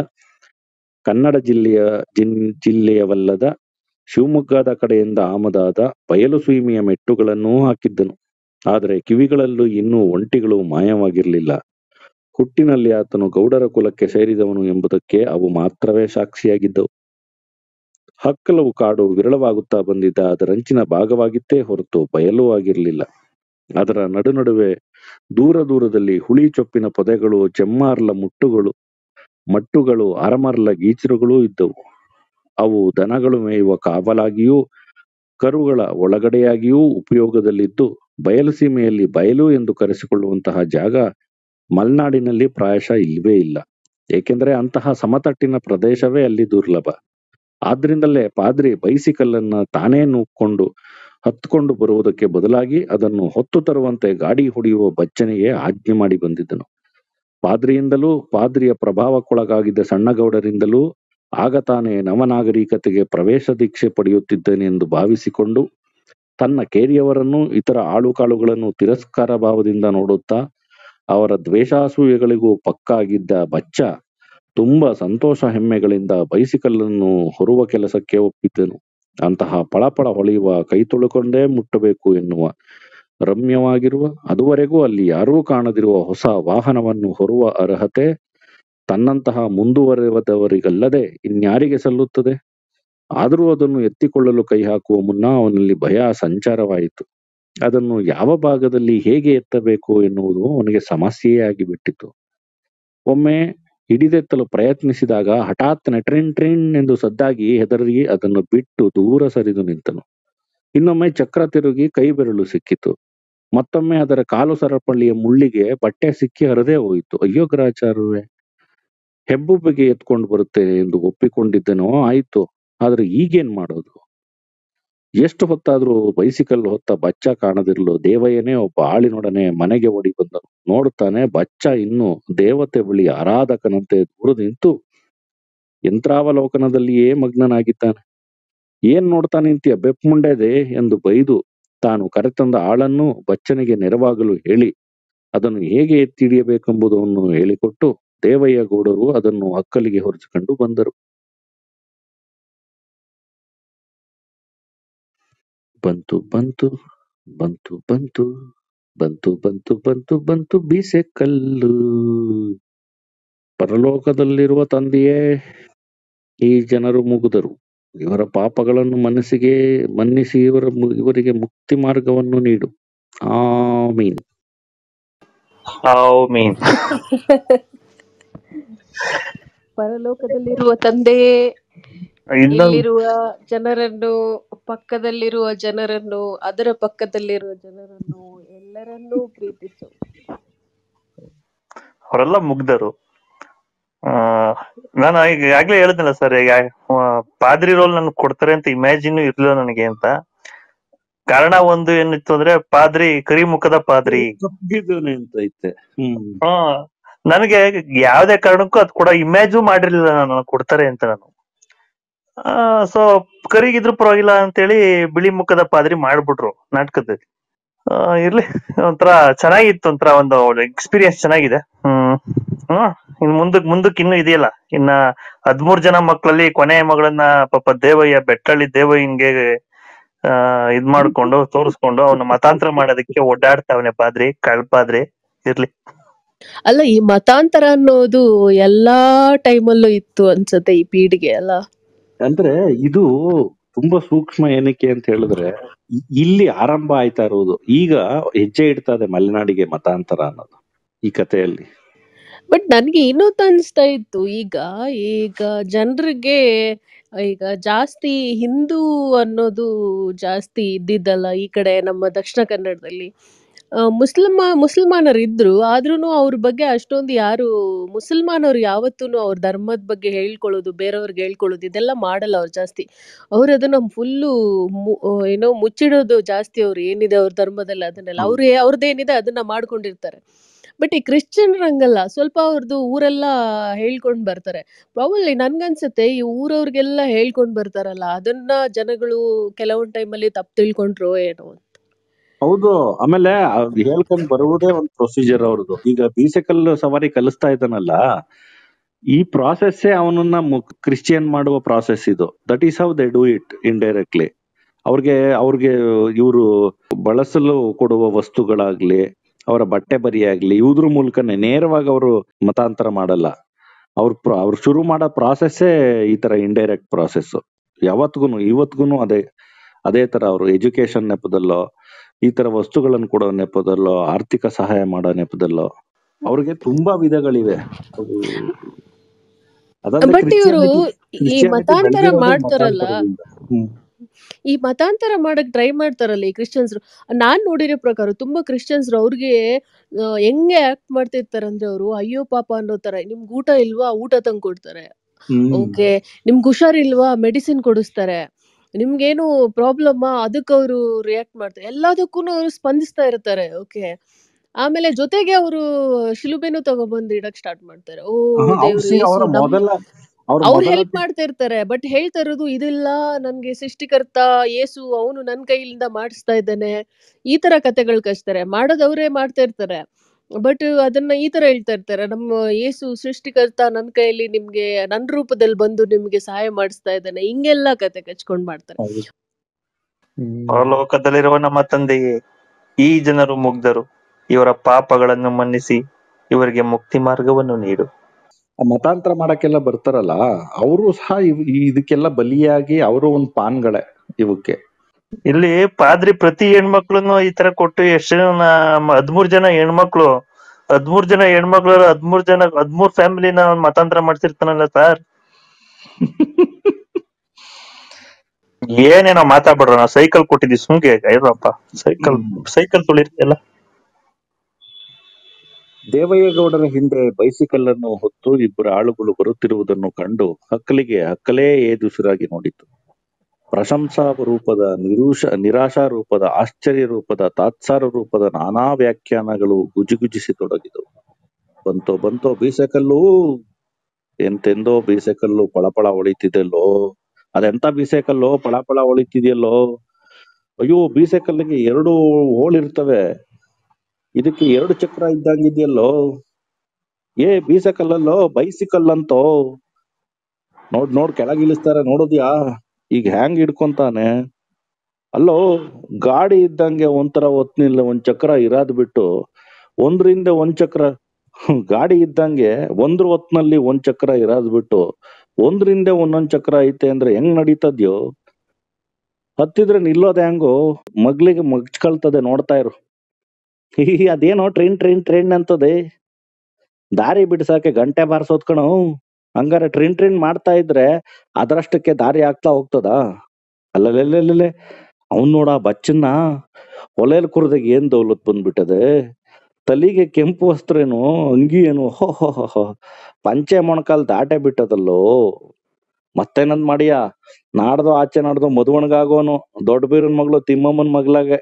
ಕನ್ನಡ ಜಿಲ್ಲೆಯ ಜಿನ್ ಜಿಲ್ಲೆಯವಲ್ಲದ ಶಿವಮೊಗ್ಗದ ಕಡೆಯಿಂದ ಆಮದಾದ ಬಯಲು ಸೀಮೆಯ ಮೆಟ್ಟುಗಳನ್ನೂ ಹಾಕಿದ್ದನು ಆದರೆ ಕಿವಿಗಳಲ್ಲೂ ಇನ್ನೂ ಒಂಟಿಗಳು ಮಾಯವಾಗಿರಲಿಲ್ಲ ಹುಟ್ಟಿನಲ್ಲಿ ಆತನು ಗೌಡರ ಕುಲಕ್ಕೆ ಸೇರಿದವನು ಎಂಬುದಕ್ಕೆ ಅವು ಮಾತ್ರವೇ ಸಾಕ್ಷಿಯಾಗಿದ್ದವು ಹಕ್ಕಲವು ಕಾಡು ವಿರಳವಾಗುತ್ತಾ ಬಂದಿದ್ದ ಅದರಂಚಿನ ಭಾಗವಾಗಿತ್ತೇ ಹೊರತು ಬಯಲು ಆಗಿರಲಿಲ್ಲ ಅದರ ನಡುನಡುವೆ ದೂರ ದೂರದಲ್ಲಿ ಹುಳಿ ಚೊಪ್ಪಿನ ಪೊದೆಗಳು ಜಮ್ಮಾರ್ಲ ಮುಟ್ಟುಗಳು ಮಟ್ಟುಗಳು ಅರಮರ್ಲ ಗೀಚರುಗಳೂ ಇದ್ದವು ಅವು ದನಗಳು ಮೇಯುವ ಕಾವಲಾಗಿಯೂ ಕರುಗಳ ಒಳಗಡೆಯಾಗಿಯೂ ಉಪಯೋಗದಲ್ಲಿದ್ದು ಬಯಲುಸೀಮೆಯಲ್ಲಿ ಬಯಲು ಎಂದು ಕರೆಸಿಕೊಳ್ಳುವಂತಹ ಜಾಗ ಮಲೆನಾಡಿನಲ್ಲಿ ಪ್ರಾಯಶಃ ಇಲ್ಲವೇ ಇಲ್ಲ ಏಕೆಂದರೆ ಅಂತಹ ಸಮತಟ್ಟಿನ ಪ್ರದೇಶವೇ ಅಲ್ಲಿ ದುರ್ಲಭ ಆದ್ರಿಂದಲೇ ಪಾದ್ರಿ ಬೈಸಿಕಲ್ಲನ್ನ ತಾನೇ ನೂಕೊಂಡು ಹತ್ಕೊಂಡು ಬರುವುದಕ್ಕೆ ಬದಲಾಗಿ ಅದನ್ನು ಹೊತ್ತು ತರುವಂತೆ ಗಾಡಿ ಹೊಡೆಯುವ ಬಚ್ಚನಿಗೆ ಆಜ್ಞೆ ಮಾಡಿ ಬಂದಿದ್ದನು ಪಾದ್ರಿಯಿಂದಲೂ ಪಾದ್ರಿಯ ಪ್ರಭಾವಕ್ಕೊಳಗಾಗಿದ್ದ ಸಣ್ಣಗೌಡರಿಂದಲೂ ಆಗ ತಾನೇ ನವನಾಗರಿಕತೆಗೆ ಪ್ರವೇಶ ದೀಕ್ಷೆ ಪಡೆಯುತ್ತಿದ್ದೇನೆಂದು ಭಾವಿಸಿಕೊಂಡು ತನ್ನ ಕೇರಿಯವರನ್ನು ಇತರ ಆಳುಕಾಳುಗಳನ್ನು ತಿರಸ್ಕಾರ ಭಾವದಿಂದ ನೋಡುತ್ತಾ ಅವರ ದ್ವೇಷಾಸೂಯೆಗಳಿಗೂ ಪಕ್ಕಾಗಿದ್ದ ಬಚ್ಚ ತುಂಬಾ ಸಂತೋಷ ಹೆಮ್ಮೆಗಳಿಂದ ಬೈಸಿಕಲ್ಲನ್ನು ಹೊರುವ ಕೆಲಸಕ್ಕೆ ಒಪ್ಪಿದ್ದನು ಅಂತಹ ಪಳಪಳ ಹೊಳೆಯುವ ಕೈ ತೊಳುಕೊಂಡೇ ಮುಟ್ಟಬೇಕು ಎನ್ನುವ ರಮ್ಯವಾಗಿರುವ ಅದುವರೆಗೂ ಅಲ್ಲಿ ಯಾರೂ ಕಾಣದಿರುವ ಹೊಸ ವಾಹನವನ್ನು ಹೊರುವ ಅರ್ಹತೆ ತನ್ನಂತಹ ಮುಂದುವರೆದವರಿಗಲ್ಲದೆ ಇನ್ಯಾರಿಗೆ ಸಲ್ಲುತ್ತದೆ ಆದರೂ ಅದನ್ನು ಎತ್ತಿಕೊಳ್ಳಲು ಕೈ ಹಾಕುವ ಮುನ್ನ ಅವನಲ್ಲಿ ಭಯ ಸಂಚಾರವಾಯಿತು ಅದನ್ನು ಯಾವ ಭಾಗದಲ್ಲಿ ಹೇಗೆ ಎತ್ತಬೇಕು ಎನ್ನುವುದು ಅವನಿಗೆ ಸಮಸ್ಯೆಯೇ ಆಗಿಬಿಟ್ಟಿತು ಒಮ್ಮೆ ಹಿಡಿದೆತ್ತಲು ಪ್ರಯತ್ನಿಸಿದಾಗ ಹಠಾತ್ ಟ್ರಿನ್ ಟ್ರಿನ್ ಎಂದು ಸದ್ದಾಗಿ ಹೆದರಿ ಅದನ್ನು ಬಿಟ್ಟು ದೂರ ಸರಿದು ನಿಂತನು ಇನ್ನೊಮ್ಮೆ ಚಕ್ರ ತಿರುಗಿ ಕೈ ಬೆರಳು ಸಿಕ್ಕಿತು ಮತ್ತೊಮ್ಮೆ ಅದರ ಕಾಲು ಸರಪಳಿಯ ಮುಳ್ಳಿಗೆ ಬಟ್ಟೆ ಸಿಕ್ಕಿ ಹರಿದೇ ಹೋಯಿತು ಅಯ್ಯೋ ಗ್ರಾಚಾರವೇ ಹೆಬ್ಬುಬ್ಬಿಗೆ ಎತ್ಕೊಂಡು ಬರುತ್ತೇನೆ ಎಂದು ಒಪ್ಪಿಕೊಂಡಿದ್ದನೋ ಆಯ್ತು ಆದ್ರೆ ಈಗೇನ್ ಮಾಡೋದು ಎಷ್ಟು ಹೊತ್ತಾದ್ರೂ ಬೈಸಿಕಲ್ ಹೊತ್ತ ಬಚ್ಚ ಕಾಣದಿರಲು ದೇವಯ್ಯನೇ ಒಬ್ಬ ಆಳಿನೊಡನೆ ಮನೆಗೆ ಓಡಿ ಬಂದನು ನೋಡುತ್ತಾನೆ ಬಚ್ಚ ಇನ್ನು ದೇವತೆ ಬಳಿ ಆರಾಧಕನಂತೆ ದೂರ ನಿಂತು ಯಂತ್ರಾವಲೋಕನದಲ್ಲಿಯೇ ಮಗ್ನನಾಗಿದ್ದಾನೆ ಏನ್ ನೋಡ್ತಾ ನಿಂತೀಯ ಬೆಪ್ ಮುಂಡೆದೆ ಎಂದು ಬೈದು ತಾನು ಕರೆತಂದ ಆಳನ್ನು ಬಚ್ಚನಿಗೆ ನೆರವಾಗಲು ಹೇಳಿ ಅದನ್ನು ಹೇಗೆ ಎತ್ತಿ ಹಿಡಿಯಬೇಕೆಂಬುದನ್ನು ಹೇಳಿಕೊಟ್ಟು ದೇವಯ್ಯ ಗೌಡರು ಅದನ್ನು ಅಕ್ಕಲಿಗೆ ಹೊರಿಸಿಕೊಂಡು ಬಂದರು ಬಂತು ಬಂತು ಬಂತು ಬಂತು ಬಂತು ಬಂತು ಬಂತು ಬಂತು ಬೀಸೆ ಕಲ್ಲು ಪರಲೋಕದಲ್ಲಿರುವ ತಂದೆಯೇ ಈ ಜನರು ಮುಗಿದರು ಇವರ ಪಾಪಗಳನ್ನು ಮನಸ್ಸಿಗೆ ಮನ್ನಿಸಿ ಇವರ ಮು- ಇವರಿಗೆ ಮುಕ್ತಿ ಮಾರ್ಗವನ್ನು ನೀಡು ಆಮೀನ್ ಹಾವ್ ಮೀನ್ ಪರಲೋಕದಲ್ಲಿರುವ ತಂದೆಯೇ ಇನ್ನೊಂದು ಇಲ್ಲಿರುವ ಜನರನ್ನು ಪಕ್ಕದಲ್ಲಿರುವ ಜನರನ್ನು ಅದರ ಪಕ್ಕದಲ್ಲಿರುವ ಜನರನ್ನು ಎಲ್ಲರನ್ನೂ ಪ್ರೀತಿಸು ಅವರೆಲ್ಲ ಮುಗ್ಧರು ಆ ನಾನು ಈಗ ಆಗ್ಲೇ ಹೇಳಿದ್ನಲ್ಲ ಸರ್ ಈಗ ಆ, ಪಾದ್ರಿ ರೋಲ್ ನನ್ಗೆ ಕೊಡ್ತಾರೆ ಅಂತ ಇಮ್ಯಾಜಿನ್ ಇರ್ಲಿಲ್ಲ ನನಗೆ ಅಂತ ಕಾರಣ ಒಂದು ಏನಿತ್ತು ಅಂದ್ರೆ ಪಾದ್ರಿ ಕರಿಮುಖದ ಪಾದ್ರಿ ಕಬ್ಬಿದ್ದಾನೆ ಅಂತ ಐತೆ ಹ್ಮ್ ಹಾ ನನಗೆ ಯಾವ್ದೇ ಕಾರಣಕ್ಕೂ ಅದ್ ಕೂಡ ಇಮ್ಯಾಜು ಮಾಡಿರ್ಲಿಲ್ಲ ನಾನು ಕೊಡ್ತಾರೆ ಅಂತ ನಾನು ಆ ಸೊ ಕರಿಗಿದ್ರು ಪರವಾಗಿಲ್ಲ ಅಂತೇಳಿ ಬಿಳಿ ಮುಖದ ಪಾದ್ರಿ ಮಾಡ್ಬಿಟ್ರು ನಾಟಕದಲ್ಲಿ ಆ, ಇರ್ಲಿ ಒಂಥರ ಚೆನ್ನಾಗಿತ್ತು ಒಂಥರ ಒಂದು ಎಕ್ಸ್ಪೀರಿಯನ್ಸ್ ಚೆನ್ನಾಗಿದೆ ಹ್ಮ್ ಹ್ಮ್ ಇನ್ ಮುಂದಕ್ ಮುಂದಕ್ ಇನ್ನು ಇದೆಯಲ್ಲ ಇನ್ನ ಹದ್ಮೂರ್ ಜನ ಮಕ್ಕಳಲ್ಲಿ ಕೊನೆಯ ಮಗಳನ್ನ ಪಾಪ ದೇವಯ್ಯ ಬೆಟ್ಟಳ್ಳಿ ದೇವಯ್ಯಂಗೆ ಆ ಇದ್ ಮಾಡ್ಕೊಂಡು ತೋರಿಸ್ಕೊಂಡು ಅವನ ಮತಾಂತರ ಮಾಡೋದಕ್ಕೆ ಓಡಾಡ್ತಾವನೆ ಪಾದ್ರಿ ಕಳ್ಪಾದ್ರಿ ಇರ್ಲಿ ಅಲ್ಲ ಈ ಮತಾಂತರ ಅನ್ನೋದು ಎಲ್ಲಾ ಟೈಮಲ್ಲೂ ಇತ್ತು ಅನ್ಸುತ್ತೆ ಈ ಪೀಳಿಗೆ ಅಲ್ಲ ಅಂದ್ರೆ ಇದು ತುಂಬಾ ಸೂಕ್ಷ್ಮ ಏನಕ್ಕೆ ಅಂತ ಹೇಳಿದ್ರೆ ಇ- ಇಲ್ಲಿ ಆರಂಭ ಆಯ್ತಾ ಇರೋದು ಈಗ ಹೆಜ್ಜೆ ಇಡ್ತಾ ಇದೆ ಮಲೆನಾಡಿಗೆ ಮತಾಂತರ ಅನ್ನೋದು ಈ ಕಥೆಯಲ್ಲಿ ಬಟ್ ನನ್ಗೆ ಇನ್ನೊಂದು ಅನಿಸ್ತಾ ಇತ್ತು ಈಗ ಈಗ ಜನರಿಗೆ ಈಗ ಜಾಸ್ತಿ ಹಿಂದೂ ಅನ್ನೋದು ಜಾಸ್ತಿ ಇದ್ದಿದ್ದಲ್ಲ ಈ ಕಡೆ ನಮ್ಮ ದಕ್ಷಿಣ ಕನ್ನಡದಲ್ಲಿ ಆ, ಮುಸ್ಲಿಮ ಮುಸಲ್ಮಾನರು ಇದ್ರು ಆದ್ರೂ ಅವ್ರ ಬಗ್ಗೆ ಅಷ್ಟೊಂದು ಯಾರು ಮುಸಲ್ಮಾನರು ಯಾವತ್ತೂ ಅವ್ರ ಧರ್ಮದ ಬಗ್ಗೆ ಹೇಳ್ಕೊಳ್ಳೋದು ಬೇರೆಯವ್ರಿಗೆ ಹೇಳ್ಕೊಳ್ಳೋದು ಇದೆಲ್ಲ ಮಾಡಲ್ಲ ಅವ್ರು ಜಾಸ್ತಿ ಅವ್ರು ಅದನ್ನ ಫುಲ್ಲು ಏನೋ ಮುಚ್ಚಿಡೋದು ಜಾಸ್ತಿ ಅವ್ರು ಏನಿದೆ ಅವ್ರ ಧರ್ಮದಲ್ಲಿ ಅದನ್ನೆಲ್ಲ ಅವ್ರು ಅವ್ರದ್ದೇನಿದೆ ಅದನ್ನ ಮಾಡ್ಕೊಂಡಿರ್ತಾರೆ ಬಟ್ ಈ ಕ್ರಿಶ್ಚಿಯನ್ರು ಹಂಗಲ್ಲ ಸ್ವಲ್ಪ ಅವ್ರದ್ದು ಊರೆಲ್ಲ ಹೇಳ್ಕೊಂಡು ಬರ್ತಾರೆ ಪ್ರಾಬಬ್ಲಿ ನನ್ಗನ್ಸುತ್ತೆ ಈ ಊರವ್ರಿಗೆಲ್ಲ ಹೇಳ್ಕೊಂಡು ಬರ್ತಾರಲ್ಲ ಅದನ್ನ ಜನಗಳು ಕೆಲವೊಂದು ಟೈಮಲ್ಲಿ ತಪ್ಪು ತಿಳ್ಕೊಂಡ್ರು ಏನೋ ಅಂತ ಹೌದು ಆಮೇಲೆ ಅದ್ ಹೇಳ್ಕೊಂಡ್ ಬರುವುದೇ ಒಂದು ಪ್ರೊಸೀಜರ್ ಅವ್ರದ್ದು ಈಗ ಬೀಸೆಕಲ್ ಸವಾರಿ ಕಲಿಸ್ತಾ ಇದ್ದಾನಲ್ಲ ಈ ಪ್ರಾಸೆಸ್ ಅವನನ್ನ ಕ್ರಿಶ್ಚಿಯನ್ ಮಾಡುವ ಪ್ರಾಸೆಸ್ ಇದು that is how they do it indirectly ಅವ್ರಿಗೆ ಅವ್ರಿಗೆ ಇವರು ಬಳಸಲು ಕೊಡುವ ವಸ್ತುಗಳಾಗ್ಲಿ ಅವರ ಬಟ್ಟೆ ಬರಿ ಆಗ್ಲಿ ಇವ್ರ ಮೂಲಕನೇ ನೇರವಾಗಿ ಅವರು ಮತಾಂತರ ಮಾಡಲ್ಲ ಅವ್ರ ಪ್ರ- ಅವ್ರು ಶುರು ಮಾಡೋ ಪ್ರಾಸೆಸ್ಸೇ ಈ ತರ ಇಂಡೈರೆಕ್ಟ್ ಪ್ರಾಸೆಸ್ ಯಾವತ್ಗುನು ಇವತ್ಗುನು ಅದೇ ಅದೇ ತರ ಅವರು ಎಜುಕೇಶನ್ ನೆಪದಲ್ಲೋ ಈ ತರ ವಸ್ತುಗಳನ್ನು ಕೊಡೋ ನೆಪದಲ್ಲೋ ಆರ್ಥಿಕ ಸಹಾಯ ಮಾಡೋ ನೆಪದಲ್ಲೋ ಅವ್ರಿಗೆ ತುಂಬಾ ವಿಧಗಳಿವೆ ಅದು ಅದಲ್ಲದೆ ಬಟ್ ಇವರು ಕ್ರಿಶ್ಚಿಯಾನಿಟಿ ಈ ಕ್ರಿಶ್ಚಿಯಾನಿಟಿ ಮತಾಂತರ ಬೆಳೆದಿರೋದೇ ಮಾಡ್ತಾರಲ್ಲ ಮತಾಂತರದಿಂದ ಹ್ಮ್ ಈ ಮತಾಂತರ ಮಾಡಕ್ ಟ್ರೈ ಮಾಡ್ತಾರಲ್ಲ ಈ ಕ್ರಿಶ್ಚಿಯನ್ಸ್ ನಾನ್ ನೋಡಿರೋ ಪ್ರಕಾರ ತುಂಬಾ ಕ್ರಿಶ್ಚಿಯನ್ಸ್ ಅವ್ರಿಗೆ ಆ, ಹೆಂಗೆ ಆಕ್ಟ್ ಮಾಡ್ತಿರ್ತಾರೆ ಅಂದ್ರೆ ಅವರು ಅಯ್ಯೋ ಪಾಪ ಅನ್ನೋ ತರ ನಿಮ್ಗೆ ಊಟ ಇಲ್ವಾ ಊಟ ತಂದು ಕೊಡ್ತಾರೆ ಹ್ಮ್ ಓಕೆ ನಿಮ್ಗೆ ಹುಷಾರಿಲ್ವಾ ಮೆಡಿಸಿನ್ ಕೊಡಿಸ್ತಾರೆ ನಿಮ್ಗೇನು ಪ್ರಾಬ್ಲಮ್ ಅದಕ್ಕೆ ಅವರು ರಿಯಾಕ್ಟ್ ಮಾಡ್ತಾರೆ ಎಲ್ಲದಕ್ಕೂ ಅವರು ಸ್ಪಂದಿಸ್ತಾ ಇರ್ತಾರೆ ಓಕೆ ಆಮೇಲೆ ಜೊತೆಗೆ ಅವರು ಶಿಲುಬೆನು ತಗೊಬಂದು ಇಡಕ್ ಸ್ಟಾರ್ಟ್ ಮಾಡ್ತಾರೆ ಓ ಆಹಾ, ಅವ್ರು ದೇವ್ರು see ಯೇಸು ಅವರ ನಮ್ ಮೊದಲ ಅವ್ರ ಅವ್ರು ಮೊದಲ ಹೆಲ್ಪ್ ಮಾಡ್ತಾ ಇರ್ತಾರೆ ಬಟ್ ಹೇಳ್ತಾ ಇರೋದು ಇದಿಲ್ಲ ನನ್ಗೆ ಸೃಷ್ಟಿಕರ್ತ ಯೇಸು ಅವನು ನನ್ನ ಕೈಯಿಂದ ಮಾಡಿಸ್ತಾ ಇದ್ದಾನೆ ಈ ತರ ಕತೆಗಳು ಕಚ್ತಾರೆ ಮಾಡೋದು ಅವರೇ ಮಾಡ್ತಾ ಇರ್ತಾರೆ ಬಟ್ ಅದನ್ನ ಈ ತರ ಹೇಳ್ತಾ ಇರ್ತಾರೆ ನಮ್ಮ ಯೇಸು ಸೃಷ್ಟಿಕರ್ತ ನನ್ನ ಕೈಯಲ್ಲಿ ನಿಮ್ಗೆ ನನ್ನ ರೂಪದಲ್ಲಿ ಬಂದು ನಿಮ್ಗೆ ಸಹಾಯ ಮಾಡಿಸ್ತಾ ಇದ್ದಾನೆ ಹಿಂಗೆಲ್ಲ ಕತೆ ಕಚ್ಕೊಂಡ್ ಮಾಡ್ತಾರೆ ಹೌದು. ಹ್ಮ್. ಪರಲೋಕದಲ್ಲಿರುವ ನಮ್ಮ ತಂದೆಯೇ ಈ ಜನರು ಮುಗ್ಧರು ಇವರ ಪಾಪಗಳನ್ನು ಮನ್ನಿಸಿ ಇವರಿಗೆ ಮುಕ್ತಿ ಮಾರ್ಗವನ್ನು ನೀಡು ಆ ಮತಾಂತರ ಮಾಡಕ್ಕೆಲ್ಲ ಬರ್ತಾರಲ್ಲ ಅವರು ಸಹ ಇವ್- ಈ- ಇದಕ್ಕೆಲ್ಲ ಬಲಿಯಾಗಿ ಅವರು ಒಂದ್ ಪಾನ್ಗಳೇ ಇವಕ್ಕೆ ಇಲ್ಲಿ ಪಾದ್ರಿ ಪ್ರತಿ ಹೆಣ್ಮಕ್ಳನ್ನು ಈ ತರ ಕೊಟ್ಟು ಎಷ್ಟು ಜನ ಹದ್ಮೂರ್ ಜನ ಹೆಣ್ಮಕ್ಳು ಹದ್ಮೂರ್ ಜನ ಹೆಣ್ಮಕ್ಳು ಹದ್ಮೂರ್ ಜನ ಹದ್ಮೂರ್ ಫ್ಯಾಮಿಲಿನ ಮತಾಂತರ ಮಾಡ್ತಿರ್ತಾನಲ್ಲ ಸರ್ ಏನೇನೋ ಮಾತಾಡ್ಬಿಡ್ರ ನಾವು ಸೈಕಲ್ ಕೊಟ್ಟಿದ್ವಿ ಸುಮ್ಗೆ ಇರಪ್ಪ ಸೈಕಲ್ ಸೈಕಲ್ ತುಳಿರಿ ಎಲ್ಲ ದೇವಯ್ಯಗೌಡರ ಹಿಂದೆ ಬೈಸಿಕಲ್ ಅನ್ನು ಹೊತ್ತು ಇಬ್ಬರು ಆಳುಗಳು ಬರುತ್ತಿರುವುದನ್ನು ಕಂಡು ಹಕ್ಕಲಿಗೆ ಹಕ್ಕಲೇ ಏದುಸಿರಾಗಿ ನೋಡಿತು ಪ್ರಶಂಸಾ ರೂಪದ ನಿರೂಷ ನಿರಾಶಾ ರೂಪದ ಆಶ್ಚರ್ಯ ರೂಪದ ತಾತ್ಸಾರ ರೂಪದ ನಾನಾ ವ್ಯಾಖ್ಯಾನಗಳು ಗುಜಿಗುಜಿಸಿತೊಡಗಿದವು ಬಂತೋ ಬಂತೋ ಬೀಸೆಕಲ್ಲು ಎಂತೆಂದೋ ಬೀಸೆಕಲ್ಲು ಪಳಪಳ ಹೊಳಿತಿದೆಯಲ್ಲೋ ಅದೆಂತ ಬೀಸೆಕಲ್ಲು ಪಳಪಳ ಹೊಳಿತಿದೆಯಲ್ಲೋ ಅಯ್ಯೋ ಬೀಸೆಕಲ್ಲಿಗೆ ಎರಡು ಹೋಳಿರ್ತವೆ ಇದಕ್ಕೆ ಎರಡು ಚಕ್ರ ಇದ್ದಂಗಿದೆಯಲ್ಲೋ ಏ ಬೀಸೆಕಲ್ಲಲ್ಲೋ ಬೈಸಿಕಲ್ ಅಂತೋ ನೋಡ್ ನೋಡ್ ಕೆಳಗ್ ಇಳಿಸ್ತಾರೆ ನೋಡಿದ್ಯಾ ಈಗ ಹ್ಯಾಂಗ್ ಹಿಡ್ಕೊಂತಾನೆ ಅಲ್ಲೋ ಗಾಡಿ ಇದ್ದಂಗೆ ಒಂಥರ ಹೊತ್ನಿಲ್ಲ ಒಂದ್ ಚಕ್ರ ಇರಾದ್ ಬಿಟ್ಟು ಒಂದ್ರಿಂದ ಒಂದ್ ಚಕ್ರ ಹ್ಮ್, ಗಾಡಿ ಇದ್ದಂಗೆ ಒಂದ್ರ ಹೊತ್ನಲ್ಲಿ ಒಂದ್ ಚಕ್ರ ಇರಾದ್ ಬಿಟ್ಟು ಒಂದ್ರಿಂದ ಒಂದೊಂದ್ ಚಕ್ರ ಐತೆ ಅಂದ್ರೆ ಹೆಂಗ್ ನಡೀತದ್ಯೋ ಹತ್ತಿದ್ರೆ ನಿಲ್ಲೋದ್ ಹೆಂಗೋ ಮಗ್ಲಿಗೆ ಮಗ್ಚ್ಕೊಳ್ತದೆ ನೋಡ್ತಾ ಇರು ಹಿ ಹಿ, ಅದೇನೋ ಟ್ರೈನ್ ಟ್ರೈನ್ ಟ್ರೈನ್ ಅಂತದೆ ದಾರಿ ಬಿಡ್ಸಕ್ಕೆ ಗಂಟೆ ಬಾರ್ಸೋದ್ ಕಣೋ ಹಂಗಾರೆ ಟ್ರೈನ್ ಟ್ರೈನ್ ಮಾಡ್ತಾ ಇದ್ರೆ ಅದರಷ್ಟಕ್ಕೆ ದಾರಿ ಆಗ್ತಾ ಹೋಗ್ತದ ಅಲ್ಲಲ್ಲೇ ಅವ್ನ್ ನೋಡ ಬಚ್ಚನ್ನ ಹೊಲೆಲ್ ಕುರ್ದಾಗ ಏನ್ ದೌಲತ್ ಬಂದ್ಬಿಟ್ಟದೆ ತಲಿಗೆ ಕೆಂಪು ವಸ್ತ್ರ ಏನು ಅಂಗಿ ಏನು ಹೋ ಹೋ ಹೋ ಹೋ. ಪಂಚೆ ಮೊಣಕಾಲ್ ದಾಟೆ ಬಿಟ್ಟದಲ್ಲೋ ಮತ್ತೇನಂದ್ ಮಾಡಿಯ ನಾಡ್ದು ಆಚೆ ನಾಡ್ದು ಮದುವಣ್ಗಾಗೋನು ದೊಡ್ಡ ಬೀರನ್ ಮಗಳು ತಿಮ್ಮಮ್ಮನ್ ಮಗ್ಲಾಗೆ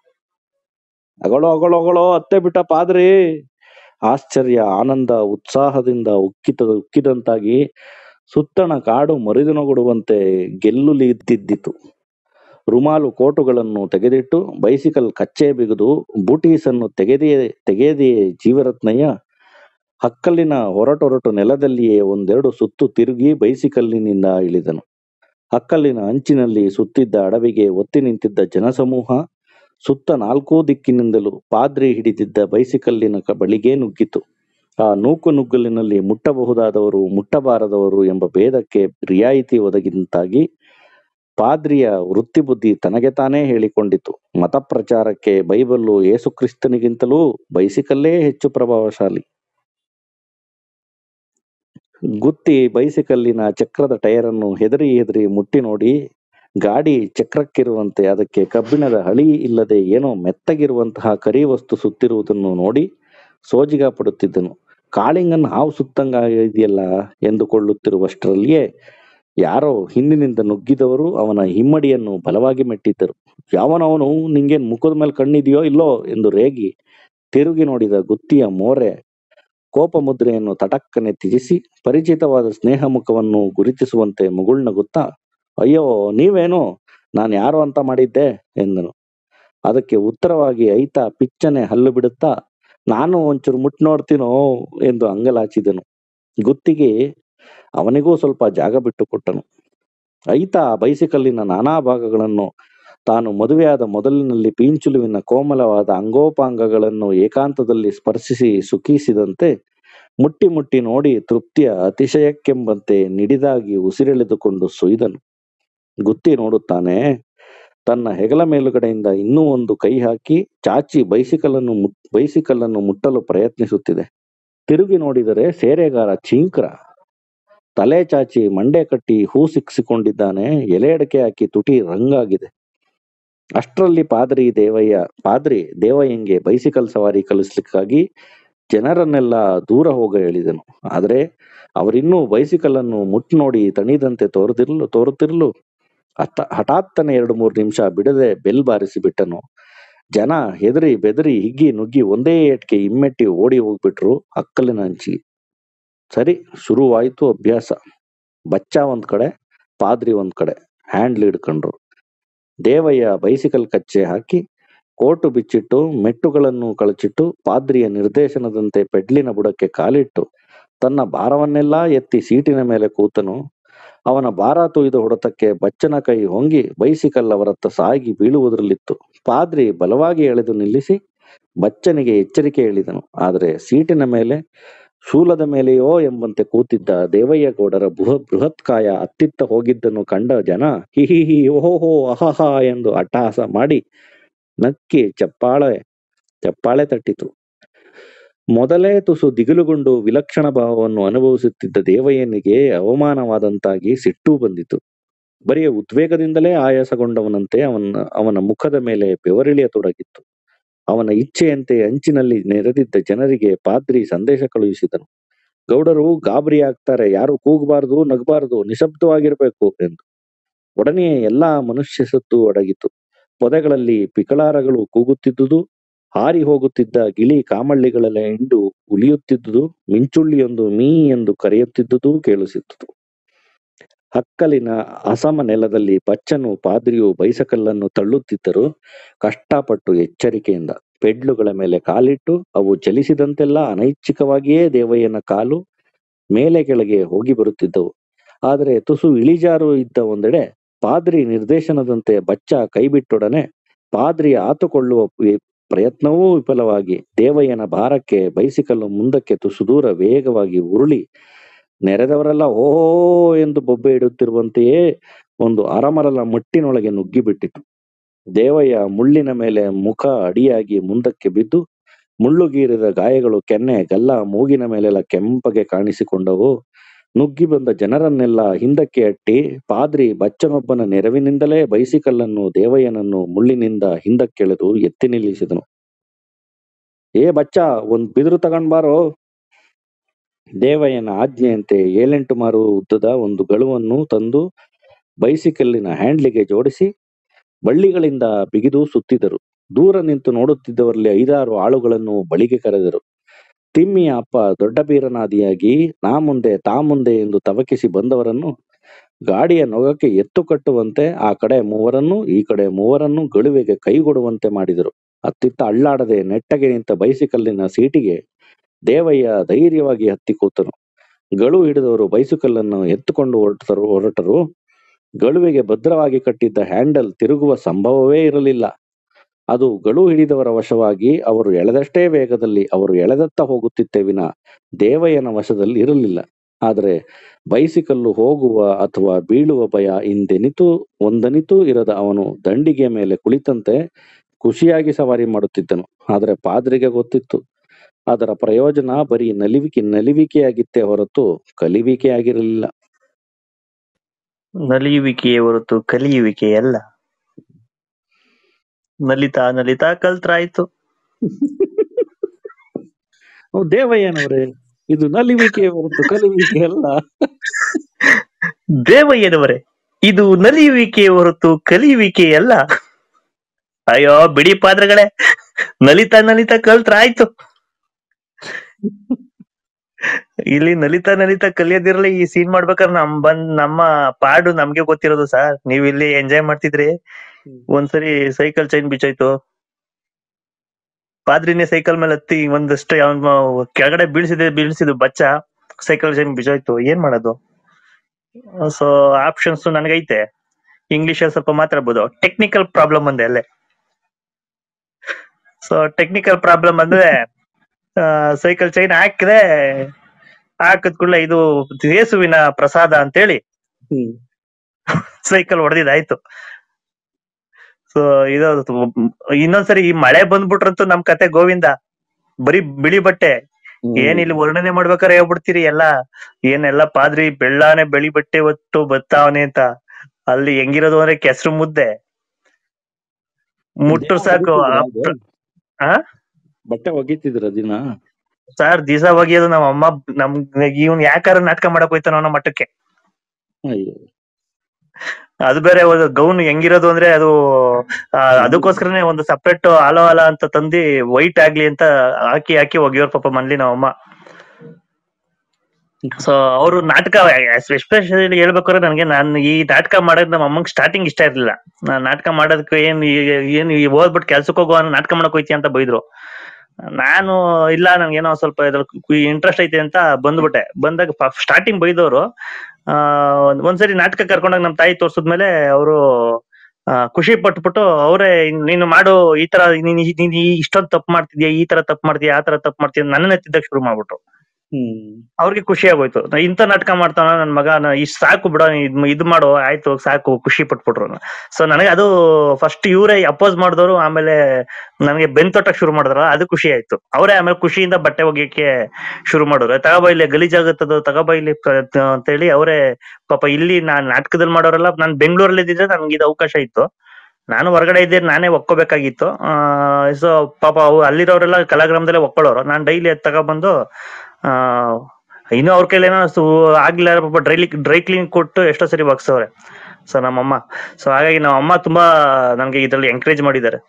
ಅಗಳೋ ಅಗಳೋ ಅಗಳೋ ಅತ್ತೆ ಬಿಟ್ಟ ಪಾದ್ರಿ ಆಶ್ಚರ್ಯ ಆನಂದ ಉತ್ಸಾಹದಿಂದ ಉಕ್ಕಿತ ಉಕ್ಕಿದಂತಾಗಿ ಸುತ್ತಣ ಕಾಡು ಮರಿದುನಗೊಡುವಂತೆ ಗೆಲ್ಲುಲಿ ಇದ್ದಿದ್ದಿತು ರುಮಾಲು ಕೋಟುಗಳನ್ನು ತೆಗೆದಿಟ್ಟು ಬೈಸಿಕಲ್ ಕಚ್ಚೆ ಬಿಗಿದು ಬೂಟೀಸನ್ನು ತೆಗೆದೇ ತೆಗೆಯದೆಯೇ ಜೀವರತ್ನಯ್ಯ ಹಕ್ಕಲಿನ ಹೊರಟೊರಟು ನೆಲದಲ್ಲಿಯೇ ಒಂದೆರಡು ಸುತ್ತು ತಿರುಗಿ ಬೈಸಿಕಲ್ಲಿನಿಂದ ಇಳಿದನು ಹಕ್ಕಲಿನ ಅಂಚಿನಲ್ಲಿ ಸುತ್ತಿದ್ದ ಅಡವಿಗೆ ಒತ್ತಿ ನಿಂತಿದ್ದ ಜನಸಮೂಹ ಸುತ್ತ ನಾಲ್ಕೂ ದಿಕ್ಕಿನಿಂದಲೂ ಪಾದ್ರಿ ಹಿಡಿದಿದ್ದ ಬೈಸಿಕಲ್ಲಿನ ಕ- ಬಳಿಗೆ ನುಗ್ಗಿತು ಆ ನೂಕು ನುಗ್ಗಲಿನಲ್ಲಿ ಮುಟ್ಟಬಹುದಾದವರು ಮುಟ್ಟಬಾರದವರು ಎಂಬ ಭೇದಕ್ಕೆ ರಿಯಾಯಿತಿ ಒದಗಿದಂತಾಗಿ ಪಾದ್ರಿಯ ವೃತ್ತಿ ಬುದ್ಧಿ ತನಗೆ ತಾನೇ ಹೇಳಿಕೊಂಡಿತು ಮತ ಪ್ರಚಾರಕ್ಕೆ ಬೈಬಲ್ಲು ಯೇಸುಕ್ರಿಸ್ತನಿಗಿಂತಲೂ ಬೈಸಿಕಲ್ಲೇ ಹೆಚ್ಚು ಪ್ರಭಾವಶಾಲಿ ಗುತ್ತಿ ಬೈಸಿಕಲ್ಲಿನ ಚಕ್ರದ ಟೈರನ್ನು ಹೆದರಿ ಹೆದರಿ ಮುಟ್ಟಿ ನೋಡಿ ಗಾಡಿ ಚಕ್ರಕ್ಕಿರುವಂತೆ ಅದಕ್ಕೆ ಕಬ್ಬಿಣದ ಹಳಿ ಇಲ್ಲದೆ ಏನೋ ಮೆತ್ತಗಿರುವಂತಹ ಕರಿ ವಸ್ತು ಸುತ್ತಿರುವುದನ್ನು ನೋಡಿ ಸೋಜಿಗ ಪಡುತ್ತಿದ್ದನು ಕಾಳಿಂಗನ್ ಹಾವು ಸುತ್ತಂಗ ಇದೆಯಲ್ಲ ಎಂದುಕೊಳ್ಳುತ್ತಿರುವಷ್ಟರಲ್ಲಿಯೇ ಯಾರೋ ಹಿಂದಿನಿಂದ ನುಗ್ಗಿದವರು ಅವನ ಹಿಮ್ಮಡಿಯನ್ನು ಬಲವಾಗಿ ಮೆಟ್ಟಿದ್ದರು ಯಾವನವನು ನಿಂಗೇನ್ ಮುಖದ ಮೇಲೆ ಕಣ್ಣಿದೆಯೋ ಇಲ್ಲೋ ಎಂದು ರೇಗಿ ತಿರುಗಿ ನೋಡಿದ ಗುತ್ತಿಯ ಮೋರೆ ಕೋಪ ಮುದ್ರೆಯನ್ನು ತಟಕ್ಕನೆ ತ್ಯಜಿಸಿ ಪರಿಚಿತವಾದ ಸ್ನೇಹ ಮುಖವನ್ನು ಗುರುತಿಸುವಂತೆ ಮುಗುಳ್ನಗುತ್ತಾ ಅಯ್ಯೋ ನೀವೇನು ನಾನು ಯಾರು ಅಂತ ಮಾಡಿದ್ದೆ ಎಂದನು ಅದಕ್ಕೆ ಉತ್ತರವಾಗಿ ಐತ ಪಿಚ್ಚನೆ ಹಲ್ಲು ಬಿಡುತ್ತಾ ನಾನು ಒಂಚೂರು ಮುಟ್ ನೋಡ್ತೀನೋ ಎಂದು ಅಂಗಲಾಚಿದನು ಗುತ್ತಿಗೆ ಅವನಿಗೂ ಸ್ವಲ್ಪ ಜಾಗ ಬಿಟ್ಟು ಕೊಟ್ಟನು ಐತ ಆ ಬೈಸಿಕಲ್ಲಿನ ನಾನಾ ಭಾಗಗಳನ್ನು ತಾನು ಮದುವೆಯಾದ ಮೊದಲಿನಲ್ಲಿ ಪೀಂಚುಲುವಿನ ಕೋಮಲವಾದ ಅಂಗೋಪಾಂಗಗಳನ್ನು ಏಕಾಂತದಲ್ಲಿ ಸ್ಪರ್ಶಿಸಿ ಸುಖಿಸಿದಂತೆ ಮುಟ್ಟಿ ಮುಟ್ಟಿ ನೋಡಿ ತೃಪ್ತಿಯ ಅತಿಶಯಕ್ಕೆಂಬಂತೆ ನಿಡಿದಾಗಿ ಉಸಿರೆಳೆದುಕೊಂಡು ಸುಯ್ದನು ಗುತ್ತಿ ನೋಡುತ್ತಾನೆ ತನ್ನ ಹೆಗಲ ಮೇಲುಗಡೆಯಿಂದ ಇನ್ನೂ ಒಂದು ಕೈ ಹಾಕಿ ಚಾಚಿ ಬೈಸಿಕಲನ್ನು ಮುಟ್ ಬೈಸಿಕಲ್ಲನ್ನು ಮುಟ್ಟಲು ಪ್ರಯತ್ನಿಸುತ್ತಿದೆ ತಿರುಗಿ ನೋಡಿದರೆ ಸೇರೆಗಾರ ಚೀಂಕ್ರ ತಲೆ ಚಾಚಿ ಮಂಡೆ ಕಟ್ಟಿ ಹೂ ಸಿಕ್ಕಿಸಿಕೊಂಡಿದ್ದಾನೆ ಎಲೆ ಅಡಕೆ ಹಾಕಿ ತುಟಿ ರಂಗಾಗಿದೆ ಅಷ್ಟರಲ್ಲಿ ಪಾದ್ರಿ ದೇವಯ್ಯ ಪಾದ್ರಿ ದೇವಯ್ಯಂಗೆ ಬೈಸಿಕಲ್ ಸವಾರಿ ಕಲಿಸ್ಲಿಕ್ಕಾಗಿ ಜನರನ್ನೆಲ್ಲ ದೂರ ಹೋಗ ಹೇಳಿದನು ಆದ್ರೆ ಅವರಿನ್ನೂ ಬೈಸಿಕಲ್ ಅನ್ನು ಮುಟ್ ನೋಡಿ ತಣಿದಂತೆ ತೋರುತ್ತಿರ್ಲು ತೋರುತ್ತಿರ್ಲು ಹಠ ಹಠಾತ್ತನೆ ಎರಡು ಮೂರು ನಿಮಿಷ ಬಿಡದೆ ಬೆಲ್ ಬಾರಿಸಿ ಬಿಟ್ಟನು ಜನ ಹೆದರಿ ಬೆದರಿ ಹಿಗ್ಗಿ ನುಗ್ಗಿ ಒಂದೇ ಏಟ್ಗೆ ಇಮ್ಮೆಟ್ಟಿ ಓಡಿ ಹೋಗ್ಬಿಟ್ರು ಅಕ್ಕಲಿನ ಹಂಚಿ ಸರಿ ಶುರುವಾಯ್ತು ಅಭ್ಯಾಸ ಬಚ್ಚ ಒಂದ್ ಕಡೆ ಪಾದ್ರಿ ಒಂದ್ ಕಡೆ ಹ್ಯಾಂಡ್ಲ್ ಹಿಡ್ಕೊಂಡ್ರು ದೇವಯ್ಯ ಬೈಸಿಕಲ್ ಕಚ್ಚೆ ಹಾಕಿ ಕೋಟು ಬಿಚ್ಚಿಟ್ಟು ಮೆಟ್ಟುಗಳನ್ನು ಕಳಚಿಟ್ಟು ಪಾದ್ರಿಯ ನಿರ್ದೇಶನದಂತೆ ಪೆಡ್ಲಿನ ಬುಡಕ್ಕೆ ಕಾಲಿಟ್ಟು ತನ್ನ ಭಾರವನ್ನೆಲ್ಲ ಎತ್ತಿ ಸೀಟಿನ ಮೇಲೆ ಕೂತನು ಅವನ ಭಾರ ತುಯ್ದ ಹೊಡೆತಕ್ಕೆ ಬಚ್ಚನ ಕೈ ಹೊಂಗಿ ಬೈಸಿಕಲ್ ಅವರತ್ತ ಸಾಗಿ ಬೀಳುವುದರಲ್ಲಿತ್ತು ಪಾದ್ರಿ ಬಲವಾಗಿ ಎಳೆದು ನಿಲ್ಲಿಸಿ ಬಚ್ಚನಿಗೆ ಎಚ್ಚರಿಕೆ ಹೇಳಿದನು ಆದರೆ ಸೀಟಿನ ಮೇಲೆ ಶೂಲದ ಮೇಲೆಯೋ ಎಂಬಂತೆ ಕೂತಿದ್ದ ದೇವಯ್ಯ ಗೌಡರ ಬೃಹ ಬೃಹತ್ಕಾಯ ಅತ್ತಿತ್ತ ಹೋಗಿದ್ದನ್ನು ಕಂಡ ಜನ ಹಿಹಿಹಿ ಓಹೋ ಅಹಹ ಎಂದು ಅಟ್ಟಹಾಸ ಮಾಡಿ ನಕ್ಕಿ ಚಪ್ಪಾಳೆ ಚಪ್ಪಾಳೆ ತಟ್ಟಿತು ಮೊದಲೇ ತುಸು ದಿಗಿಲುಗೊಂಡು ವಿಲಕ್ಷಣ ಭಾವವನ್ನು ಅನುಭವಿಸುತ್ತಿದ್ದ ದೇವಯ್ಯನಿಗೆ ಅವಮಾನವಾದಂತಾಗಿ ಸಿಟ್ಟು ಬಂದಿತು ಬರಿಯ ಉದ್ವೇಗದಿಂದಲೇ ಆಯಾಸಗೊಂಡವನಂತೆ ಅವನ ಅವನ ಮುಖದ ಮೇಲೆ ಬೆವರಿಳಿಯತೊಡಗಿತ್ತು ಅವನ ಇಚ್ಛೆಯಂತೆ ಅಂಚಿನಲ್ಲಿ ನೆರೆದಿದ್ದ ಜನರಿಗೆ ಪಾದ್ರಿ ಸಂದೇಶ ಕಳುಹಿಸಿದನು ಗೌಡರು ಗಾಬರಿ ಆಗ್ತಾರೆ ಯಾರು ಕೂಗಬಾರದು ನಗಬಾರದು ನಿಶಬ್ದವಾಗಿರ್ಬೇಕು ಎಂದು ಒಡನೆಯೇ ಎಲ್ಲಾ ಮನುಷ್ಯ ಸದ್ದು ಅಡಗಿತು ಪೊದೆಗಳಲ್ಲಿ ಪಿಕಳಾರಗಳು ಕೂಗುತ್ತಿದ್ದುದು ಹಾರಿ ಹೋಗುತ್ತಿದ್ದ ಗಿಳಿ ಕಾಮಳ್ಳಿಗಳೆಲ್ಲ ಹಿಂಡು ಉಲಿಯುತ್ತಿದ್ದುದು ಮಿಂಚುಳ್ಳಿಯೊಂದು ಮೀ ಎಂದು ಕರೆಯುತ್ತಿದ್ದುದು ಕೇಳಿಸುತ್ತಿತ್ತು ಹಕ್ಕಲಿನ ಅಸಮ ನೆಲದಲ್ಲಿ ಬಚ್ಚನು ಪಾದ್ರಿಯು ಬೈಸಕಲ್ಲನ್ನು ತಳ್ಳುತ್ತಿದ್ದರು ಕಷ್ಟಪಟ್ಟು ಎಚ್ಚರಿಕೆಯಿಂದ ಪೆಡ್ಲುಗಳ ಮೇಲೆ ಕಾಲಿಟ್ಟು ಅವು ಚಲಿಸಿದಂತೆಲ್ಲ ಅನೈಚ್ಛಿಕವಾಗಿಯೇ ದೇವಯ್ಯನ ಕಾಲು ಮೇಲೆ ಕೆಳಗೆ ಹೋಗಿ ಬರುತ್ತಿದ್ದವು ಆದರೆ ತುಸು ಇಳಿಜಾರು ಇದ್ದ ಒಂದೆಡೆ ಪಾದ್ರಿ ನಿರ್ದೇಶನದಂತೆ ಬಚ್ಚ ಕೈಬಿಟ್ಟೊಡನೆ ಪಾದ್ರಿ ಆತುಕೊಳ್ಳುವ ವಿ- ಪ್ರಯತ್ನವೂ ವಿಫಲವಾಗಿ ದೇವಯ್ಯನ ಭಾರಕ್ಕೆ ಬೈಸಿಕಲ್ಲು ಮುಂದಕ್ಕೆ ತುಸು ದೂರ ವೇಗವಾಗಿ ಉರುಳಿ ನೆರೆದವರೆಲ್ಲ ಓ ಎಂದು ಬೊಬ್ಬೆ ಇಡುತ್ತಿರುವಂತೆಯೇ ಒಂದು ಅರಮರಲ ಮಟ್ಟಿನೊಳಗೆ ನುಗ್ಗಿಬಿಟ್ಟಿತು ದೇವಯ್ಯ ಮುಳ್ಳಿನ ಮೇಲೆ ಮುಖ ಅಡಿಯಾಗಿ ಮುಂದಕ್ಕೆ ಬಿದ್ದು ಮುಳ್ಳುಗೀರಿದ ಗಾಯಗಳು ಕೆನ್ನೆ ಗಲ್ಲ ಮೂಗಿನ ಮೇಲೆಲ್ಲ ಕೆಂಪಗೆ ಕಾಣಿಸಿಕೊಂಡವು ನುಗ್ಗಿ ಬಂದ ಜನರನ್ನೆಲ್ಲ ಹಿಂದಕ್ಕೆ ಅಟ್ಟಿ ಪಾದ್ರಿ ಬಚ್ಚನೊಬ್ಬನ ನೆರವಿನಿಂದಲೇ ಬೈಸಿಕಲ್ಲನ್ನು ದೇವಯ್ಯನನ್ನು ಮುಳ್ಳಿನಿಂದ ಹಿಂದಕ್ಕೆಳೆದು ಎತ್ತಿ ನಿಲ್ಲಿಸಿದನು ಏ ಬಚ್ಚ ಒಂದ್ ಬಿದಿರು ತಗೊಂಡ್ ಬಾರೋ ದೇವಯ್ಯನ ಆಜ್ಞೆಯಂತೆ ಏಳೆಂಟು ಮಾರು ಉದ್ದದ ಒಂದು ಗಳುವನ್ನು ತಂದು ಬೈಸಿಕಲ್ಲಿನ ಹ್ಯಾಂಡ್ಲಿಗೆ ಜೋಡಿಸಿ ಬಳ್ಳಿಗಳಿಂದ ಬಿಗಿದು ಸುತ್ತಿದರು ದೂರ ನಿಂತು ನೋಡುತ್ತಿದ್ದವರಲ್ಲಿ ಐದಾರು ಆಳುಗಳನ್ನು ಬಳಿಗೆ ಕರೆದರು ತಿಮ್ಮಿಯ ಅಪ್ಪ ದೊಡ್ಡ ಬೀರನಾದಿಯಾಗಿ ನಾ ಮುಂದೆ ತಾ ಮುಂದೆ ಎಂದು ತವಕಿಸಿ ಬಂದವರನ್ನು ಗಾಡಿಯ ನೊಗಕ್ಕೆ ಎತ್ತು ಕಟ್ಟುವಂತೆ ಆ ಕಡೆ ಮೂವರನ್ನು ಈ ಕಡೆ ಮೂವರನ್ನು ಗಳುವೆಗೆ ಕೈಗೊಡುವಂತೆ ಮಾಡಿದರು ಅತ್ತಿತ್ತ ಅಳ್ಳಾಡದೆ ನೆಟ್ಟಗೆ ನಿಂತ ಬೈಸಿಕಲ್ಲಿನ ಸೀಟಿಗೆ ದೇವಯ್ಯ ಧೈರ್ಯವಾಗಿ ಹತ್ತಿ ಕೂತನು ಗಳು ಹಿಡಿದವರು ಬೈಸಿಕಲ್ಲನ್ನು ಎತ್ತುಕೊಂಡು ಹೊರಟರು ಹೊರಟರು ಗಳುವಿಗೆ ಭದ್ರವಾಗಿ ಕಟ್ಟಿದ್ದ ಹ್ಯಾಂಡಲ್ ತಿರುಗುವ ಸಂಭವವೇ ಇರಲಿಲ್ಲ ಅದು ಗಳು ಹಿಡಿದವರ ವಶವಾಗಿ ಅವರು ಎಳೆದಷ್ಟೇ ವೇಗದಲ್ಲಿ ಅವರು ಎಳೆದತ್ತ ಹೋಗುತ್ತಿತ್ತೆ ವಿನ ದೇವಯ್ಯನ ವಶದಲ್ಲಿ ಇರಲಿಲ್ಲ ಆದರೆ ಬೈಸಿಕಲ್ಲು ಹೋಗುವ ಅಥವಾ ಬೀಳುವ ಭಯ ಇಂದೆನಿತೂ ಒಂದನಿತೂ ಇರದ ಅವನು ದಂಡಿಗೆ ಮೇಲೆ ಕುಳಿತಂತೆ ಖುಷಿಯಾಗಿ ಸವಾರಿ ಮಾಡುತ್ತಿದ್ದನು ಆದರೆ ಪಾದ್ರಿಗೆ ಗೊತ್ತಿತ್ತು ಅದರ ಪ್ರಯೋಜನ ಬರೀ ನಲಿವಿಕೆ ನಲಿವಿಕೆಯಾಗಿತ್ತೇ ಹೊರತು ಕಲಿವಿಕೆಯಾಗಿರಲಿಲ್ಲ ನಲಿಯುವಿಕೆಯೇ ಹೊರತು ಕಲಿಯುವಿಕೆ ಅಲ್ಲ ನಲಿತಾ ನಲಿತಾ ಕಲ್ತ್ರಾಯ್ತು ಓ, ದೇವಯ್ಯನವರೇ ಇದು ನಲಿವಿಕೆ ಹೊರತು ಕಲಿವಿಕೆ ಅಲ್ಲ ದೇವಯ್ಯನವರೇ ಇದು ನಲಿಯುವಿಕೆ ಹೊರತು ಕಲಿಯುವಿಕೆ ಅಲ್ಲ ಅಯ್ಯೋ ಬಿಡಿ ಪಾತ್ರಗಳೇ ನಲಿತಾ ನಲಿತಾ ಕಲ್ತ್ರಾಯ್ತು ಇಲ್ಲಿ ನಲಿತಾ ನಲಿತಾ ಕಲಿಯೋದಿರಲಿ ಈ ಸೀನ್ ಮಾಡ್ಬೇಕಾದ್ರೆ ನಮ್ ಬಂದ್ ನಮ್ಮ ಪಾಡು ನಮ್ಗೆ ಗೊತ್ತಿರೋದು ಸರ್ ನೀವ್ ಇಲ್ಲಿ ಎಂಜಾಯ್ ಮಾಡ್ತಿದ್ರಿ ಒಂದ್ಸರಿ ಸೈಕಲ್ ಚೈನ್ ಬಿಚ್ಚೋಯ್ತು ಪಾದ್ರಿನೇ ಸೈಕಲ್ ಮೇಲೆ ಹತ್ತಿ ಒಂದಷ್ಟು ಅವ್ನ ಕೆಳಗಡೆ ಬೀಳ್ಸಿದೆ ಬೀಳ್ಸಿದ್ದು ಬಚ್ಚ ಸೈಕಲ್ ಚೈನ್ ಬಿಚ್ಚೋಯ್ತು ಏನ್ ಮಾಡೋದು ಸೊ ಆಪ್ಷನ್ಸ್ ನನಗೈತೆ ಇಂಗ್ಲಿಷ್ ಸ್ವಲ್ಪ ಮಾತಾಡ್ಬೋದು ಟೆಕ್ನಿಕಲ್ ಪ್ರಾಬ್ಲಮ್ ಅಂದೆ ಅಲ್ಲೇ ಸೊ ಟೆಕ್ನಿಕಲ್ ಪ್ರಾಬ್ಲಮ್ ಅಂದ್ರೆ ಸೈಕಲ್ ಚೈನ್ ಹಾಕಿದೆ ಹಾಕಿದ ಕೂಡಲೇ ಇದು ಯೇಸುವಿನ ಪ್ರಸಾದ ಅಂತೇಳಿ ಹ್ಮ್. ಸೈಕಲ್ ಹೊಡೆದಿದ್ದಾಯ್ತು ಸೊ ಇದು ಇನ್ನೊಂದ್ಸರಿ ಈ ಮಳೆ ಬಂದ್ಬಿಟ್ರಂತೂ ನಮ್ ಕತೆ ಗೋವಿಂದ ಬರೀ ಬಿಳಿ ಬಟ್ಟೆ ಏನ್ ಇಲ್ಲಿ ವರ್ಣನೆ ಮಾಡ್ಬೇಕಾರೆ ಹೇಳ್ಬಿಡ್ತೀರಿ ಎಲ್ಲ ಏನೆಲ್ಲ ಪಾದ್ರಿ ಬೆಳ್ಳಾನೆ ಬೆಳಿ ಬಟ್ಟೆ ಹೊತ್ತು ಬತ್ತಾವನೆ ಅಂತ ಅಲ್ಲಿ ಹೆಂಗಿರೋದು ಅಂದ್ರೆ ಕೆಸರು ಮುದ್ದೆ ಮುಟ್ಟು ಸಾಕು ಆ- ಆ? ಬಟ್ಟೆ ಒಗಿತಿದ್ರ ದಿನ ಸರ್ ದಿವಸ ಒಗಿಯೋದು ನಮ್ಮ ಅಮ್ಮ ನಮ್ ಇವ್ನ್ ಯಾಕಾರ ನಾಟಕ ಮಾಡಕ್ ಹೋಯ್ತಾನ ಅನ್ನೋ ಮಟ್ಟಕ್ಕೆ ಅಯ್ಯೋ ಅದು ಬೇರೆ ಒಂದು ಗೌನ್ ಹೆಂಗಿರೋದು ಅಂದ್ರೆ ಅದು ಆ, ಅದಕ್ಕೋಸ್ಕರನೇ ಒಂದು ಸಪ್ರೇಟ್ ಆಲೋ ಆಲ ಅಂತ ತಂದಿ ವೈಟ್ ಆಗ್ಲಿ ಅಂತ ಹಾಕಿ ಹಾಕಿ ಒಗಿಯೋರ್ ಪಾಪ ಮನ್ಲಿ ನಮ್ಮಮ್ಮ ಸೊ ಅವರು ನಾಟಕ ಎಸ್ಪೆಷಲಿ ಹೇಳ್ಬೇಕಾದ್ರೆ ನನಗೆ ನಾನು ಈ ನಾಟಕ ಮಾಡೋದ್ ನಮ್ಮ ಅಮ್ಮಂಗ್ ಸ್ಟಾರ್ಟಿಂಗ್ ಇಷ್ಟ ಇರ್ಲಿಲ್ಲ ನಾನ್ ನಾಟಕ ಮಾಡೋದಕ್ಕೆ ಏನ್ ಈ- ಏನ್ ಈ ಓದ್ಬಿಟ್ಟು ಕೆಲ್ಸಕ್ಕೆ ಹೋಗೋ ನಾಟಕ ಮಾಡಕ್ ಹೋಯ್ತಿ ಅಂತ ಬೈದ್ರು ನಾನು ಇಲ್ಲ ನಂಗೆ ಏನೋ ಸ್ವಲ್ಪ ಇದ್ರ ಇಂಟ್ರೆಸ್ಟ್ ಐತೆ ಅಂತ ಬಂದ್ಬಿಟ್ಟೆ ಬಂದಾಗ ಸ್ಟಾರ್ಟಿಂಗ್ ಬೈದವರು ಆ ಒಂದ್- ಒಂದ್ಸರಿ ನಾಟಕ ಕರ್ಕೊಂಡಾಗ ನಮ್ ತಾಯಿ ತೋರ್ಸಿದ್ಮೇಲೆ ಅವರು ಖುಷಿ ಪಟ್ಬಿಟ್ಟು ಅವರೇ ನೀನು ಮಾಡು ಈ ತರ ನೀನ್ ನೀನ್ ಈ- ಇಷ್ಟೊಂದ್ ತಪ್ಪು ಮಾಡ್ತಿದ್ಯಾ ಈ ತರ ತಪ್ಪು ಮಾಡ್ತೀಯಾ ಆ ತರ ತಪ್ಪು ಮಾಡ್ತೀಯ ನನ್ನ ಎತ್ತಿದ್ದಕ್ಕೆ ಶುರು ಮಾಡ್ಬಿಟ್ರು ಹ್ಮ್ ಅವ್ರಿಗೆ ಖುಷಿ ಆಗೋಯ್ತು ನಾ ಇಂಥ ನಾಟಕ ಮಾಡ್ತಾನ ನನ್ ಮಗ ನಾ ಇಷ್ಟ್ ಸಾಕು ಬಿಡ ಇದ್ ಇದ್ ಮಾಡು ಆಯ್ತು ಸಾಕು ಖುಷಿ ಪಟ್ಬಿಟ್ರು ಸೊ ನನಗೆ ಅದು ಫಸ್ಟ್ ಇವರೇ ಅಪೋಸ್ ಮಾಡಿದವರು ಆಮೇಲೆ ನನಗೆ ಬೆನ್ ತೊಟ್ಟಕ್ ಶುರು ಮಾಡಿದ್ರ ಅದು ಖುಷಿ ಆಯ್ತು ಅವರೇ ಆಮೇಲೆ ಖುಷಿಯಿಂದ ಬಟ್ಟೆ ಒಗ್ಯಕ್ಕೆ ಶುರು ಮಾಡೋರು ತಗೋಬಾ ಇಲ್ಲಿ ಗಲೀಜಾಗುತ್ತದು ತಗೋಬಾ ಇಲ್ಲಿ ಕ- ತ- ಅಂತೇಳಿ ಅವರೇ ಪಾಪ ಇಲ್ಲಿ ನಾನ್ ನಾಟಕದಲ್ಲಿ ಮಾಡೋರೆಲ್ಲ ನಾನ್ ಬೆಂಗಳೂರಲ್ಲಿ ಇದ್ದಿದ್ರೆ ನನ್ಗೆ ಇದು ಅವಕಾಶ ಇತ್ತು ನಾನು ಹೊರಗಡೆ ಇದ್ದೆ ನಾನೇ ಒಕ್ಕೋಬೇಕಾಗಿತ್ತು ಸೊ ಪಾಪ ಅವು ಅಲ್ಲಿರೋರೆಲ್ಲ ಕಲಾಗ್ರಾಮದಲ್ಲೇ ಒಕ್ಕೊಳ್ಳೋರು ನಾನು ಡೈಲಿ ಅದ್ ತಗೊಬಂದು ಆ ಇನ್ನು ಅವ್ರ ಕೈಲಿ ಏನೋ ಸು ಆಗ್ಲಿಲ್ಲ ಪಾಪ ಡ್ರೈ ಡ್ರೈ ಕ್ಲೀನ್ ಕೊಟ್ಟು ಎಷ್ಟೋ ಸರಿ ಬಗ್ಸವ್ರೆ ಸೊ ನಮ್ಮಮ್ಮ ಸೊ ಹಾಗಾಗಿ ನಮ್ಮ ಅಮ್ಮ ತುಂಬಾ ನನ್ಗೆ ಇದ್ರಲ್ಲಿ ಎಂಕರೇಜ್ ಮಾಡಿದ್ದಾರೆ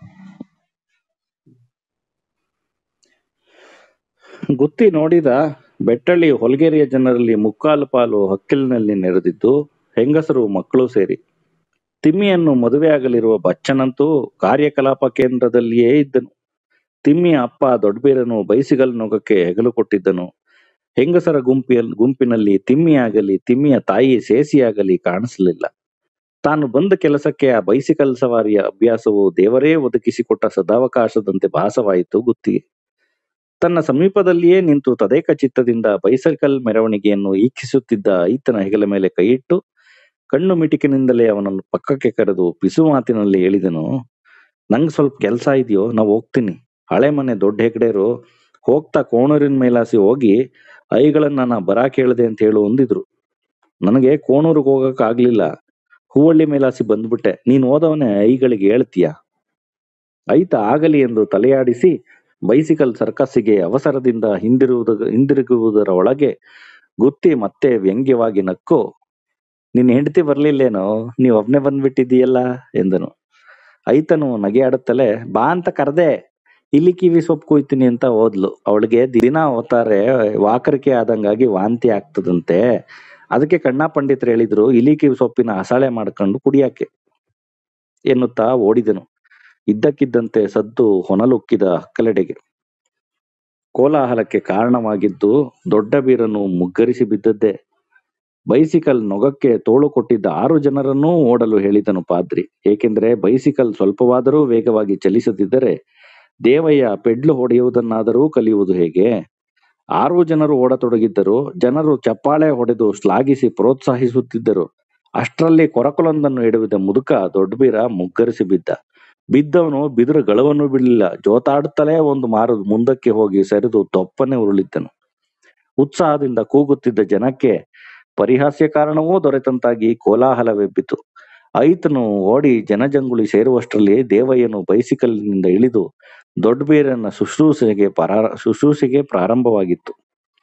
ಗುತ್ತಿ ನೋಡಿದ ಬೆಟ್ಟಳ್ಳಿ ಹೊಲಗೇರಿಯ ಜನರಲ್ಲಿ ಮುಕ್ಕಾಲು ಪಾಲು ಹಕ್ಕಿಲಿನಲ್ಲಿ ನೆರೆದಿದ್ದು ಹೆಂಗಸರು ಮಕ್ಕಳು ಸೇರಿ ತಿಮ್ಮಿಯನ್ನು ಮದುವೆಯಾಗಲಿರುವ ಬಚ್ಚನಂತೂ ಕಾರ್ಯಕಲಾಪ ಕೇಂದ್ರದಲ್ಲಿಯೇ ಇದ್ದನು ತಿಮ್ಮಿಯ ಅಪ್ಪ ದೊಡ್ಡಬೀರನು ಬೈಸಿಗಲ್ ನೊಗಕ್ಕೆ ಹೆಗಲು ಕೊಟ್ಟಿದ್ದನು ಹೆಂಗಸರ ಗುಂಪಿಯಲ್ ಗುಂಪಿನಲ್ಲಿ ತಿಮ್ಮಿಯಾಗಲಿ ತಿಮ್ಮಿಯ ತಾಯಿ ಸೇಸಿಯಾಗಲಿ ಕಾಣಿಸಲಿಲ್ಲ ತಾನು ಬಂದ ಕೆಲಸಕ್ಕೆ ಆ ಬೈಸಿಕಲ್ ಸವಾರಿಯ ಅಭ್ಯಾಸವು ದೇವರೇ ಒದಗಿಸಿಕೊಟ್ಟ ಸದಾವಕಾಶದಂತೆ ಭಾಸವಾಯಿತು ಗುತ್ತಿಗೆ ತನ್ನ ಸಮೀಪದಲ್ಲಿಯೇ ನಿಂತು ತದೇಕ ಚಿತ್ತದಿಂದ ಬೈಸೈಕಲ್ ಮೆರವಣಿಗೆಯನ್ನು ಈಕ್ಷಿಸುತ್ತಿದ್ದ ಈತನ ಹೆಗಲ ಮೇಲೆ ಕೈಯಿಟ್ಟು ಕಣ್ಣು ಮಿಟಿಕಿನಿಂದಲೇ ಅವನನ್ನು ಪಕ್ಕಕ್ಕೆ ಕರೆದು ಪಿಸು ಮಾತಿನಲ್ಲಿ ಹೇಳಿದನು ನಂಗ್ ಸ್ವಲ್ಪ ಕೆಲಸ ಇದೆಯೋ ನಾ ಹೋಗ್ತೀನಿ ಹಳೆ ಮನೆ ದೊಡ್ಡ ಹೆಗ್ಡೆರು ಹೋಗ್ತಾ ಕೋಣೂರಿನ ಮೇಲಾಸಿ ಹೋಗಿ ಐಗಳನ್ನ ನಾ ಬರಾ ಕೇಳ್ದೆ ಅಂತ ಹೇಳು ಅಂದಿದ್ರು ನನಗೆ ಕೋಣೂರಿಗೆ ಹೋಗಕ್ ಆಗ್ಲಿಲ್ಲ ಹೂವಳ್ಳಿ ಮೇಲಾಸಿ ಬಂದ್ಬಿಟ್ಟೆ ನೀನ್ ಹೋದವನೇ ಐಗಳಿಗೆ ಹೇಳ್ತೀಯ ಐತ ಆಗಲಿ ಎಂದು ತಲೆಯಾಡಿಸಿ ಬೈಸಿಕಲ್ ಸರ್ಕಸ್ಸಿಗೆ ಅವಸರದಿಂದ ಹಿಂದಿರುವುದ ಹಿಂದಿರುಗುವುದರ ಒಳಗೆ ಗುತ್ತಿ ಮತ್ತೆ ವ್ಯಂಗ್ಯವಾಗಿ ನಕ್ಕು ನಿನ್ ಹೆಂಡತಿ ಬರ್ಲಿಲ್ಲೇನೋ ನೀವ್ ಒಬ್ನೇ ಬಂದ್ಬಿಟ್ಟಿದ್ದೀಯಲ್ಲ ಎಂದನು ಐತನು ನಗೆಯಾಡುತ್ತಲೇ ಬಾ ಅಂತ ಕರ್ದೆ ಇಲ್ಲಿ ಕಿವಿ ಸೊಪ್ಪು ಕುಯ್ತೀನಿ ಅಂತ ಹೋದ್ಲು ಅವಳಿಗೆ ದಿನ ಹೋಗ್ತಾರೆ ವಾಕರಿಕೆ ಆದಂಗಾಗಿ ವಾಂತಿ ಆಗ್ತದಂತೆ ಅದಕ್ಕೆ ಕಣ್ಣಾ ಪಂಡಿತರು ಹೇಳಿದ್ರು ಇಲಿ ಕಿವಿ ಸೊಪ್ಪಿನ ಹಸಾಳೆ ಮಾಡ್ಕೊಂಡು ಕುಡಿಯಾಕೆ ಎನ್ನುತ್ತಾ ಓಡಿದನು ಇದ್ದಕ್ಕಿದ್ದಂತೆ ಸದ್ದು ಹೊನಲುಕ್ಕಿದ ಹಕ್ಕಲೆಡೆಗೆ ಕೋಲಾಹಲಕ್ಕೆ ಕಾರಣವಾಗಿದ್ದು ದೊಡ್ಡ ಬೀರನು ಮುಗ್ಗರಿಸಿ ಬಿದ್ದದ್ದೇ ಬೈಸಿಕಲ್ ನೊಗಕ್ಕೆ ತೋಳು ಕೊಟ್ಟಿದ್ದ ಆರು ಜನರನ್ನೂ ಓಡಲು ಹೇಳಿದನು ಪಾದ್ರಿ ಏಕೆಂದರೆ ಬೈಸಿಕಲ್ ಸ್ವಲ್ಪವಾದರೂ ವೇಗವಾಗಿ ಚಲಿಸದಿದ್ದರೆ ದೇವಯ್ಯ ಪೆಡ್ಲು ಹೊಡೆಯುವುದನ್ನಾದರೂ ಕಲಿಯುವುದು ಹೇಗೆ ಆರು ಜನರು ಓಡತೊಡಗಿದ್ದರು ಜನರು ಚಪ್ಪಾಳೆ ಹೊಡೆದು ಶ್ಲಾಘಿಸಿ ಪ್ರೋತ್ಸಾಹಿಸುತ್ತಿದ್ದರು ಅಷ್ಟರಲ್ಲಿ ಕೊರಕಲೊಂದನ್ನು ಹಿಡಿದ ಮುದುಕ ದೊಡ್ಡಬೀರ ಮುಗ್ಗರಿಸಿ ಬಿದ್ದ ಬಿದ್ದವನು ಬಿದಿರು ಗಳವನ್ನು ಬಿಡಲಿಲ್ಲ ಜೋತಾಡುತ್ತಲೇ ಒಂದು ಮಾರು ಮುಂದಕ್ಕೆ ಹೋಗಿ ಸರಿದು ತೊಪ್ಪನೆ ಉರುಳಿದ್ದನು ಉತ್ಸಾಹದಿಂದ ಕೂಗುತ್ತಿದ್ದ ಜನಕ್ಕೆ ಪರಿಹಾಸ್ಯ ಕಾರಣವೂ ದೊರೆತಂತಾಗಿ ಕೋಲಾಹಲವೆಬ್ಬಿತು ಐತನು ಓಡಿ ಜನಜಂಗುಳಿ ಸೇರುವಷ್ಟರಲ್ಲಿ ದೇವಯ್ಯನು ಬೈಸಿಕಲ್ನಿಂದ ಇಳಿದು ದೊಡ್ಡಬೀರನ ಶುಶ್ರೂಷೆಗೆ ಪರಾರ ಶುಶ್ರೂಷೆಗೆ ಪ್ರಾರಂಭವಾಗಿತ್ತು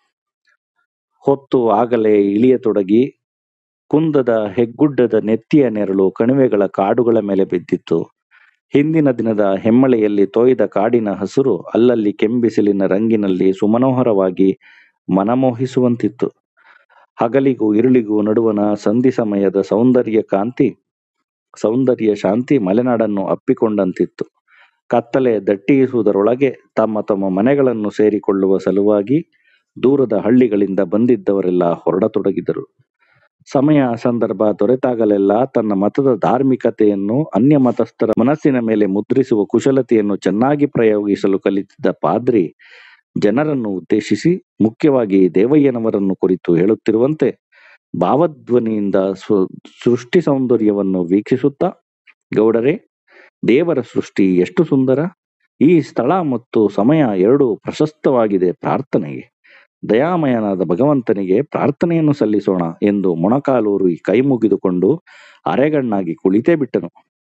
ಹೊತ್ತು ಆಗಲೇ ಇಳಿಯತೊಡಗಿ ಕುಂದದ ಹೆಗ್ಗುಡ್ಡದ ನೆತ್ತಿಯ ನೆರಳು ಕಣಿವೆಗಳ ಕಾಡುಗಳ ಮೇಲೆ ಬಿದ್ದಿತ್ತು ಹಿಂದಿನ ದಿನದ ಹೆಮ್ಮಳೆಯಲ್ಲಿ ತೋಯ್ದ ಕಾಡಿನ ಹಸುರು ಅಲ್ಲಲ್ಲಿ ಕೆಂಬಿಸಿಲಿನ ರಂಗಿನಲ್ಲಿ ಸುಮನೋಹರವಾಗಿ ಮನಮೋಹಿಸುವಂತಿತ್ತು ಹಗಲಿಗೂ ಇರುಳಿಗೂ ನಡುವಣ ಸಂಧಿ ಸಮಯದ ಸೌಂದರ್ಯ ಕಾಂತಿ ಸೌಂದರ್ಯ ಶಾಂತಿ ಮಲೆನಾಡನ್ನು ಅಪ್ಪಿಕೊಂಡಂತಿತ್ತು ಕತ್ತಲೆ ದಟ್ಟಿಸುವುದರೊಳಗೆ ತಮ್ಮ ತಮ್ಮ ಮನೆಗಳನ್ನು ಸೇರಿಕೊಳ್ಳುವ ಸಲುವಾಗಿ ದೂರದ ಹಳ್ಳಿಗಳಿಂದ ಬಂದಿದ್ದವರೆಲ್ಲ ಹೊರಡತೊಡಗಿದರು ಸಮಯ ಸಂದರ್ಭ ದೊರೆತಾಗಲೆಲ್ಲ ತನ್ನ ಮತದ ಧಾರ್ಮಿಕತೆಯನ್ನು ಅನ್ಯ ಮತಸ್ಥರ ಮನಸ್ಸಿನ ಮೇಲೆ ಮುದ್ರಿಸುವ ಕುಶಲತೆಯನ್ನು ಚೆನ್ನಾಗಿ ಪ್ರಯೋಗಿಸಲು ಕಲಿತಿದ್ದ ಪಾದ್ರಿ ಜನರನ್ನು ಉದ್ದೇಶಿಸಿ ಮುಖ್ಯವಾಗಿ ದೇವಯ್ಯನವರನ್ನು ಕುರಿತು ಹೇಳುತ್ತಿರುವಂತೆ ಭಾವಧ್ವನಿಯಿಂದ ಸ್ವ- ಸೃಷ್ಟಿ ಸೌಂದರ್ಯವನ್ನು ವೀಕ್ಷಿಸುತ್ತಾ ಗೌಡರೇ ದೇವರ ಸೃಷ್ಟಿ ಎಷ್ಟು ಸುಂದರ ಈ ಸ್ಥಳ ಮತ್ತು ಸಮಯ ಎರಡೂ ಪ್ರಶಸ್ತವಾಗಿದೆ ಪ್ರಾರ್ಥನೆಗೆ ದಯಾಮಯನಾದ ಭಗವಂತನಿಗೆ ಪ್ರಾರ್ಥನೆಯನ್ನು ಸಲ್ಲಿಸೋಣ ಎಂದು ಮೊಣಕಾಲೂರಿ ಕೈ ಮುಗಿದುಕೊಂಡು ಅರೆಗಣ್ಣಾಗಿ ಕುಳಿತೇ ಬಿಟ್ಟನು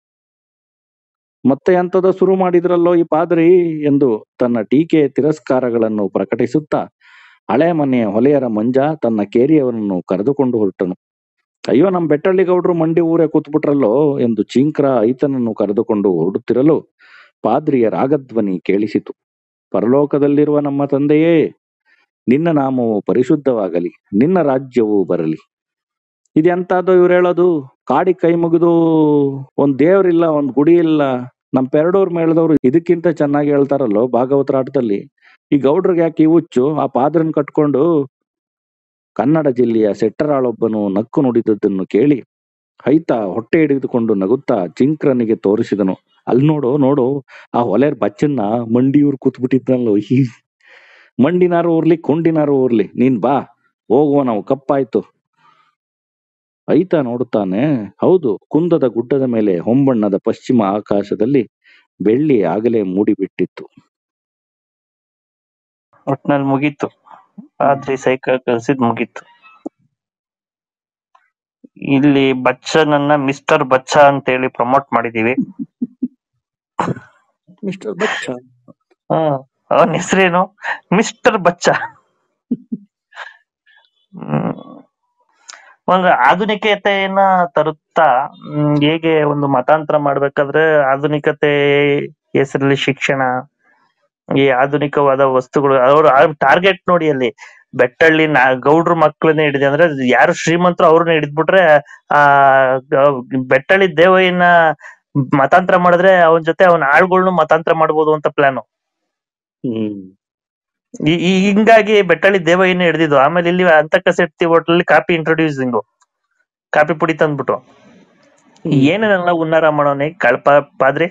ಮತ್ತೆ ಅಂತದ ಶುರು ಮಾಡಿದ್ರಲ್ಲೋ ಈ ಪಾದ್ರಿ ಎಂದು ತನ್ನ ಟೀಕೆ ತಿರಸ್ಕಾರಗಳನ್ನು ಪ್ರಕಟಿಸುತ್ತಾ ಹಳೆ ಮನೆಯ ಹೊಲೆಯರ ಮಂಜ ತನ್ನ ಕೇರಿಯವರನ್ನು ಕರೆದುಕೊಂಡು ಹೊರಟನು ಅಯ್ಯೋ ನಮ್ ಬೆಟ್ಟಳ್ಳಿ ಗೌಡ್ರು ಮಂಡಿ ಊರೇ ಕೂತ್ಬಿಟ್ರಲ್ಲೋ ಎಂದು ಚೀಂಕ್ರ ಐತನನ್ನು ಕರೆದುಕೊಂಡು ಹೊರಡುತ್ತಿರಲು ಪಾದ್ರಿಯ ರಾಗಧ್ವನಿ ಕೇಳಿಸಿತು ಪರಲೋಕದಲ್ಲಿರುವ ನಮ್ಮ ತಂದೆಯೇ ನಿನ್ನ ನಾಮವು ಪರಿಶುದ್ಧವಾಗಲಿ ನಿನ್ನ ರಾಜ್ಯವು ಬರಲಿ ಇದೆಂತದ್ದು ಇವ್ರು ಹೇಳೋದು ಕಾಡಿ ಕೈ ಮುಗಿದು ಒಂದ್ ದೇವ್ರಿಲ್ಲ ಒಂದ್ ಗುಡಿ ಇಲ್ಲ ನಮ್ ಪೆರಡೂರ್ ಮೇಳದವ್ರು ಇದಕ್ಕಿಂತ ಚೆನ್ನಾಗಿ ಹೇಳ್ತಾರಲ್ಲೋ ಭಾಗವತರ ಆಟದಲ್ಲಿ ಈ ಗೌಡ್ರಿಗೆ ಯಾಕೆ ಈ ಹುಚ್ಚು ಆ ಪಾದ್ರನ್ ಕಟ್ಕೊಂಡು ಕನ್ನಡ ಜಿಲ್ಲೆಯ ಸೆಟ್ಟರಾಳೊಬ್ಬನು ನಕ್ಕು ನುಡಿದದ್ದನ್ನು ಕೇಳಿ ಹೈತ ಹೊಟ್ಟೆ ಹಿಡಿದುಕೊಂಡು ನಗುತ್ತಾ ಚಿಂಕ್ರನಿಗೆ ತೋರಿಸಿದನು ಅಲ್ಲಿ ನೋಡು ನೋಡು ಆ ಹೊಲೆರ್ ಬಚ್ಚನ್ನ ಮಂಡಿಯೂರ್ ಕೂತ್ಬಿಟ್ಟಿದ್ನಲ್ಲೋ ಈ ಮಂಡಿನಾರು ಊರ್ಲಿ ಕೊಂಡಿನಾರು ಊರ್ಲಿ ನೀನ್ ಬಾ ಹೋಗುವ ನಾವು ಕಪ್ಪಾಯ್ತು ಐತ ನೋಡುತ್ತಾನೆ ಹೌದು ಕುಂದದ ಗುಡ್ಡದ ಮೇಲೆ ಹೊಂಬಣ್ಣದ ಪಶ್ಚಿಮ ಆಕಾಶದಲ್ಲಿ ಬೆಳ್ಳಿ ಆಗಲೇ ಮೂಡಿಬಿಟ್ಟಿತ್ತು ಒಟ್ನಲ್ಲಿ ಮುಗೀತು ರಾತ್ರಿ ಸೈಕಲ್ ಕಳ್ಸಿದ್ ಮುಗೀತು ಇಲ್ಲಿ ಬಚ್ಚನನ್ನ ಮಿಸ್ಟರ್ ಬಚ್ಚ ಅಂತ ಹೇಳಿ ಪ್ರಮೋಟ್ ಮಾಡಿದೀವಿ ಮಿಸ್ಟರ್ ಬಚ್ಚ ಹ್ಮ್ ಅವನ ಹೆಸರೇನು ಮಿಸ್ಟರ್ ಬಚ್ಚ ಹ್ಮ್. ಒಂದು ಆಧುನಿಕತೆಯನ್ನ ತರುತ್ತಾ ಹ್ಮ್, ಹೇಗೆ ಒಂದು ಮತಾಂತರ ಮಾಡ್ಬೇಕಾದ್ರೆ ಆಧುನಿಕತೆ ಹೆಸರಲ್ಲಿ ಶಿಕ್ಷಣ ಈ ಆಧುನಿಕವಾದ ವಸ್ತುಗಳು ಅವ್ರ ಟಾರ್ಗೆಟ್ ನೋಡಿ ಅಲ್ಲಿ ಬೆಟ್ಟಳ್ಳಿ ನಾ ಗೌಡ್ರ ಮಕ್ಕಳನ್ನ ಹಿಡಿದೆ ಅಂದ್ರೆ ಯಾರು ಶ್ರೀಮಂತರು ಅವ್ರನ್ನ ಹಿಡಿದ್ಬಿಟ್ರೆ ಆ ಗ- ಬೆಟ್ಟಳ್ಳಿ ದೇವಯ್ಯನ ಮತಾಂತರ ಮಾಡಿದ್ರೆ ಅವನ ಜೊತೆ ಅವನ ಆಳ್ಗಳ್ನು ಮತಾಂತರ ಮಾಡ್ಬೋದು ಅಂತ ಪ್ಲಾನು ಹ್ಮ್ ಈ- ಈ- ಹಿಂಗಾಗಿ ಬೆಟ್ಟಳ್ಳಿ ದೇವಯ್ಯನ ಹಿಡಿದಿದ್ದು ಆಮೇಲೆ ಇಲ್ಲಿ ಅಂತಕ ಶೆಟ್ಟಿ ಹೋಟ್ಲಲ್ಲಿ ಕಾಪಿ ಇಂಟ್ರೊಡ್ಯೂಸಿಂಗು ಕಾಪಿ ಪುಡಿ ತಂದ್ಬಿಟ್ಟು ಏನೇನೆಲ್ಲ ಉನ್ನಾರ ಮಾಡೋನೆ ಕಳ್ಪ ಪಾದ್ರಿ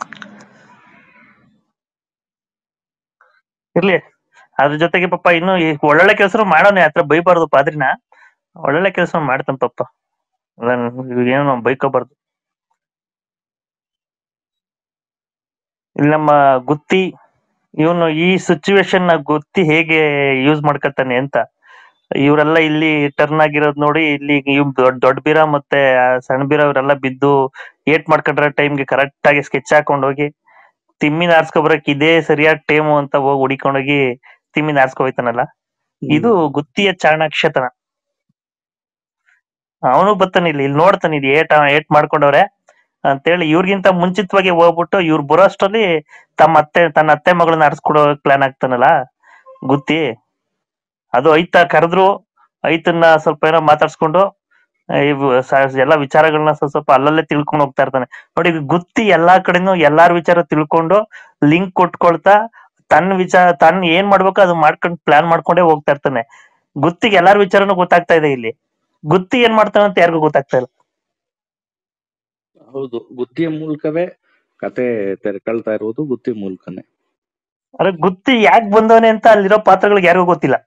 ಇರ್ಲಿ ಅದ್ರ ಜೊತೆಗೆ ಪಾಪ ಇನ್ನು ಈ ಒಳ್ಳೊಳ್ಳೆ ಕೆಲಸ ಮಾಡೋನೆ ಹತ್ರ ಬೈಬಾರ್ದು ಪಾದ್ರಿನ ಒಳ್ಳೊಳ್ಳೆ ಕೆಲಸ ಮಾಡ್ತಾನ ಪಾಪ ಅದನ್ನ ಏನೋ ಬೈಕೋಬಾರ್ದು ಇಲ್ಲಿ ನಮ್ಮ ಗುತ್ತಿ ಇವನು ಈ ಸಿಚುವೇಶನ್ ನ ಗುತ್ತಿ ಹೇಗೆ ಯೂಸ್ ಮಾಡ್ಕತಾನೆ ಅಂತ ಇವರೆಲ್ಲ ಇಲ್ಲಿ ಟರ್ನ್ ಆಗಿರೋದ್ ನೋಡಿ ಇಲ್ಲಿ ಇವ್ ದೊಡ್ಡ ದೊಡ್ಡ ಬೀರ ಮತ್ತೆ ಆ ಸಣ್ಣ ಬೀರ ಇವರೆಲ್ಲ ಬಿದ್ದು ಏಟ್ ಮಾಡ್ಕೊಂಡ್ರ ಟೈಮ್ಗೆ ಕರೆಕ್ಟ್ ಆಗಿ ಸ್ಕೆಚ್ ಹಾಕೊಂಡ್ ಹೋಗಿ ತಿಮ್ಮಿನ ಆರ್ಸ್ಕೊಬರಕ್ ಇದೇ ಸರಿಯಾದ ಟೈಮು ಅಂತ ಹೋಗಿ ಹುಡಿಕೊಂಡೋಗಿ ತಿಮ್ಮಿನ ಆರ್ಸ್ಕೊ ಹೋಯ್ತಾನಲ್ಲ ಇದು ಗುತ್ತಿಯ ಚಾಣಾಕ್ಷತನ ಅವನು ಬರ್ತಾನೆ ಇಲ್ಲಿ ಇಲ್ಲಿ ನೋಡ್ತಾನೆ ಇಲ್ಲಿ ಏಟ್ ಏಟ್ ಮಾಡ್ಕೊಂಡವ್ರೆ ಅಂತೇಳಿ ಇವ್ರಿಗಿಂತ ಮುಂಚಿತವಾಗಿ ಹೋಗ್ಬಿಟ್ಟು ಇವ್ರು ಬರೋಷ್ಟರಲ್ಲಿ ತಮ್ಮ ಅತ್ತೆ ತನ್ನ ಅತ್ತೆ ಮಗಳನ್ನ ಆರಿಸ್ಕೊಡೋ ಪ್ಲಾನ್ ಆಗ್ತಾನಲ್ಲ ಗುತ್ತಿ ಅದು ಐತ ಕರೆದ್ರು ಐತನ್ನ ಸ್ವಲ್ಪ ಏನೋ ಮಾತಾಡ್ಸ್ಕೊಂಡು ಆ, ಇವು ಸ- ಎಲ್ಲ ವಿಚಾರಗಳನ್ನ ಸ್ವಲ್ಪ ಸ್ವಲ್ಪ ಅಲ್ಲಲ್ಲೇ ತಿಳ್ಕೊಂಡು ಹೋಗ್ತಾ ಇರ್ತಾನೆ ನೋಡಿ ಈಗ ಗುತ್ತಿ ಎಲ್ಲಾ ಕಡೆನೂ ಎಲ್ಲಾರ ವಿಚಾರ ತಿಳ್ಕೊಂಡು ಲಿಂಕ್ ಕೊಟ್ಕೊಳ್ತಾ ತನ್ನ ವಿಚಾರ ತನ್ನ ಏನ್ ಮಾಡ್ಬೇಕು ಅದು ಮಾಡ್ಕೊಂಡು ಪ್ಲಾನ್ ಮಾಡ್ಕೊಂಡೇ ಹೋಗ್ತಾ ಇರ್ತಾನೆ ಗುತ್ತಿಗೆ ಎಲ್ಲಾರ ವಿಚಾರನೂ ಗೊತ್ತಾಗ್ತಾ ಇದೆ ಇಲ್ಲಿ ಗುತ್ತಿ ಏನ್ ಮಾಡ್ತಾನೆ ಅಂತ ಯಾರಿಗೂ ಗೊತ್ತಾಗ್ತಾ ಇಲ್ಲ ಹೌದು ಬುದ್ಧಿಯ ಮೂಲಕವೇ ಕತೆ ತೆರೆಕಳ್ತಾ ಇರುವುದು ಬುದ್ಧಿ ಮೂಲಕನೇ ಅರೆ ಗುತ್ತಿ ಯಾಕೆ ಬಂದವನೆ ಅಂತ ಅಲ್ಲಿರೋ ಪಾತ್ರಗಳಿಗೆ ಯಾರಿಗೂ ಗೊತ್ತಿಲ್ಲ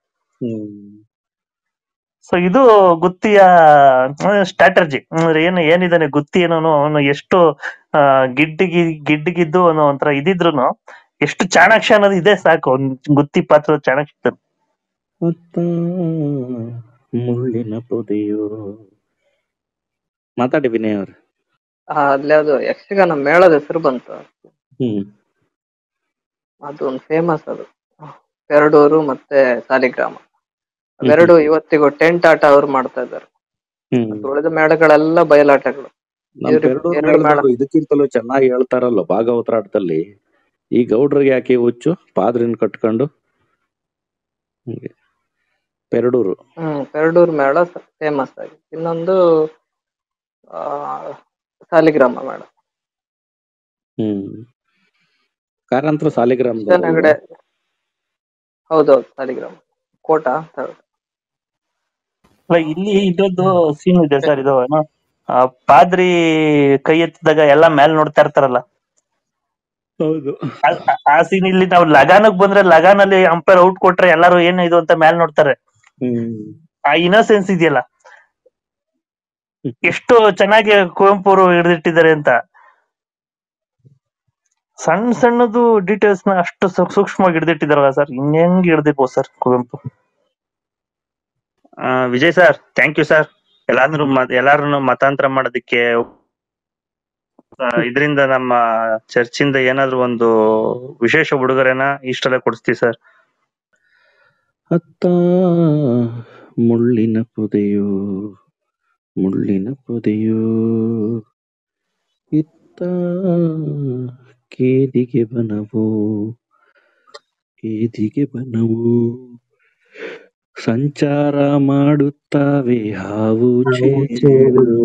ಸೊ ಇದು ಗುತ್ತಿಯ ಸ್ಟ್ರಾಟರ್ಜಿ ಅಂದ್ರೆ ಏನು ಏನಿದಾನೆ ಗುತ್ತಿ ಏನೋ ಅವನು ಎಷ್ಟು ಆ, ಗಿಡ್ಡಿಗಿ ಗಿಡ್ಡಿಗಿದ್ದು ಅನ್ನೋ ಒಂಥರ ಇದಿದ್ರು ಎಷ್ಟು ಚಾಣಾಕ್ಷ ಅನ್ನೋದು ಇದೆ ಸಾಕು ಅವ್ನ್ ಗುತ್ತಿ ಪಾತ್ರದ ಚಾಣಾಕ್ಷ ಅತ್ತ ಮುಳ್ಳಿನ ಪೊದೆಯೋ ಮಾತಾಡಿ ವಿನಯ್ ಅವ್ರೆ ಆ, ಅಲ್ಲಿ ಅದು ಯಕ್ಷಗಾನ ಮೇಳದ ಹೆಸರು ಬಂತು ಹ್ಮ್ ಅದು ಒಂದು ಫೇಮಸ್ ಅದು ಪೆರಡೂರು ಮತ್ತೆ ಸಾಲಿಗ್ರಾಮ ಅವೆರಡು ಇವತ್ತಿಗೂ ಟೆಂಟ್ ಆಟ ಅವ್ರು ಮಾಡ್ತಾ ಇದ್ದಾರೆ ಹ್ಮ್ ಉಳಿದ ಮೇಳಗಳೆಲ್ಲ ಬಯಲಾಟಗಳು ನಮ್ ಇವ್ರು ಪೆರಡೂರ್ ಎರಡು ಮೇಳ ಮೇಳದವ್ರು ಇದಕ್ಕಿಂತಲೂ ಚೆನ್ನಾಗಿ ಹೇಳ್ತಾರಲ್ಲ ಭಾಗವತರಾಟದಲ್ಲಿ ಈ ಗೌಡ್ರಿಗೆ ಯಾಕೆ ಹುಚ್ಚು ಪಾದ್ರಿನ ಕಟ್ಕೊಂಡು ಹಂಗೆ ಪೆರಡೂರು ಹ್ಮ್ ಪೆರಡೂರು ಮೇಳ ಫೇಮಸ್ ಆಗಿ ಇನ್ನೊಂದು ಆ ಸಾಲಿಗ್ರಾಮ ಮೇಳ ಹ್ಮ್ ಕಾರಂತರ ಸಾಲಿಗ್ರಾಮದ ಕೃಷ್ಣನಗಡೆ ಹೌದೌದು ಸಾಲಿಗ್ರಾಮ ಕೋಟ ಅಂತ ಹೇಳೋದು. ಇಲ್ಲಿ ಇದೊಂದು ಸೀನ್ ಇದೆ ಸರ್ ಇದು ಏನು ಆ, ಪಾದ್ರಿ ಕೈ ಎತ್ತಿದಾಗ ಎಲ್ಲ ಮೇಲ್ ನೋಡ್ತಾ ಇರ್ತಾರಲ್ಲ ಹೌದು ಆ- ಆ ಸೀನ್ ಇಲ್ಲಿ ನಾವು ಲಗಾನಕ್ ಬಂದ್ರೆ ಲಗಾನಲ್ಲಿ ಅಂಪೈರ್ ಔಟ್ ಕೊಟ್ರೆ ಎಲ್ಲಾರು ಏನು ಇದು ಅಂತ ಮೇಲ್ ನೋಡ್ತಾರೆ ಹ್ಮ್ ಆ ಇನ್ನೋಸೆನ್ಸ್ ಇದೆಯಲ್ಲ ಎಷ್ಟು ಚೆನ್ನಾಗಿ ಕುವೆಂಪು ಅವರು ಹಿಡಿದಿಟ್ಟಿದ್ದಾರೆ ಅಂತ ಸಣ್ಣ ಸಣ್ಣದು ಡೀಟೇಲ್ಸ್ ನ ಅಷ್ಟು ಸೂ- ಸೂಕ್ಷ್ಮವಾಗಿ ಹಿಡಿದಿಟ್ಟಿದಾರಲ್ಲ ಸರ್ ಇನ್ನೆಂಗ್ ಹಿಡಿದಿರ್ಬೋದು ಸರ್ ಕುವೆಂಪು ಆ, Vijay sir thank you sir ಎಲ್ಲಾರು ಎಲ್ಲಾರು ಮತಾಂತರ ಮಾಡೋದಕ್ಕೆ ಇದರಿಂದ ನಮ್ಮ ಚರ್ಚಿಂದ ಏನಾದ್ರು ಒಂದು ವಿಶೇಷ ಉಡುಗೊರೆನ ಇಷ್ಟೆಲ್ಲ ಕೊಡಿಸ್ತೀವಿ ಸರ್ ಅತ್ತ ಮುಳ್ಳಿನ ಪೊದೆಯೋ ಮುಳ್ಳಿನ ಪೊದೆಯೋ ಇತ್ತ ಕೇದಿಗೆ ಬನವು ಕೇದಿಗೆ ಬನವು ಸಂಚಾರ ಮಾಡುತ್ತಾವೆ ಹಾವು ಚೇಳು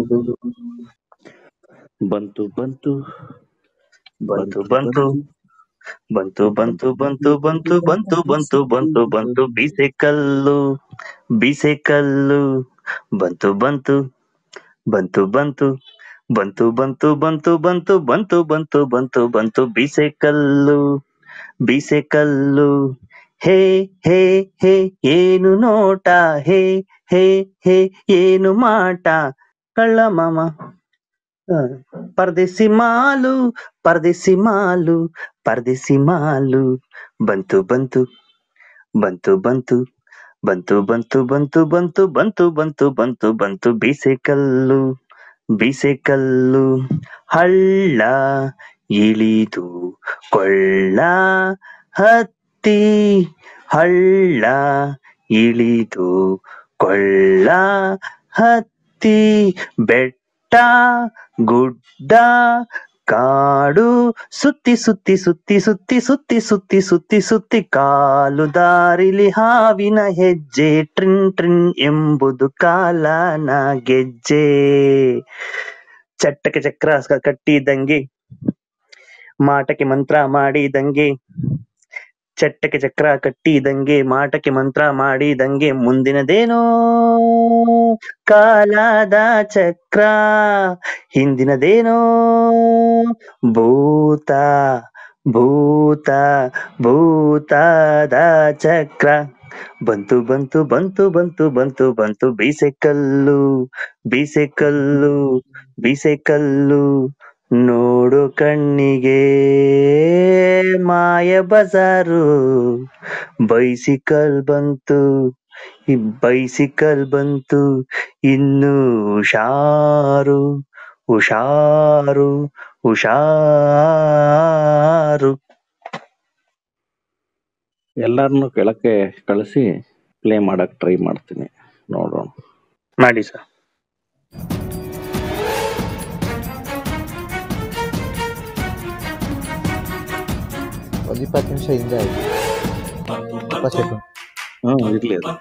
ಬಂತು ಬಂತು ಬಂತು ಬಂತು ಬಂತು ಬಂತು ಬಂತು ಬಂತು ಬಂತು ಬಂತು ಬಂತು ಬಂತು ಬೀಸೆ ಕಲ್ಲು ಬೀಸೆ ಕಲ್ಲು ಬಂತು ಬಂತು ಬಂತು ಬಂತು ಬಂತು ಬಂತು ಬಂತು ಬಂತು ಬಂತು ಬಂತು ಬಂತು ಬಂತು ಬೀಸೆ ಕಲ್ಲು ಬೀಸೆ ಕಲ್ಲು ಹೇ ಹೇ ಹೇ ಏನು ನೋಟ ಹೇ ಹೇ ಹೇ ಏನು ಮಾಟ ಕಳ್ಳ ಮಾಮ ಆ, ಪರ್ದೇಸಿ ಮಾಲು ಪರ್ದೇಸಿ ಮಾಲು ಪರ್ದೇಸಿ ಮಾಲು ಬಂತು ಬಂತು ಬಂತು ಬಂತು ಬಂತು ಬಂತು ಬಂತು ಬಂತು ಬಂತು ಬಂತು ಬಂತು ಬಂತು ಬೀಸೆ ಕಲ್ಲು ಬೀಸೆ ಕಲ್ಲು ಹಳ್ಳ ಇಳಿದು ಕೊಳ್ಳ ಹತ್ತಿ ಹಳ್ಳ ಇಳಿದು ಕೊಳ್ಳ ಹತ್ತಿ ಬೆಟ್ಟ ಗುಡ್ಡ ಕಾಡು ಸುತ್ತಿ ಸುತ್ತಿ ಸುತ್ತಿ ಸುತ್ತಿ ಸುತ್ತಿ ಸುತ್ತಿ ಸುತ್ತಿ ಸುತ್ತಿ ಕಾಲು ದಾರಿಲಿ ಹಾವಿನ ಹೆಜ್ಜೆ ಟ್ರಿನ್ ಟ್ರಿನ್ ಎಂಬುದು ಕಾಲನ ಗೆಜ್ಜೆ ಚಟ್ಟಕ್ಕೆ ಚಕ್ರ ಸ- ಕಟ್ಟಿದಂಗೆ ಮಾಟಕ್ಕೆ ಮಂತ್ರ ಮಾಡಿದಂಗೆ ಚಟ್ಟಕ್ಕೆ ಚಕ್ರ ಕಟ್ಟಿದಂಗೆ ಮಾಟಕ್ಕೆ ಮಂತ್ರ ಮಾಡಿದಂಗೆ ಮುಂದಿನದೇನೋ ಕಾಲದ ಚಕ್ರ ಹಿಂದಿನದೇನೋ ಭೂತ ಭೂತ ಭೂತದ ಚಕ್ರ ಬಂತು ಬಂತು ಬಂತು ಬಂತು ಬಂತು ಬಂತು ಬೀಸೆ ಕಲ್ಲು ಬೀಸೆ ಕಲ್ಲು ಬೀಸೆ ಕಲ್ಲು ನೋಡು ಕಣ್ಣಿಗೆ ಮಾಯ ಬಜಾರು ಬೈಸಿಕಲ್ ಬಂತು ಈ ಬೈಸಿಕಲ್ ಬಂತು ಇನ್ನು ಹುಷಾರು ಹುಷಾರು ಹುಷಾರು ಎಲ್ಲರನ್ನು ಕೆಳಕ್ಕೆ ಕಳಿಸಿ ಪ್ಲೇ ಮಾಡಕ್ ಟ್ರೈ ಮಾಡ್ತೀನಿ ನೋಡೋಣ ಮಾಡಿ ಸರ್ ಒಂದು ಇಪ್ಪತ್ತು ನಿಮಿಷ ಹಿಂದೆ ಆಯ್ತು ಇಪ್ಪತ್ತು ಸೆಕೆಂಡ್ ಹ್ಮ್ ಇರ್ಲಿ ಅದು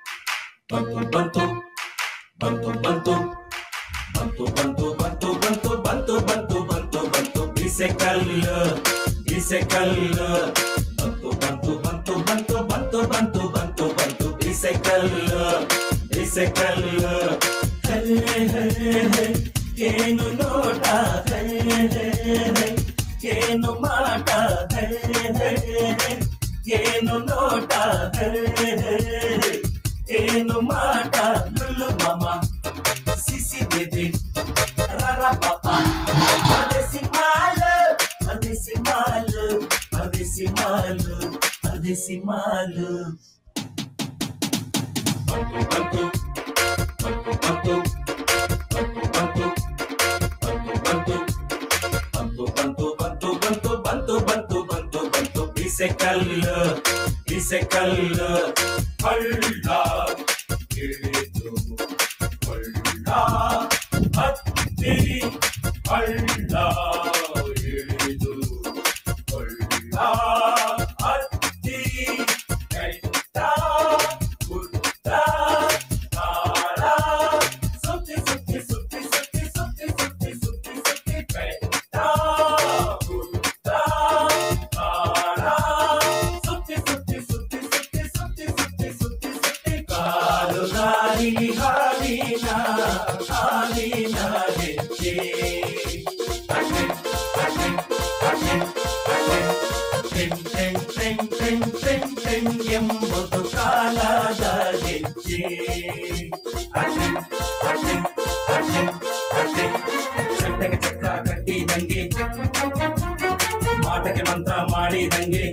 ಮಾಟಕ್ಕೆ ಮಂತ್ರ ಮಾಡಿದಂಗೆ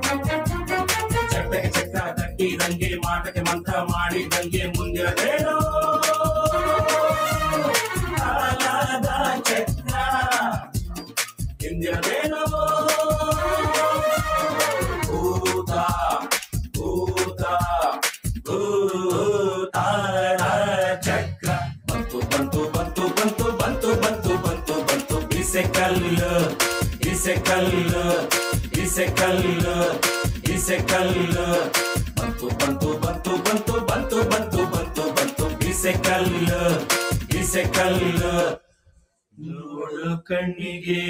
ಚಟ್ಟಕ್ಕೆ ಚಕ್ರ ಕಟ್ಟಿದಂಗೆ ಮಾಟಕ್ಕೆ ಮಂತ್ರ ಮಾಡಿದಂಗೆ ಮುಂದಿರದೇನೋ ಕಾಲದ ಚಕ್ರ ಹಿಂದಿರದೇನೋ ಭೂತ ಭೂತ ಭೂತಾರ ಚಕ್ರ ಬಂತು ಬಂತು ಬಂತು ಬಂತು ಬಂತು ಬಂತು ಬಂತು ಬಂತು ಬಿಸೆ ಕಲ್ಲು ಬಿಸೆ ಕಲ್ಲು ಬಿಸೆ ಕಲ್ಲು ಬಿಸೆ ಕಲ್ಲು ಬಂತು ಬಂತು ಬಂತು ಬಂತು ಬಂತು ಬಂತು ಬಂತು ಬಂತು ಬಿಸೆ ಕಲ್ಲು ಬಿಸೆ ಕಲ್ಲು ನೋಡು ಕಣ್ಣಿಗೆ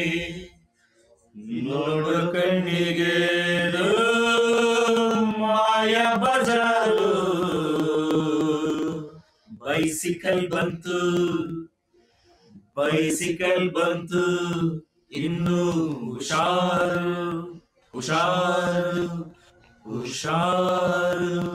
ನೋಡು ಕಣ್ಣಿಗೆ ಮಾಯ ಬಜಾರು ಬೈಸಿಕಲ್ ಬಂತು ಬೈಸಿಕಲ್ ಬಂತು ಇನ್ನು ಹುಷಾರು ಹುಷಾರು ಹುಷಾರು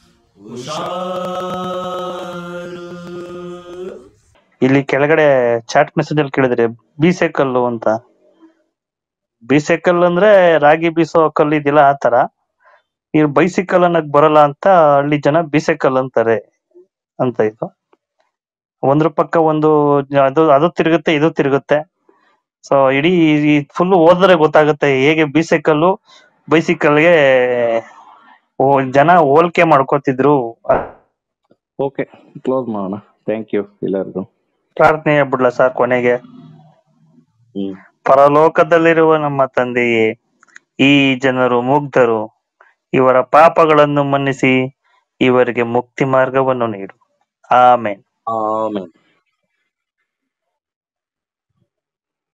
ಹುಷಾರು ಇಲ್ಲಿ ಕೆಳಗಡೆ ಚಾಟ್ ಮೆಸೇಜ್ ಅಲ್ಲಿ ಕೇಳಿದ್ರೆ ಬೀಸೆ ಕಲ್ಲು ಅಂತ ಬೀಸೆ ಕಲ್ಲು ಅಂದ್ರೆ ರಾಗಿ ಬೀಸೋ ಕಲ್ಲು ಇದೆಯಲ್ಲ ಆ ತರ ಈ ಬೈಸಿಕಲ್ ಅನ್ನಕ್ ಬರಲ್ಲ ಅಂತ ಹಳ್ಳಿ ಜನ ಬೀಸೆ ಕಲ್ಲು ಅಂತಾರೆ ಅಂತ ಇದು ಒಂದ್ರ ಪಕ್ಕ ಒಂದು ಜ- ಅದು ಅದು ತಿರುಗುತ್ತೆ ಇದು ತಿರುಗುತ್ತೆ ಸೊ ಇಡೀ ಫುಲ್ ಓದಿದ್ರೆ ಗೊತ್ತಾಗುತ್ತೆ ಹೇಗೆ ಬೀಸೆಕಲ್ಲು ಬೈಸಿಕಲ್ಗೆ ಜನ ಹೋಲಿಕೆ ಮಾಡ್ಕೋತಿದ್ರು ಓಕೆ ಕ್ಲೋಸ್ ಮಾಡೋಣ ಥ್ಯಾಂಕ್ ಯು ಎಲ್ಲರಿಗೂ ಪ್ರಾರ್ಥನೆ ಬಿಡ್ಲ ಸರ್ ಕೊನೆಗೆ ಹ್ಮ್ ಪರಲೋಕದಲ್ಲಿರುವ ನಮ್ಮ ತಂದೆಯೇ ಈ ಜನರು ಮುಗ್ಧರು ಇವರ ಪಾಪಗಳನ್ನು ಮನ್ನಿಸಿ ಇವರಿಗೆ ಮುಕ್ತಿ ಮಾರ್ಗವನ್ನು ನೀಡು ಆಮೇನ್ ಆಮೇಲೆ